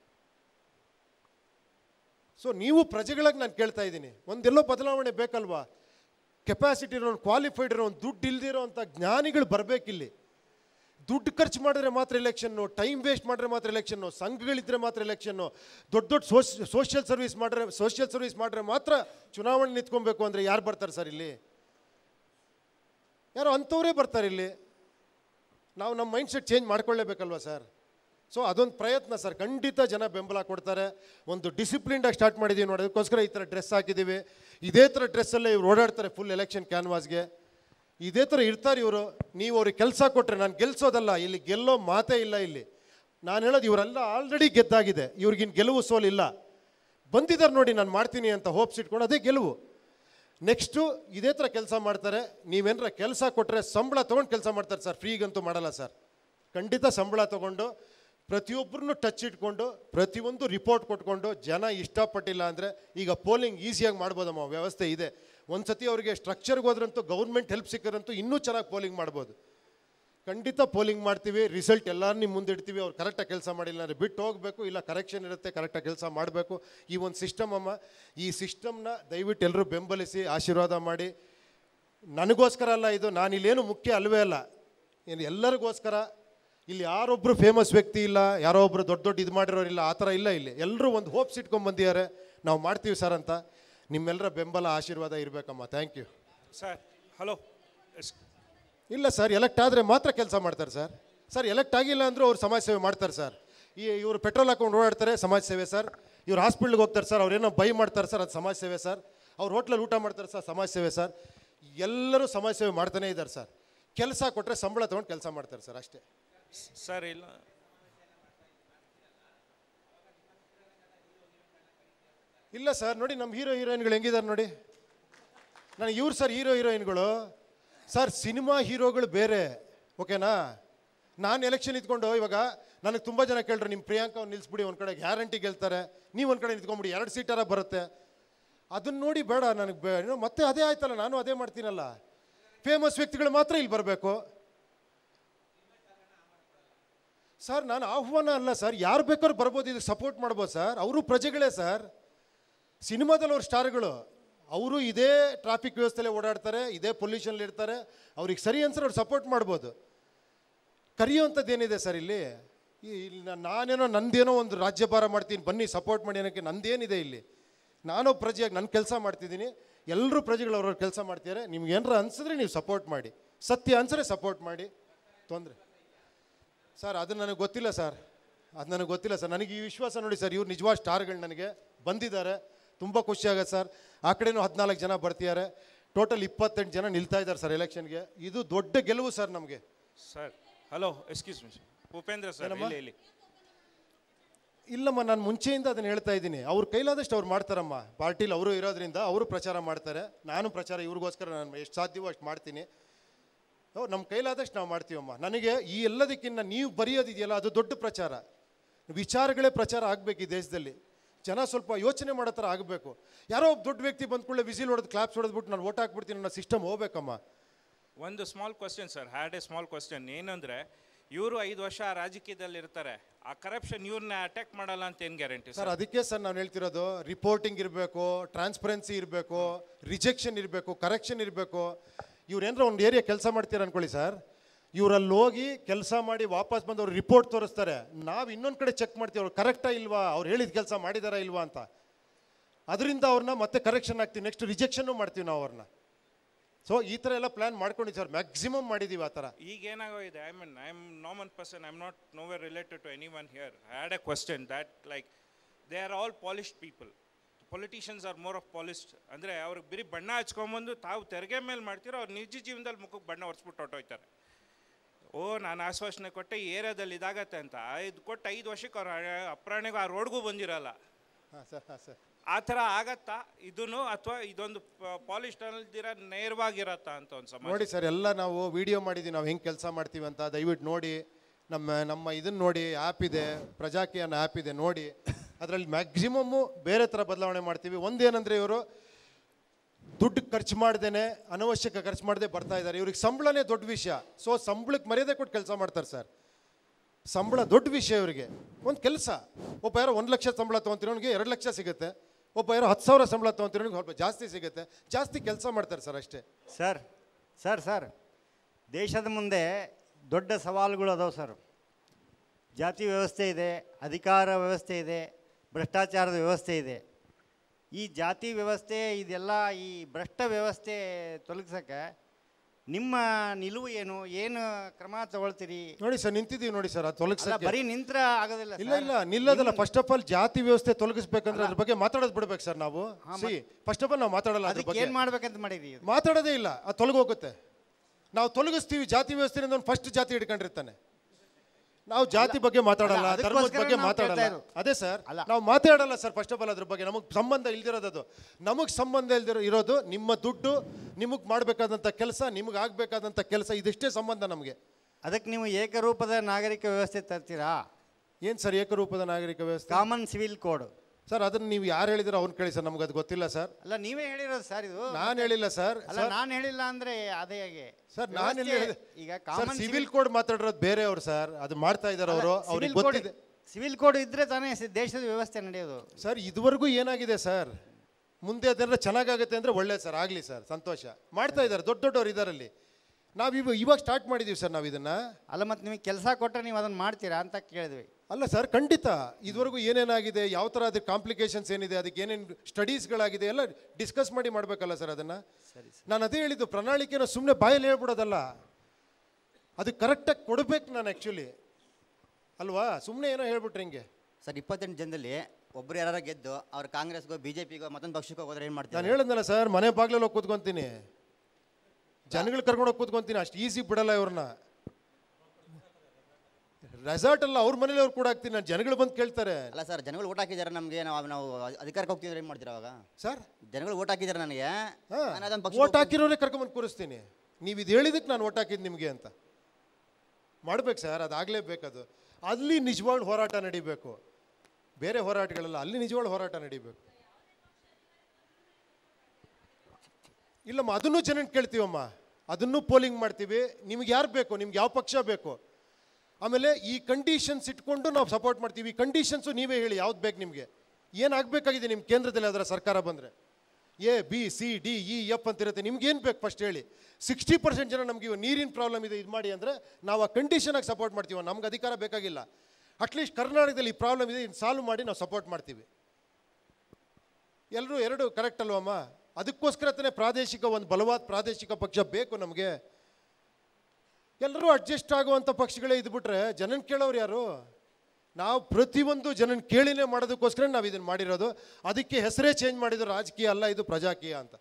Speaker 2: ಸೊ ನೀವು ಪ್ರಜೆಗಳಿಗೆ ನಾನು ಕೇಳ್ತಾ ಇದ್ದೀನಿ ಒಂದೆಲ್ಲೋ ಬದಲಾವಣೆ ಬೇಕಲ್ವಾ ಕೆಪಾಸಿಟಿ ಇರೋ ಕ್ವಾಲಿಫೈಡ್ ಇರೋ ದುಡ್ಡು ಇಲ್ದಿರೋ ಅಂಥ ಜ್ಞಾನಿಗಳು ಬರಬೇಕಿಲ್ಲಿ ದುಡ್ಡು ಖರ್ಚು ಮಾಡಿದ್ರೆ ಮಾತ್ರ ಎಲೆಕ್ಷನ್ನು ಟೈಮ್ ವೇಸ್ಟ್ ಮಾಡಿದ್ರೆ ಮಾತ್ರ ಎಲೆಕ್ಷನ್ನು ಸಂಘಗಳಿದ್ರೆ ಮಾತ್ರ ಎಲೆಕ್ಷನ್ನು ದೊಡ್ಡ ದೊಡ್ಡ ಸೋಶ್ ಸೋಷಿಯಲ್ ಸರ್ವಿಸ್ ಮಾಡಿದ್ರೆ ಸೋಷಿಯಲ್ ಸರ್ವಿಸ್ ಮಾಡಿದ್ರೆ ಮಾತ್ರ ಚುನಾವಣೆ ನಿಂತ್ಕೊಬೇಕು ಅಂದರೆ ಯಾರು ಬರ್ತಾರೆ ಸರ್ ಇಲ್ಲಿ ಯಾರೋ ಅಂಥವರೇ ಬರ್ತಾರೆ ಇಲ್ಲಿ ನಾವು ನಮ್ಮ ಮೈಂಡ್ ಸೆಟ್ ಚೇಂಜ್ ಮಾಡ್ಕೊಳ್ಳೇಬೇಕಲ್ವ ಸರ್ ಸೊ ಅದೊಂದು ಪ್ರಯತ್ನ ಸರ್ ಖಂಡಿತ ಜನ ಬೆಂಬಲ ಕೊಡ್ತಾರೆ ಒಂದು ಡಿಸಿಪ್ಲಿನ್ಡಾಗಿ ಸ್ಟಾರ್ಟ್ ಮಾಡಿದ್ದೀವಿ ನೋಡಿ ಅದಕ್ಕೋಸ್ಕರ ಈ ಥರ ಡ್ರೆಸ್ ಹಾಕಿದ್ದೀವಿ ಇದೇ ಥರ ಡ್ರೆಸ್ಸಲ್ಲೇ ಇವ್ರು ಓಡಾಡ್ತಾರೆ ಫುಲ್ ಎಲೆಕ್ಷನ್ ಕ್ಯಾನ್ವಾಸ್ಗೆ ಇದೇ ಥರ ಇರ್ತಾರೆ ಇವರು ನೀವು ಅವ್ರಿಗೆ ಕೆಲಸ ಕೊಟ್ಟರೆ ನಾನು ಗೆಲ್ಸೋದಲ್ಲ ಇಲ್ಲಿ ಗೆಲ್ಲೋ ಮಾತೇ ಇಲ್ಲ ಇಲ್ಲಿ ನಾನು ಹೇಳೋದು ಇವರೆಲ್ಲ ಆಲ್ರೆಡಿ ಗೆದ್ದಾಗಿದೆ ಇವ್ರಿಗಿನ್ ಗೆಲುವು ಸೋಲಿಲ್ಲ ಬಂದಿದ್ದಾರೆ ನೋಡಿ ನಾನು ಮಾಡ್ತೀನಿ ಅಂತ ಹೋಪ್ಸ್ ಇಟ್ಕೊಂಡು ಅದೇ ಗೆಲುವು ನೆಕ್ಸ್ಟು ಇದೇ ಥರ ಕೆಲಸ ಮಾಡ್ತಾರೆ ನೀವೇನಾರ ಕೆಲಸ ಕೊಟ್ಟರೆ ಸಂಬಳ ತೊಗೊಂಡು ಕೆಲಸ ಮಾಡ್ತಾರೆ ಸರ್ ಫ್ರೀಗಂತೂ ಮಾಡಲ್ಲ ಸರ್ ಖಂಡಿತ ಸಂಬಳ ತೊಗೊಂಡು ಪ್ರತಿಯೊಬ್ಬರನ್ನು ಟಚ್ ಇಟ್ಕೊಂಡು ಪ್ರತಿಯೊಂದು ರಿಪೋರ್ಟ್ ಕೊಟ್ಕೊಂಡು ಜನ ಇಷ್ಟಪಟ್ಟಿಲ್ಲ ಅಂದರೆ ಈಗ ಪೋಲಿಂಗ್ ಈಸಿಯಾಗಿ ಮಾಡ್ಬೋದಮ್ಮ ವ್ಯವಸ್ಥೆ ಇದೆ ಒಂದು ಸತಿ ಅವರಿಗೆ ಸ್ಟ್ರಕ್ಚರ್ಗೆ ಹೋದ್ರಂತೂ ಗೌರ್ಮೆಂಟ್ ಹೆಲ್ಪ್ ಸಿಕ್ಕರಂತೂ ಇನ್ನೂ ಚೆನ್ನಾಗಿ ಪೋಲಿಂಗ್ ಮಾಡ್ಬೋದು ಖಂಡಿತ ಪೋಲಿಂಗ್ ಮಾಡ್ತೀವಿ ರಿಸಲ್ಟ್ ಎಲ್ಲರೂ ನಿಮ್ಮ ಮುಂದೆ ಇಡ್ತೀವಿ ಅವ್ರು ಕರೆಕ್ಟಾಗಿ ಕೆಲಸ ಮಾಡಿಲ್ಲ ಅಂದರೆ ಬಿಟ್ಟು ಹೋಗಬೇಕು ಇಲ್ಲ ಕರೆಕ್ಷನ್ ಇರುತ್ತೆ ಕರೆಕ್ಟಾಗಿ ಕೆಲಸ ಮಾಡಬೇಕು ಈ ಒಂದು ಸಿಸ್ಟಮ್ ಅಮ್ಮ ಈ ಸಿಸ್ಟಮ್ನ ದಯವಿಟ್ಟು ಎಲ್ಲರೂ ಬೆಂಬಲಿಸಿ ಆಶೀರ್ವಾದ ಮಾಡಿ ನನಗೋಸ್ಕರ ಅಲ್ಲ ಇದು ನಾನು ಇಲ್ಲೇನು ಮುಖ್ಯ ಅಲ್ವೇ ಅಲ್ಲ ಏನು ಎಲ್ಲರಿಗೋಸ್ಕರ ಇಲ್ಲಿ ಯಾರೊಬ್ಬರು ಫೇಮಸ್ ವ್ಯಕ್ತಿ ಇಲ್ಲ ಯಾರೋ ಒಬ್ಬರು ದೊಡ್ಡ ದೊಡ್ಡ ಇದು ಮಾಡಿರೋರಿಲ್ಲ ಆ ಥರ ಇಲ್ಲ ಇಲ್ಲಿ ಎಲ್ಲರೂ ಒಂದು ಹೋಪ್ಸ್ ಇಟ್ಕೊಂಡು ಬಂದಿದ್ದಾರೆ ನಾವು ಮಾಡ್ತೀವಿ ಸರ್ ಅಂತ ನಿಮ್ಮೆಲ್ಲರ ಬೆಂಬಲ ಆಶೀರ್ವಾದ ಇರಬೇಕಮ್ಮ ಥ್ಯಾಂಕ್ ಯು
Speaker 1: ಸರ್ ಹಲೋ
Speaker 2: ಇಲ್ಲ ಸರ್ ಎಲೆಕ್ಟ್ ಆದರೆ ಮಾತ್ರ ಕೆಲಸ ಮಾಡ್ತಾರೆ ಸರ್ ಸರ್ ಎಲೆಕ್ಟ್ ಆಗಿಲ್ಲ ಅಂದರೂ ಅವ್ರು ಸಮಾಜ ಸೇವೆ ಮಾಡ್ತಾರೆ ಸರ್ ಈ ಇವರು ಪೆಟ್ರೋಲ್ ಹಾಕೊಂಡು ಓಡಾಡ್ತಾರೆ ಸಮಾಜ ಸೇವೆ ಸರ್ ಇವ್ರು ಹಾಸ್ಪಿಟ್ಲಿಗೆ ಹೋಗ್ತಾರೆ ಸರ್ ಅವ್ರೇನೋ ಬೈ ಮಾಡ್ತಾರೆ ಸರ್ ಅದು ಸಮಾಜ ಸೇವೆ ಸರ್ ಅವ್ರು ಹೋಟ್ಲಲ್ಲಿ ಊಟ ಮಾಡ್ತಾರೆ ಸರ್ ಸಮಾಜ ಸೇವೆ ಸರ್ ಎಲ್ಲರೂ ಸಮಾಜ ಸೇವೆ ಮಾಡ್ತಾನೇ ಇದ್ದಾರೆ ಸರ್ ಕೆಲಸ ಕೊಟ್ಟರೆ ಸಂಬಳ ತೊಗೊಂಡು ಕೆಲಸ ಮಾಡ್ತಾರೆ ಸರ್ ಅಷ್ಟೇ
Speaker 1: ಸರ್ ಇಲ್ಲ
Speaker 2: ಇಲ್ಲ ಸರ್ ನೋಡಿ ನಮ್ಮ ಹೀರೋ ಹೀರೋಯಿನ್ಗಳು ಹೆಂಗಿದ್ದಾರೆ ನೋಡಿ ನನಗೆ ಇವ್ರು ಸರ್ ಹೀರೋ ಹೀರೋಯಿನ್ಗಳು ಸರ್ ಸಿನಿಮಾ ಹೀರೋಗಳು ಬೇರೆ ಓಕೆನಾ ನಾನು ಎಲೆಕ್ಷನ್ ಇದ್ಕೊಂಡು ಇವಾಗ ನನಗೆ ತುಂಬ ಜನ ಕೇಳ್ರು ನಿಮ್ಮ ಪ್ರಿಯಾಂಕಾ ಅವ್ರು ನಿಲ್ಲಿಸ್ಬಿಡಿ ಒಂದು ಕಡೆ ಗ್ಯಾರಂಟಿ ಗೆಲ್ತಾರೆ ನೀವು ಒಂದು ಕಡೆ ನಿಂತ್ಕೊಂಬಿಡಿ ಎರಡು ಸೀಟರ ಬರುತ್ತೆ ಅದನ್ನ ನೋಡಿ ಬೇಡ ನನಗೆ ಬೇ ಏನು ಮತ್ತೆ ಅದೇ ಆಯ್ತಲ್ಲ ನಾನು ಅದೇ ಮಾಡ್ತೀನಲ್ಲ ಫೇಮಸ್ ವ್ಯಕ್ತಿಗಳು ಮಾತ್ರ ಇಲ್ಲಿ ಬರಬೇಕು ಸರ್ ನಾನು ಆಹ್ವಾನ ಅಲ್ಲ ಸರ್ ಯಾರು ಬೇಕಾದ್ರೂ ಬರ್ಬೋದು ಇದಕ್ಕೆ ಸಪೋರ್ಟ್ ಮಾಡ್ಬೋದು ಸರ್ ಅವರು ಪ್ರಜೆಗಳೇ ಸರ್ ಸಿನಿಮಾದಲ್ಲಿ ಅವ್ರು ಸ್ಟಾರ್ಗಳು ಅವರು ಇದೇ ಟ್ರಾಫಿಕ್ ವ್ಯವಸ್ಥೆಯಲ್ಲಿ ಓಡಾಡ್ತಾರೆ ಇದೇ ಪೊಲ್ಯೂಷನ್ಲಿ ಇರ್ತಾರೆ ಅವ್ರಿಗೆ ಸರಿ ಅನ್ಸರ್ ಅವ್ರು ಸಪೋರ್ಟ್ ಮಾಡ್ಬೋದು ಕರೆಯುವಂಥದ್ದು ಏನಿದೆ ಸರ್ ಇಲ್ಲಿ ಈ ಇಲ್ಲಿ ನಾ- ನಾನೇನೋ ನಂದೇನೋ ಒಂದು ರಾಜ್ಯಭಾರ ಮಾಡ್ತೀನಿ ಬನ್ನಿ ಸಪೋರ್ಟ್ ಮಾಡಿ ಅನ್ನೋಕ್ಕೆ ನಂದೇನಿದೆ ಇಲ್ಲಿ ನಾನು ಪ್ರಜೆಯಾಗಿ ನನ್ನ ಕೆಲಸ ಮಾಡ್ತಿದ್ದೀನಿ ಎಲ್ಲರೂ ಪ್ರಜೆಗಳು ಅವ್ರವ್ರ ಕೆಲಸ ಮಾಡ್ತಿದ್ದಾರೆ ನಿಮ್ಗೆ ಏನಾರ ಅನ್ಸಿದ್ರೆ ನೀವು ಸಪೋರ್ಟ್ ಮಾಡಿ ಸತ್ಯ ಅನ್ಸರೆ ಸಪೋರ್ಟ್ ಮಾಡಿ ತೊಂದರೆ ಸರ್ ಅದು ನನಗೆ ಗೊತ್ತಿಲ್ಲ ಸರ್ ಅದು ನನಗೆ ಗೊತ್ತಿಲ್ಲ ಸರ್ ನನಗೆ ಈ ವಿಶ್ವಾಸ ನೋಡಿ ಸರ್ ಇವ್ರು ನಿಜವಾದ ಸ್ಟಾರ್ಗಳು ನನಗೆ ಬಂದಿದ್ದಾರೆ ತುಂಬ ಖುಷಿ ಆಗುತ್ತೆ ಸರ್ ಆ ಕಡೆನೂ ಹದಿನಾಲ್ಕು ಜನ ಬರ್ತಿದ್ದಾರೆ ಟೋಟಲ್ ಇಪ್ಪತ್ತೆಂಟು ಜನ ನಿಲ್ತಾ ಇದ್ದಾರೆ ಸರ್ ಎಲೆಕ್ಷನ್ಗೆ ಇದು ದೊಡ್ಡ ಗೆಲುವು ಸರ್ ನಮಗೆ
Speaker 1: sir hello excuse me Upendra sir
Speaker 2: ಏನಮ್ಮ?
Speaker 1: ಇಲ್ಲಿ ಇಲ್ಲಿ
Speaker 2: ಇಲ್ಲಮ್ಮ ನಾನು ಮುಂಚೆಯಿಂದ ಅದನ್ನು ಹೇಳ್ತಾ ಇದ್ದೀನಿ ಅವ್ರ ಕೈಲಾದಷ್ಟು ಅವ್ರು ಮಾಡ್ತಾರಮ್ಮ ಪಾರ್ಟಿಲಿ ಅವರು ಇರೋದ್ರಿಂದ ಅವರು ಪ್ರಚಾರ ಮಾಡ್ತಾರೆ ನಾನು ಪ್ರಚಾರ ಇವ್ರಿಗೋಸ್ಕರ ನಾನು ಎಷ್ಟು ಸಾಧ್ಯವೋ ಅಷ್ಟು ಮಾಡ್ತೀನಿ ಅವ್ರು ನಮ್ಮ ಕೈಲಾದಷ್ಟು ನಾವು ಮಾಡ್ತೀವಮ್ಮ ನನಗೆ ಈ ಎಲ್ಲದಕ್ಕಿಂತ ನೀವು ಬರೆಯೋದಿದೆಯಲ್ಲ ಅದು ದೊಡ್ಡ ಪ್ರಚಾರ ವಿಚಾರಗಳೇ ಪ್ರಚಾರ ಆಗಬೇಕು ಈ ದೇಶದಲ್ಲಿ ಜನ ಸ್ವಲ್ಪ ಯೋಚನೆ ಮಾಡೋ ಥರ ಆಗಬೇಕು ಯಾರೋ ಒಬ್ಬ ದೊಡ್ಡ ವ್ಯಕ್ತಿ ಬಂದ್ಕೊಳ್ಳೆ ವಿಸಿಲ್ ಹೊಡೆದು ಕ್ಲಾಪ್ಸ್ ಹೊಡೆದ್ಬಿಟ್ಟು ನಾನು ಓಟ್ ಹಾಕ್ಬಿಡ್ತೀನಿ ಅನ್ನೋ ಸಿಸ್ಟಮ್ ಹೋಗ್ಬೇಕಮ್ಮ
Speaker 1: ಒಂದು small question sir had a small question ಏನಂದ್ರೆ ಇವರು ಐದು ವರ್ಷ ಆ ರಾಜಕೀಯದಲ್ಲಿ ಇರ್ತಾರೆ ಆ ಕರಪ್ಷನ್ ಇವ್ರನ್ನ ಅಟ್ಯಾಕ್ ಮಾಡಲ್ಲ ಅಂತ ಏನು ಗ್ಯಾರಂಟಿ
Speaker 2: ಸರ್ ಅದಕ್ಕೆ ಸರ್ ನಾನು ಹೇಳ್ತಿರೋದು ರಿಪೋರ್ಟಿಂಗ್ ಇರಬೇಕು ಟ್ರಾನ್ಸ್ಪರೆನ್ಸಿ ಇರಬೇಕು ರಿಜೆಕ್ಷನ್ ಇರಬೇಕು ಕರೆಕ್ಷನ್ ಇರಬೇಕು ಇವ್ರೇನಾರ ಒಂದು ಏರಿಯಾ ಕೆಲಸ ಮಾಡ್ತೀರ ಅನ್ಕೊಳ್ಳಿ ಸರ್ ಇವರಲ್ಲಿ ಹೋಗಿ ಕೆಲಸ ಮಾಡಿ ವಾಪಸ್ ಬಂದು ಅವ್ರು ರಿಪೋರ್ಟ್ ತೋರಿಸ್ತಾರೆ ನಾವು ಇನ್ನೊಂದು ಕಡೆ ಚೆಕ್ ಮಾಡ್ತೀವಿ ಅವ್ರು ಕರೆಕ್ಟಾ ಇಲ್ವಾ ಅವ್ರು ಹೇಳಿದ ಕೆಲಸ ಮಾಡಿದಾರಾ ಇಲ್ವಾ ಅಂತ ಅದರಿಂದ ಅವ್ರನ್ನ ಮತ್ತೆ ಕರೆಕ್ಷನ್ ಆಗ್ತೀವಿ ನೆಕ್ಸ್ಟ್ ರಿಜೆಕ್ಷನ್ನು ಮಾಡ್ತೀವಿ ನಾವು ಅವ್ರನ್ನ ಸೊ ಈ ಥರ ಎಲ್ಲ ಪ್ಲ್ಯಾನ್ ಮಾಡ್ಕೊಂಡಿದ್ದೀವಿ ಸರ್ ಮ್ಯಾಕ್ಸಿಮಮ್ ಮಾಡಿದ್ದೀವಿ ಆ ಥರ
Speaker 1: ಈಗ ಏನಾಗೋಗಿದೆ I mean I am common person I am not nowhere related to anyone here I had a question that like they are all polished people politicians are more of polished ಅಂದರೆ ಅವ್ರಿಗೆ ಬರೀ ಬಣ್ಣ ಹಚ್ಕೊಂಬಂದು ತಾವು ತೆರಿಗೆ ಮೇಲೆ ಮಾಡ್ತಿರೋ ಅವ್ರು ನಿಜ ಜೀವನದಲ್ಲಿ ಮುಖಕ್ಕೆ ಬಣ್ಣ ಹೊರಿಸ್ಬಿಟ್ಟು ಹೊಟ್ಟೋಯ್ತಾರೆ ಓ ನಾನು ಆಶ್ವಾಸನೆ ಕೊಟ್ಟೆ ಈ ಏರಿಯಾದಲ್ಲಿ ಇದಾಗತ್ತೆ ಅಂತ ಇದು ಕೊಟ್ಟು ಐದು ವರ್ಷಕ್ಕೆ ಅವ್ರ ಅಪ್ರಾಣಿಗೂ ಆ ರೋಡ್ಗೂ ಬಂದಿರಲ್ಲ
Speaker 2: ಹಾಂ ಸರ್ ಹಾಂ ಸರ್
Speaker 1: ಆ ಥರ ಆಗತ್ತಾ ಇದನ್ನು ಅಥವಾ ಇದೊಂದು ಪಾಲಿಶ್ ಅಲ್ದಿರ ನೇರವಾಗಿರತ್ತಾ ಅಂತ ಒಂದು ಸಮಾಜ
Speaker 2: ನೋಡಿ ಸರ್ ಎಲ್ಲ ನಾವು ವಿಡಿಯೋ ಮಾಡಿದ್ದೀವಿ ನಾವು ಹೆಂಗೆ ಕೆಲಸ ಮಾಡ್ತೀವಿ ಅಂತ ದಯವಿಟ್ಟು ನೋಡಿ ನಮ್ಮ ನಮ್ಮ ಇದನ್ನು ನೋಡಿ ಆ್ಯಪ್ ಇದೆ ಪ್ರಜಾಕಿ ಅನ್ನೋ ಆ್ಯಪ್ ಇದೆ ನೋಡಿ ಅದರಲ್ಲಿ ಮ್ಯಾಕ್ಸಿಮಮ್ಮು ಬೇರೆ ಥರ ಬದಲಾವಣೆ ಮಾಡ್ತೀವಿ ಒಂದೇನಂದರೆ ಇವರು ದುಡ್ಡು ಖರ್ಚು ಮಾಡ್ದೇನೆ ಅನವಶ್ಯಕ ಖರ್ಚು ಮಾಡದೆ ಬರ್ತಾ ಇದ್ದಾರೆ ಇವ್ರಿಗೆ ಸಂಬಳನೇ ದೊಡ್ಡ ವಿಷಯ ಸೊ ಸಂಬಳಕ್ಕೆ ಮರ್ಯಾದೆ ಕೊಟ್ಟು ಕೆಲಸ ಮಾಡ್ತಾರೆ ಸರ್ ಸಂಬಳ ದೊಡ್ಡ ವಿಷಯ ಇವರಿಗೆ ಒಂದು ಕೆಲಸ ಒಬ್ಬ ಯಾರೋ ಒಂದು ಲಕ್ಷ ಸಂಬಳ ತೊಗೊಂತಿರೋನಿಗೆ ಎರಡು ಲಕ್ಷ ಸಿಗುತ್ತೆ ಒಬ್ಬ ಯಾರೋ ಹತ್ತು ಸಾವಿರ ಸಂಬಳ ತೊಗೊಂತಿರೋನಿಗೆ ಸ್ವಲ್ಪ ಜಾಸ್ತಿ ಸಿಗುತ್ತೆ ಜಾಸ್ತಿ ಕೆಲಸ ಮಾಡ್ತಾರೆ ಸರ್ ಅಷ್ಟೇ
Speaker 19: ಸರ್ ಸರ್ ಸರ್ ದೇಶದ ಮುಂದೆ ದೊಡ್ಡ ಸವಾಲುಗಳು ಅದಾವೆ ಸರ್ ಜಾತಿ ವ್ಯವಸ್ಥೆ ಇದೆ ಅಧಿಕಾರ ವ್ಯವಸ್ಥೆ ಇದೆ ಭ್ರಷ್ಟಾಚಾರದ ವ್ಯವಸ್ಥೆ ಇದೆ ಈ ಜಾತಿ ವ್ಯವಸ್ಥೆ ಇದೆಲ್ಲ ಈ ಭ್ರಷ್ಟ ವ್ಯವಸ್ಥೆ ತೊಲಗಿಸಕ್ಕೆ ನಿಮ್ಮ ನಿಲುವು ಏನು ಏನು ಕ್ರಮ ತಗೊಳ್ತೀರಿ
Speaker 2: ನೋಡಿ ಸರ್ ನಿಂತಿದ್ದೀವಿ ನೋಡಿ ಸರ್ ಅದು
Speaker 19: ಅಲ್ಲ,
Speaker 2: ತೊಲಗಿಸಕ್ಕೆ
Speaker 19: ಬರೀ ನಿಂತ್ರ ಆಗೋದಿಲ್ಲ
Speaker 2: ಇಲ್ಲ ಇಲ್ಲ ನಿಲ್ಲೋದಲ್ಲ ಫಸ್ಟ್ ಆಫ್ ಆಲ್ ಜಾತಿ ವ್ಯವಸ್ಥೆ ತೊಲಗಿಸ್ಬೇಕಂದ್ರೆ ಅದ್ರ ಬಗ್ಗೆ ಮಾತಾಡೋದು ಬಿಡ್ಬೇಕು ಸರ್ ನಾವು ಸಿ ಫಸ್ಟ್ ಆಫ್ ಆಲ್ ನಾವು ಮಾತಾಡಲ್ಲ ಅದ್ರ
Speaker 19: ಅದಕ್ಕೆ
Speaker 2: ಬಗ್ಗೆ
Speaker 19: ಏನು ಮಾಡ್ಬೇಕಂತ ಮಾಡಿರಿ
Speaker 2: ಮಾತಾಡೋದೇ ಇಲ್ಲ ಅದು ತೊಲಗೋಗುತ್ತೆ ನಾವು ತೊಲಗಿಸ್ತೀವಿ ಜಾತಿ ವ್ಯವಸ್ಥೆಯಿಂದ ಒಂದು ಫಸ್ಟ್ ಜಾತಿ ಹಿಡ್ಕೊಂಡಿರ್ತಾನೆ ನಾವು ಜಾತಿ ಬಗ್ಗೆ ಮಾತಾಡಲ್ಲ
Speaker 19: ಅಲ್ಲ,
Speaker 2: ಧರ್ಮದ
Speaker 19: ಅದಕ್ಕೋಸ್ಕರ
Speaker 2: ಬಗ್ಗೆ
Speaker 19: ನಾವು
Speaker 2: ಮಾತಾಡಲ್ಲ
Speaker 19: ಕೇಳ್ತಾ ಇರೋದು.
Speaker 2: ಅದೇ ಸರ್ ನಾವು ಮಾತಾಡಲ್ಲ ಸರ್ ಫಸ್ಟ್ ಆಫ್ ಆಲ್ ಅದ್ರ ಬಗ್ಗೆ ನಮಗೆ ಸಂಬಂಧ ಇಲ್ದಿರೋದು ಅದು ನಮಗೆ ಸಂಬಂಧ ಇಲ್ದಿರೋ ಇರೋದು ನಿಮ್ಮ ದುಡ್ಡು ನಿಮಗೆ ಮಾಡಬೇಕಾದಂಥ ಕೆಲಸ ನಿಮಗೆ ಆಗಬೇಕಾದಂಥ ಕೆಲಸ ಇದಿಷ್ಟೇ ಸಂಬಂಧ ನಮಗೆ
Speaker 19: ಅದಕ್ಕೆ ನೀವು ಏಕರೂಪದ ನಾಗರಿಕ ವ್ಯವಸ್ಥೆ ತರ್ತೀರಾ
Speaker 2: ಏನು ಸರ್ ಏಕರೂಪದ ನಾಗರಿಕ ವ್ಯವಸ್ಥೆ
Speaker 19: ಕಾಮನ್ ಸಿವಿಲ್ ಕೋಡ್
Speaker 2: ಸರ್ ಅದನ್ನ ನೀವು ಯಾರು ಹೇಳಿದಿರೋ ಅವ್ನು ಕೇಳಿ ಸರ್ ನಮ್ಗೆ ಅದು ಗೊತ್ತಿಲ್ಲ ಸರ್
Speaker 19: ಅಲ್ಲ ನೀವೇ ಹೇಳಿರೋದು ಸರ್ ಇದು
Speaker 2: ನಾನು ಹೇಳಿಲ್ಲ ಸರ್
Speaker 19: ಅಲ್ಲ ನಾನು ಹೇಳಿಲ್ಲ ಅಂದ್ರೆ ಅದೇ ಹೇಗೆ
Speaker 2: ಸರ್ ನಾನು ಎಲ್ಲಿ ಹೇಳಿದೆ
Speaker 19: ಈಗ
Speaker 2: ಸರ್
Speaker 19: ಕಾಮನ್
Speaker 2: ಸಿವಿಲ್ ಕೋಡ್ ಮಾತಾಡಿರೋದು ಬೇರೆ ಅವ್ರು ಸರ್ ಅದು ಮಾಡ್ತಾ ಇದ್ದಾರೆ ಅವರು ಅವ್ರಿಗೆ ಗೊತ್ತಿದೆ
Speaker 19: ಸಿವಿಲ್ ಕೋಡ್ ಇದ್ರೆ ತಾನೇ ಸಿ- ದೇಶದ ವ್ಯವಸ್ಥೆ ನಡೆಯೋದು
Speaker 2: ಸರ್ ಇದುವರೆಗೂ ಏನಾಗಿದೆ ಸರ್ ಮುಂದೆ ಅದೆಲ್ಲ ಚೆನ್ನಾಗಾಗುತ್ತೆ ಅಂದರೆ ಒಳ್ಳೇದು ಸರ್ ಆಗಲಿ ಸರ್ ಸಂತೋಷ ಮಾಡ್ತಾ ಇದ್ದಾರೆ ದೊಡ್ಡ ದೊಡ್ಡವ್ರು ಇದ್ದಾರಲ್ಲಿ ನಾವು ಇವ ಇವಾಗ ಸ್ಟಾರ್ಟ್ ಮಾಡಿದ್ದೀವಿ ಸರ್ ನಾವು ಇದನ್ನು
Speaker 19: ಅಲ್ಲ ಮತ್ತೆ ನಿಮಗೆ ಕೆಲಸ ಕೊಟ್ಟರೆ ನೀವು ಅದನ್ನು ಮಾಡ್ತೀರಾ ಅಂತ ಕೇಳಿದ್ವಿ
Speaker 2: ಅಲ್ಲ ಸರ್ ಖಂಡಿತ ಇದುವರೆಗೂ ಏನೇನಾಗಿದೆ ಯಾವ ಥರ ಅದಕ್ಕೆ ಕಾಂಪ್ಲಿಕೇಶನ್ಸ್ ಏನಿದೆ ಅದಕ್ಕೆ ಏನೇನು ಸ್ಟಡೀಸ್ಗಳಾಗಿದೆ ಎಲ್ಲ ಡಿಸ್ಕಸ್ ಮಾಡಿ ಮಾಡಬೇಕಲ್ಲ ಸರ್ ಅದನ್ನು ನಾನು ಅದೇ ಹೇಳಿದ್ದು ಪ್ರಣಾಳಿಕೆನ ಸುಮ್ಮನೆ ಬಾಯಲ್ಲಿ ಹೇಳ್ಬಿಡೋದಲ್ಲ ಅದು ಕರೆಕ್ಟಾಗಿ ಕೊಡಬೇಕು ನಾನು ಆ್ಯಕ್ಚುಲಿ ಅಲ್ವಾ ಸುಮ್ಮನೆ ಏನೋ ಹೇಳ್ಬಿಟ್ರೆ ಹಿಂಗೆ
Speaker 17: ಸರ್ ಇಪ್ಪತ್ತೆಂಟು ಜನದಲ್ಲಿ ಒಬ್ರು ಯಾರು ಗೆದ್ದು ಅವ್ರು ಕಾಂಗ್ರೆಸ್ಗೋ ಬಿ ಜೆ ಪಿಗೋ ಮತ್ತೊಂದು ಪಕ್ಷಕ್ಕೆ ಹೋದ್ರೆ ಏನು
Speaker 2: ನಾನು
Speaker 17: ಮಾಡ್ತಾರೆ
Speaker 2: ಹೇಳಿದ್ನಲ್ಲ ಸರ್ ಮನೆ ಬಾಗ್ಲಲ್ಲಿ ಹೋಗಿ ಕೂತ್ಕೊಂತೀನಿ ಜನಗಳು ಕರ್ಕೊಂಡೋಗಿ ಕೂತ್ಕೊಂತೀನಿ ಅಷ್ಟು ಈಸಿ ಬಿಡಲ್ಲ ಇವ್ರನ್ನ ರೆಸಾರ್ಟ್ ಅಲ್ಲ ಅವ್ರ ಮನೇಲಿ ಅವ್ರು ಕೂಡ ಹಾಕ್ತೀನಿ ನಾನು ಜನಗಳು ಬಂದು ಕೇಳ್ತಾರೆ
Speaker 17: ಅಲ್ಲ ಸರ್ ಜನಗಳು ಓಟ್ ಹಾಕಿದ್ದಾರೆ ನಮಗೆ ನಾವು ನಾವು ಅಧಿಕಾರಕ್ಕೆ ಹೋಗ್ತಿದ್ರೆ ಏನು ಮಾಡ್ತೀರಾ ಅವಾಗ
Speaker 2: ಸರ್
Speaker 17: ಜನಗಳು ಓಟ್ ಹಾಕಿದ್ದಾರೆ ನನಗೆ ನಾನು ಅದೊಂದು ಪಕ್ಷ
Speaker 2: ಓಟ್ ಹಾಕಿರೋರೇ ಕರ್ಕೊಂಬಂದು ಕೂರಿಸ್ತೀನಿ ನೀವು ಇದು ಹೇಳಿದಕ್ಕೆ ನಾನು ಓಟ್ ಹಾಕಿದ್ದು ನಿಮಗೆ ಅಂತ ಮಾಡ್ಬೇಕು ಸರ್ ಅದಾಗಲೇಬೇಕು ಅದು ಅಲ್ಲಿ ನಿಜವಾದ ಹೋರಾಟ ನಡಿಬೇಕು ಬೇರೆ ಹೋರಾಟಗಳೆಲ್ಲ ಅಲ್ಲಿ ನಿಜವಾದ ಹೋರಾಟ ನಡಿಬೇಕು ಇಲ್ಲಮ್ಮ ಅದನ್ನು ಜನ ಕೇಳ್ತೀವಮ್ಮ ಅದನ್ನು ಪೋಲಿಂಗ್ ಮಾಡ್ತೀವಿ ನಿಮ್ಗೆ ಯಾರು ಬೇಕು ನಿಮ್ಗೆ ಯಾವ ಪಕ್ಷ ಬೇಕು ಆಮೇಲೆ ಈ ಕಂಡೀಷನ್ಸ್ ಇಟ್ಕೊಂಡು ನಾವು ಸಪೋರ್ಟ್ ಮಾಡ್ತೀವಿ ಈ ಕಂಡೀಷನ್ಸು ನೀವೇ ಹೇಳಿ ಯಾವ್ದು ಬೇಕು ನಿಮಗೆ ಏನಾಗಬೇಕಾಗಿದೆ ನಿಮ್ಮ ಕೇಂದ್ರದಲ್ಲಿ ಅದರ ಸರ್ಕಾರ ಬಂದರೆ A B C D E F ಅಂತ ಇರುತ್ತೆ ನಿಮ್ಗೆ ಏನು ಬೇಕು ಫಸ್ಟ್ ಹೇಳಿ ಸಿಕ್ಸ್ಟಿ ಪರ್ಸೆಂಟ್ ಜನ ನಮ್ಗೆ ಇವಾಗ ನೀರಿನ ಪ್ರಾಬ್ಲಮ್ ಇದೆ ಇದು ಮಾಡಿ ಅಂದರೆ ನಾವು ಆ ಕಂಡೀಷನಾಗಿ ಸಪೋರ್ಟ್ ಮಾಡ್ತೀವಿ ನಮ್ಗೆ ಅಧಿಕಾರ ಬೇಕಾಗಿಲ್ಲ ಅಟ್ಲೀಸ್ಟ್ ಕರ್ನಾಟಕದಲ್ಲಿ ಈ ಪ್ರಾಬ್ಲಮ್ ಇದೆ ಇದನ್ನು ಸಾಲ್ವ್ ಮಾಡಿ ನಾವು ಸಪೋರ್ಟ್ ಮಾಡ್ತೀವಿ ಎಲ್ಲರೂ ಎರಡು ಕರೆಕ್ಟ್ ಅಲ್ವಮ್ಮ ಅದಕ್ಕೋಸ್ಕರನೇ ಪ್ರಾದೇಶಿಕ ಒಂದು ಬಲವಾದ ಪ್ರಾದೇಶಿಕ ಪಕ್ಷ ಬೇಕು ನಮಗೆ ಎಲ್ಲರೂ ಅಡ್ಜಸ್ಟ್ ಆಗುವಂಥ ಪಕ್ಷಗಳೇ ಇದ್ಬಿಟ್ರೆ ಜನನ ಕೇಳೋರು ಯಾರು ನಾವು ಪ್ರತಿಯೊಂದು ಜನನ ಕೇಳಿನೇ ಮಾಡೋದಕ್ಕೋಸ್ಕರ ನಾವು ಇದನ್ನು ಮಾಡಿರೋದು ಅದಕ್ಕೆ ಹೆಸರೇ ಚೇಂಜ್ ಮಾಡಿದ್ದು ರಾಜಕೀಯ ಅಲ್ಲ ಇದು ಪ್ರಜಾಕೀಯ ಅಂತ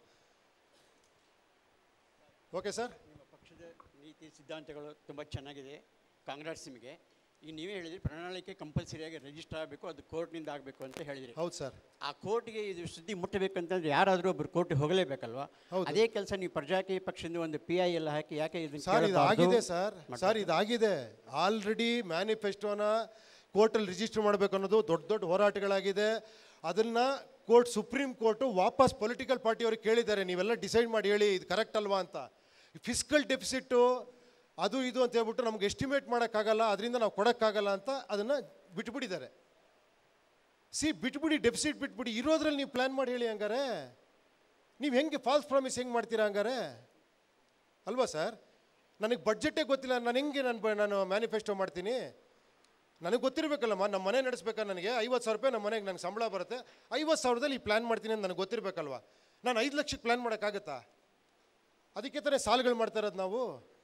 Speaker 2: ಓಕೆ ಸರ್
Speaker 4: ನಿಮ್ಮ ಪಕ್ಷದ ನೀತಿ ಸಿದ್ಧಾಂತಗಳು ತುಂಬ ಚೆನ್ನಾಗಿದೆ ಕಾಂಗ್ರೆಸ್ ನಿಮಗೆ ಈಗ ನೀವೇ ಹೇಳಿದ್ರಿ ಪ್ರಣಾಳಿಕೆ ಕಂಪಲ್ಸರಿಯಾಗಿ ರಿಜಿಸ್ಟರ್ ಆಗಬೇಕು ಅದು ಕೋರ್ಟ್ನಿಂದ ಆಗಬೇಕು ಅಂತ ಹೇಳಿದ್ರಿ
Speaker 2: ಹೌದು ಸರ್
Speaker 4: ಆ ಕೋರ್ಟ್ಗೆ ಇದು ಸುದ್ದಿ ಮುಟ್ಟಬೇಕಂತಂದ್ರೆ ಯಾರಾದರೂ ಒಬ್ಬರು ಕೋರ್ಟ್ಗೆ ಹೋಗಲೇಬೇಕಲ್ವಾ
Speaker 2: ಹೌದು.
Speaker 4: ಅದೇ ಕೆಲಸ ನೀವು ಪ್ರಜಾಕೀಯ ಪಕ್ಷದಿಂದ ಒಂದು ಪಿ ಐ ಎಲ್ಲ ಹಾಕಿ ಯಾಕೆ ಇದನ್ನ
Speaker 2: ಸರ್
Speaker 4: ಕೇಳಬಾರ್ದು?
Speaker 2: ಇದಾಗಿದೆ ಸರ್ ಸರ್ ಇದಾಗಿದೆ ಆಲ್ರೆಡಿ ಮ್ಯಾನಿಫೆಸ್ಟೋನ ಕೋರ್ಟಲ್ಲಿ ರಿಜಿಸ್ಟರ್ ಮಾಡಬೇಕು ಅನ್ನೋದು ದೊಡ್ಡ ದೊಡ್ಡ ಹೋರಾಟಗಳಾಗಿದೆ ಅದನ್ನು ಕೋರ್ಟ್ ಸುಪ್ರೀಂ ಕೋರ್ಟು ವಾಪಸ್ ಪೊಲಿಟಿಕಲ್ ಪಾರ್ಟಿಯವ್ರಿಗೆ ಕೇಳಿದ್ದಾರೆ ನೀವೆಲ್ಲ ಡಿಸೈಡ್ ಮಾಡಿ ಹೇಳಿ ಇದು ಕರೆಕ್ಟ್ ಅಲ್ವಾ ಅಂತ ಫಿಸಿಕಲ್ ಡೆಫಿಸಿಟ್ಟು ಅದು ಇದು ಅಂತ ಹೇಳ್ಬಿಟ್ಟು ನಮ್ಗೆ ಎಸ್ಟಿಮೇಟ್ ಮಾಡೋಕ್ಕಾಗಲ್ಲ ಅದರಿಂದ ನಾವು ಕೊಡೋಕ್ಕಾಗಲ್ಲ ಅಂತ ಅದನ್ನು ಬಿಟ್ಬಿಟ್ಟಿದ್ದಾರೆ ಸಿ ಬಿಟ್ಬಿಡಿ ಡೆಫಿಸಿಟ್ ಬಿಟ್ಬಿಡಿ ಇರೋದ್ರಲ್ಲಿ ನೀವು ಪ್ಲ್ಯಾನ್ ಮಾಡಿ ಹೇಳಿ ಹಂಗಾರೆ ನೀವು ಹೆಂಗೆ ಫಾಲ್ಸ್ ಪ್ರಾಮಿಸ್ ಹೆಂಗೆ ಮಾಡ್ತೀರಾ ಹಂಗಾರೆ ಅಲ್ವಾ ಸರ್ ನನಗೆ ಬಡ್ಜೆಟೇ ಗೊತ್ತಿಲ್ಲ ನಾನು ಹೆಂಗೆ ನಾನು ಬ- ನಾನು ಮ್ಯಾನಿಫೆಸ್ಟೋ ಮಾಡ್ತೀನಿ ನನಗೆ ಗೊತ್ತಿರಬೇಕಲ್ಲಮ್ಮ ನಮ್ಮ ಮನೆ ನಡೆಸ್ಬೇಕಾ ನನಗೆ ಐವತ್ತು ಸಾವಿರ ರೂಪಾಯಿ ನಮ್ಮ ಮನೆಗೆ ನನಗೆ ಸಂಬಳ ಬರುತ್ತೆ ಐವತ್ತು ಸಾವಿರದಲ್ಲಿ ಈ ಪ್ಲ್ಯಾನ್ ಮಾಡ್ತೀನಿ ಅಂತ ನನಗೆ ಗೊತ್ತಿರಬೇಕಲ್ವಾ ನಾನು ಐದು ಲಕ್ಷಕ್ಕೆ ಪ್ಲ್ಯಾನ್ ಮಾಡೋಕ್ಕಾಗತ್ತಾ ಅದಕ್ಕೆ ತಾನೇ ಸಾಲುಗಳು ಮಾಡ್ತಾ ಇರೋದು ನಾವು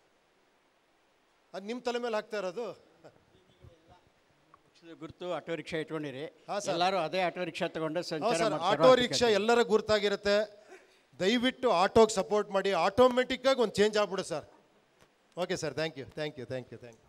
Speaker 2: ಅದು ನಿಮ್ಮ ತಲೆ ಮೇಲೆ ಹಾಕ್ತಾ ಇರೋದು
Speaker 4: ಪಕ್ಷದ ಗುರುತು ಆಟೋ ರಿಕ್ಷಾ ಇಟ್ಕೊಂಡಿರಿ
Speaker 2: ಹಾಂ ಸರ್.
Speaker 4: ಎಲ್ಲರೂ ಅದೇ ಆಟೋ ರಿಕ್ಷಾ ತಗೊಂಡು
Speaker 2: ಹೌದು
Speaker 4: ಸಂಚಾರ
Speaker 2: ಸರ್
Speaker 4: ಮಾಡ್ತಾರೆ
Speaker 2: ಆಟೋ ರಿಕ್ಷಾ ಎಲ್ಲರ ಗುರ್ತಾಗಿರುತ್ತೆ ದಯವಿಟ್ಟು ಆಟೋಗೆ ಸಪೋರ್ಟ್ ಮಾಡಿ ಆಟೋಮೆಟಿಕ್ಕಾಗಿ ಒಂದು ಚೇಂಜ್ ಆಗ್ಬಿಡು sir okay sir thank you thank you thank you thank you